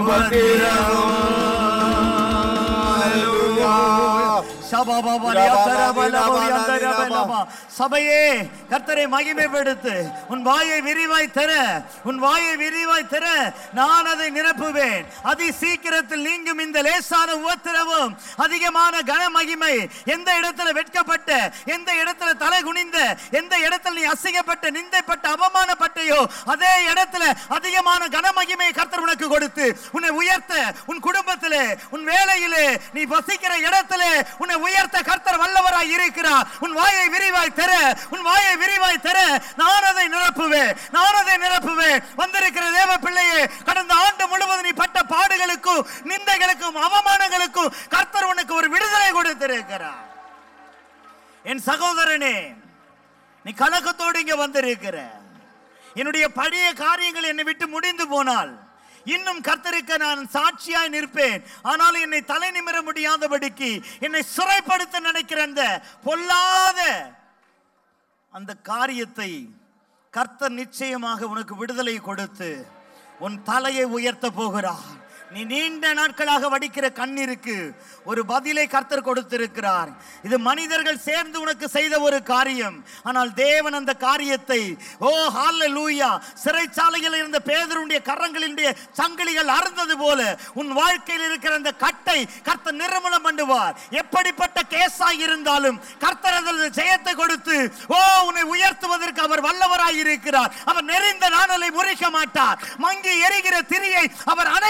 உபத்திரவம் சபையே கர்த்தரை மகிமைப்படுத்து உன் வாயை விரிவாய் தர உன் வாயை விரிவாய் தர நான் அதை நிரப்புவேன் அதி சீக்கிரத்தில் நீங்கும் இந்த லேசான உபத்திரவும் அதிகமான கன மகிமை எந்த இடத்துல வெட்கப்பட்ட எந்த இடத்துல தலை குனிந்த எந்த இடத்துல நீ அசிங்கப்பட்ட நிந்தைப்பட்ட அவமானப்பட்டையோ அதே இடத்துல அதிகமான கன மகிமை கர்த்தர் உனக்கு கொடுத்து உன்னை உயர்த்த உன் குடும்பத்திலே உன் வேலையிலே நீ வசிக்கிற இடத்திலே உன்னை உயர்த்த கர்த்தர் வல்லவராய் இருக்கிறார் உன் வாயை விரிவாய் தர உன் வாயை விரிவாய் தர நான் அதை நிரப்புவேன் நான் அதை நிரப்புவேன் வந்திருக்கிற தேவ பிள்ளையே கடந்த ஆண்டு முழுவதும் நீ பட்ட பாடுகளுக்கும் நிந்தைகளுக்கும் அவமானங்களுக்கும் கர்த்தர் உனக்கு ஒரு விடுதலை கொடுத்திருக்கிறார் என் சகோதரனே நீ கலக்கத்தோடு இங்க வந்திருக்கிற என்னுடைய பழைய காரியங்கள் என்னை விட்டு முடிந்து போனால் இன்னும் கர்த்தருக்கு நான் சாட்சியாய் நிற்பேன் ஆனால் என்னை தலை நிமிர முடியாதபடிக்கு என்னை சிறைப்படுத்த நினைக்கிற அந்த பொல்லாத அந்த காரியத்தை கர்த்தர் நிச்சயமாக உனக்கு விடுதலை கொடுத்து உன் தலையை உயர்த்த போகிறார் நீ நீண்ட நாட்களாக வடிக்கிற கண்ணீருக்கு ஒரு பதிலை கர்த்தர் கொடுத்திருக்கிறார் இது மனிதர்கள் சேர்ந்து உனக்கு செய்த ஒரு காரியம் ஆனால் தேவன் அந்த காரியத்தை ஓ ஹalleluya சிறைச்சாலையில் இருந்த பேதருடைய கரங்களினுடைய சங்கிலிகள் அறுந்தது போல உன் வாழ்க்கையில் இருக்கிற அந்த கட்டை கர்த்தர் நிர்மூலம் பண்ணுவார் எப்படிப்பட்ட கேஸாய் இருந்தாலும் கர்த்தர் அதில் ஜெயத்தை கொடுத்து ஓ உன்னை உயர்த்துவதற்கு அவர் வல்லவராய் இருக்கிறார் அவர் நெறிந்த நாணலை முறிக்க மாட்டார் மங்கி எரிகிற திரியை அவர் அணைப்ப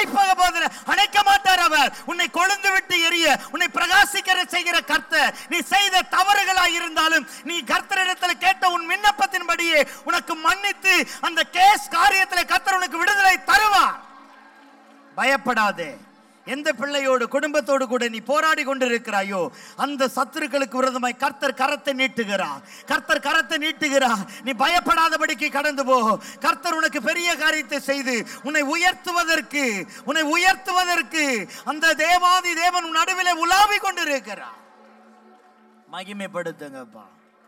போதில் அணைக்க மாட்டார் அவர் உன்னை கொழுந்து விட்டு எரிய உன்னை பிரகாசிக்கிற செய்கிற கர்த்தர் நீ செய்த தவறுகளாய் இருந்தாலும் நீ கர்த்தரிடத்தில் கேட்ட உன் விண்ணப்பத்தின்படியே உனக்கு மன்னித்து அந்த கேஸ் காரியத்தில் கர்த்தர் உனக்கு விடுதலை தருவார் பயப்படாதே எந்த பிள்ளையோடு குடும்பத்தோடு கூட நீ போராடி கொண்டிருக்கிறாயோ அந்த சத்துருக்களுக்கு விரோதமாய் கர்த்தர் கரத்தை நீட்டுகிறார் கர்த்தர் கரத்தை நீட்டுகிறார் நீ பயப்படாதபடிக்கு கடந்து போ கர்த்தர் உனக்கு பெரிய காரியத்தை செய்து உன்னை உயர்த்துவதற்கு உன்னை உயர்த்துவதற்கு அந்த தேவாதி தேவன் உன் நடுவிலே உலாவி கொண்டிருக்கிறார் மகிமைப்படுத்துங்கப்பா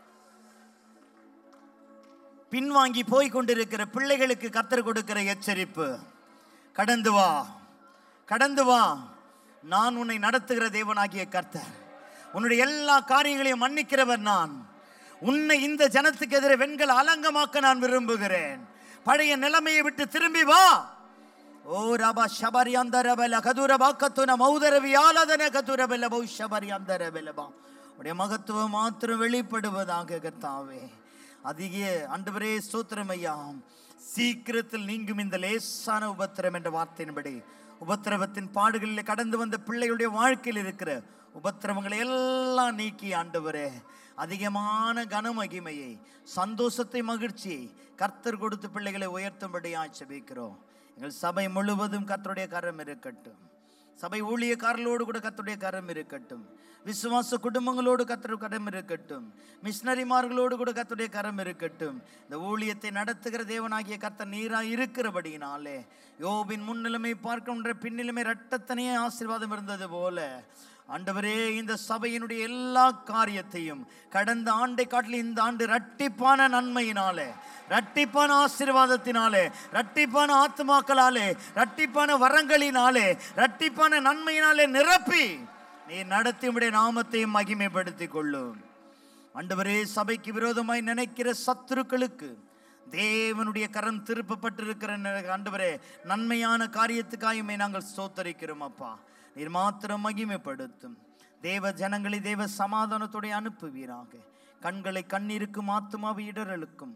பின்வாங்கி போய் கொண்டிருக்கிற பிள்ளைகளுக்கு கர்த்தர் கொடுக்கிற எச்சரிப்பு கடந்து வா கடந்து வா நான் உன்னை நடத்துகிற தேவனாகிய கர்த்தர் உன்னுடைய எல்லா காரியங்களையும் மன்னிக்கிறவர் நான் உன்னை இந்த ஜனத்துக்கு எதிரே வெண்கல அலங்கமாக்க நான் விரும்புகிறேன் பழைய நிலைமையை விட்டு திரும்பி வா ஓ ரபா ஷபரியாந்தரபல கதுரபா கத்துன மௌதரவி ஆலதன கதுரபல பௌ ஷபரியாந்தரபலபா உடைய மகத்துவம் மாத்திரம் வெளிப்படுவதாக கர்த்தாவே அதிக ஆண்டவரே ஸ்தோத்திரம் ஐயா சீக்கிரத்தில் நீங்கும் இந்த லேசான உபத்திரம் என்ற வார்த்தையின்படி உபத்திரவத்தின் பாடுகளில் கடந்து வந்த பிள்ளைகளுடைய வாழ்க்கையில் இருக்கிற உபத்திரவங்களை எல்லாம் நீக்கி ஆண்டவரே அதிகமான கனமகிமையை சந்தோஷத்தை மகிழ்ச்சியை கர்த்தர் கொடுத்து பிள்ளைகளை உயர்த்தும்படி ஆட்சேபிக்கிறோம் எங்கள் சபை முழுவதும் கர்த்தருடைய கரம் இருக்கட்டும் சபை ஊழியக்காரர்களோடு கூட கர்த்தருடைய கரம் இருக்கட்டும் விசுவாச குடும்பங்களோடு கர்த்தருடைய கரம் இருக்கட்டும் மிஷினரிமார்களோடு கூட கர்த்தருடைய கரம் இருக்கட்டும் இந்த ஊழியத்தை நடத்துகிற தேவனாகிய கர்த்தர் நீராய் இருக்கிறபடியினாலே யோபின் முன்னிலைமை பார்க்கின்ற பின்னிலைமை இரட்டத்தனையே ஆசீர்வாதம் இருந்தது போல ஆண்டவரே இந்த சபையினுடைய எல்லா காரியத்தையும் கடந்த ஆண்டை காட்டிலும் இந்த ஆண்டு ரட்டிப்பான நன்மையினாலே ரட்டிப்பான ஆசீர்வாதத்தினாலே ரட்டிப்பான ஆத்துமாக்களாலே ரட்டிப்பான வரங்களினாலே ரட்டிப்பான நன்மையினாலே நிரப்பி நீ நடத்தி உடைய நாமத்தையும் மகிமைப்படுத்திக் கொள்ளும் ஆண்டவரே சபைக்கு விரோதமாய் நினைக்கிற சத்துருக்களுக்கு தேவனுடைய கரம் திருப்பப்பட்டிருக்கிற ந- ஆண்டவரே நன்மையான காரியத்துக்காயுமே நாங்கள் ஸ்தோத்தரிக்கிறோம் அப்பா நீர் மாத்திரம் மகிமைப்படுத்தும் தேவ ஜனங்களை தேவ சமாதானத்தோட அனுப்புவீராக கண்களை கண்ணீருக்கும் ஆத்துமாவை இடரலுக்கும்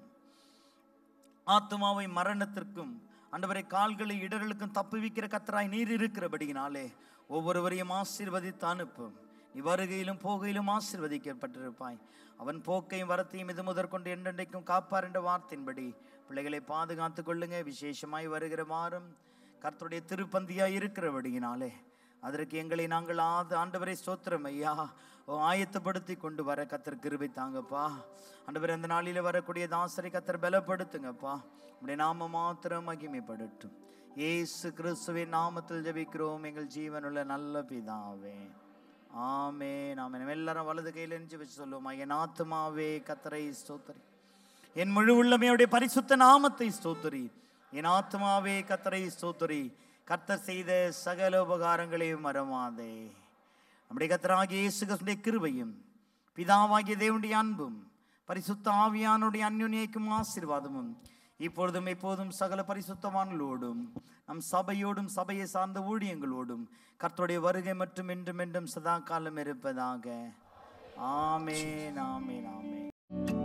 ஆத்துமாவை மரணத்திற்கும் ஆண்டவரை கால்களை இடரலுக்கும் தப்புவிக்கிற கத்தராய் நீர் இருக்கிறபடியினாலே ஒவ்வொருவரையும் ஆசீர்வதித்து அனுப்பும் நீ வருகையிலும் போகையிலும் ஆசீர்வதிக்கப்பட்டிருப்பாய் அவன் போக்கையும் வரத்தையும் இது முதற்கொண்டு என்றென்றைக்கும் காப்பார் என்ற வார்த்தையின்படி பிள்ளைகளை பாதுகாத்துக் கொள்ளுங்க விசேஷமாய் வருகிற வாரம் கர்த்தருடைய திருப்பந்தியாய் இருக்கிறபடியினாலே அதற்கு எங்களை நாங்கள் ஆது ஆண்டவரை ஸ்தோத்திரம் ஐயா ஓ, ஆயத்தப்படுத்தி கொண்டு வர கத்தர் கிருபை தாங்கப்பா ஆண்டவர் அந்த நாளில வரக்கூடிய தாசரை கத்தர் பலப்படுத்துங்கப்பா உடைய நாம மாத்திரம் மகிமைப்படட்டும் இயேசு கிறிஸ்துவின் நாமத்தில் ஜெபிக்கிறோம் எங்கள் ஜீவனுள்ள நல்ல பிதாவே ஆமே நாம எல்லாரும் வலது கையில் எரிஞ்சு வச்சு சொல்லுவோம் என் ஆத்துமாவே கத்தரை ஸ்தோத்திரி என் முழு உள்ளமையுடைய பரிசுத்த நாமத்தை ஸ்தோத்திரி என் ஆத்மாவே கத்தரை ஸ்தோத்திரி கர்த்தர் செய்த சகல உபகாரங்களையும் மறவாதே நம்முடைய கத்தராகிய இயேசு கிறிஸ்துவின் கிருபையும் பிதாவாகிய தேவனுடைய அன்பும் பரிசுத்த ஆவியானுடைய அந்யுன்யக்கும் ஆசீர்வாதமும் இப்பொழுதும் எப்போதும் சகல பரிசுத்தவான்களோடும் நம் சபையோடும் சபையை சார்ந்த ஊழியங்களோடும் கர்த்தருடைய வருகை மற்றும் என்றும் என்றும் சதா காலம் இருப்பதாக ஆமேன் ஆமேன் ஆமேன்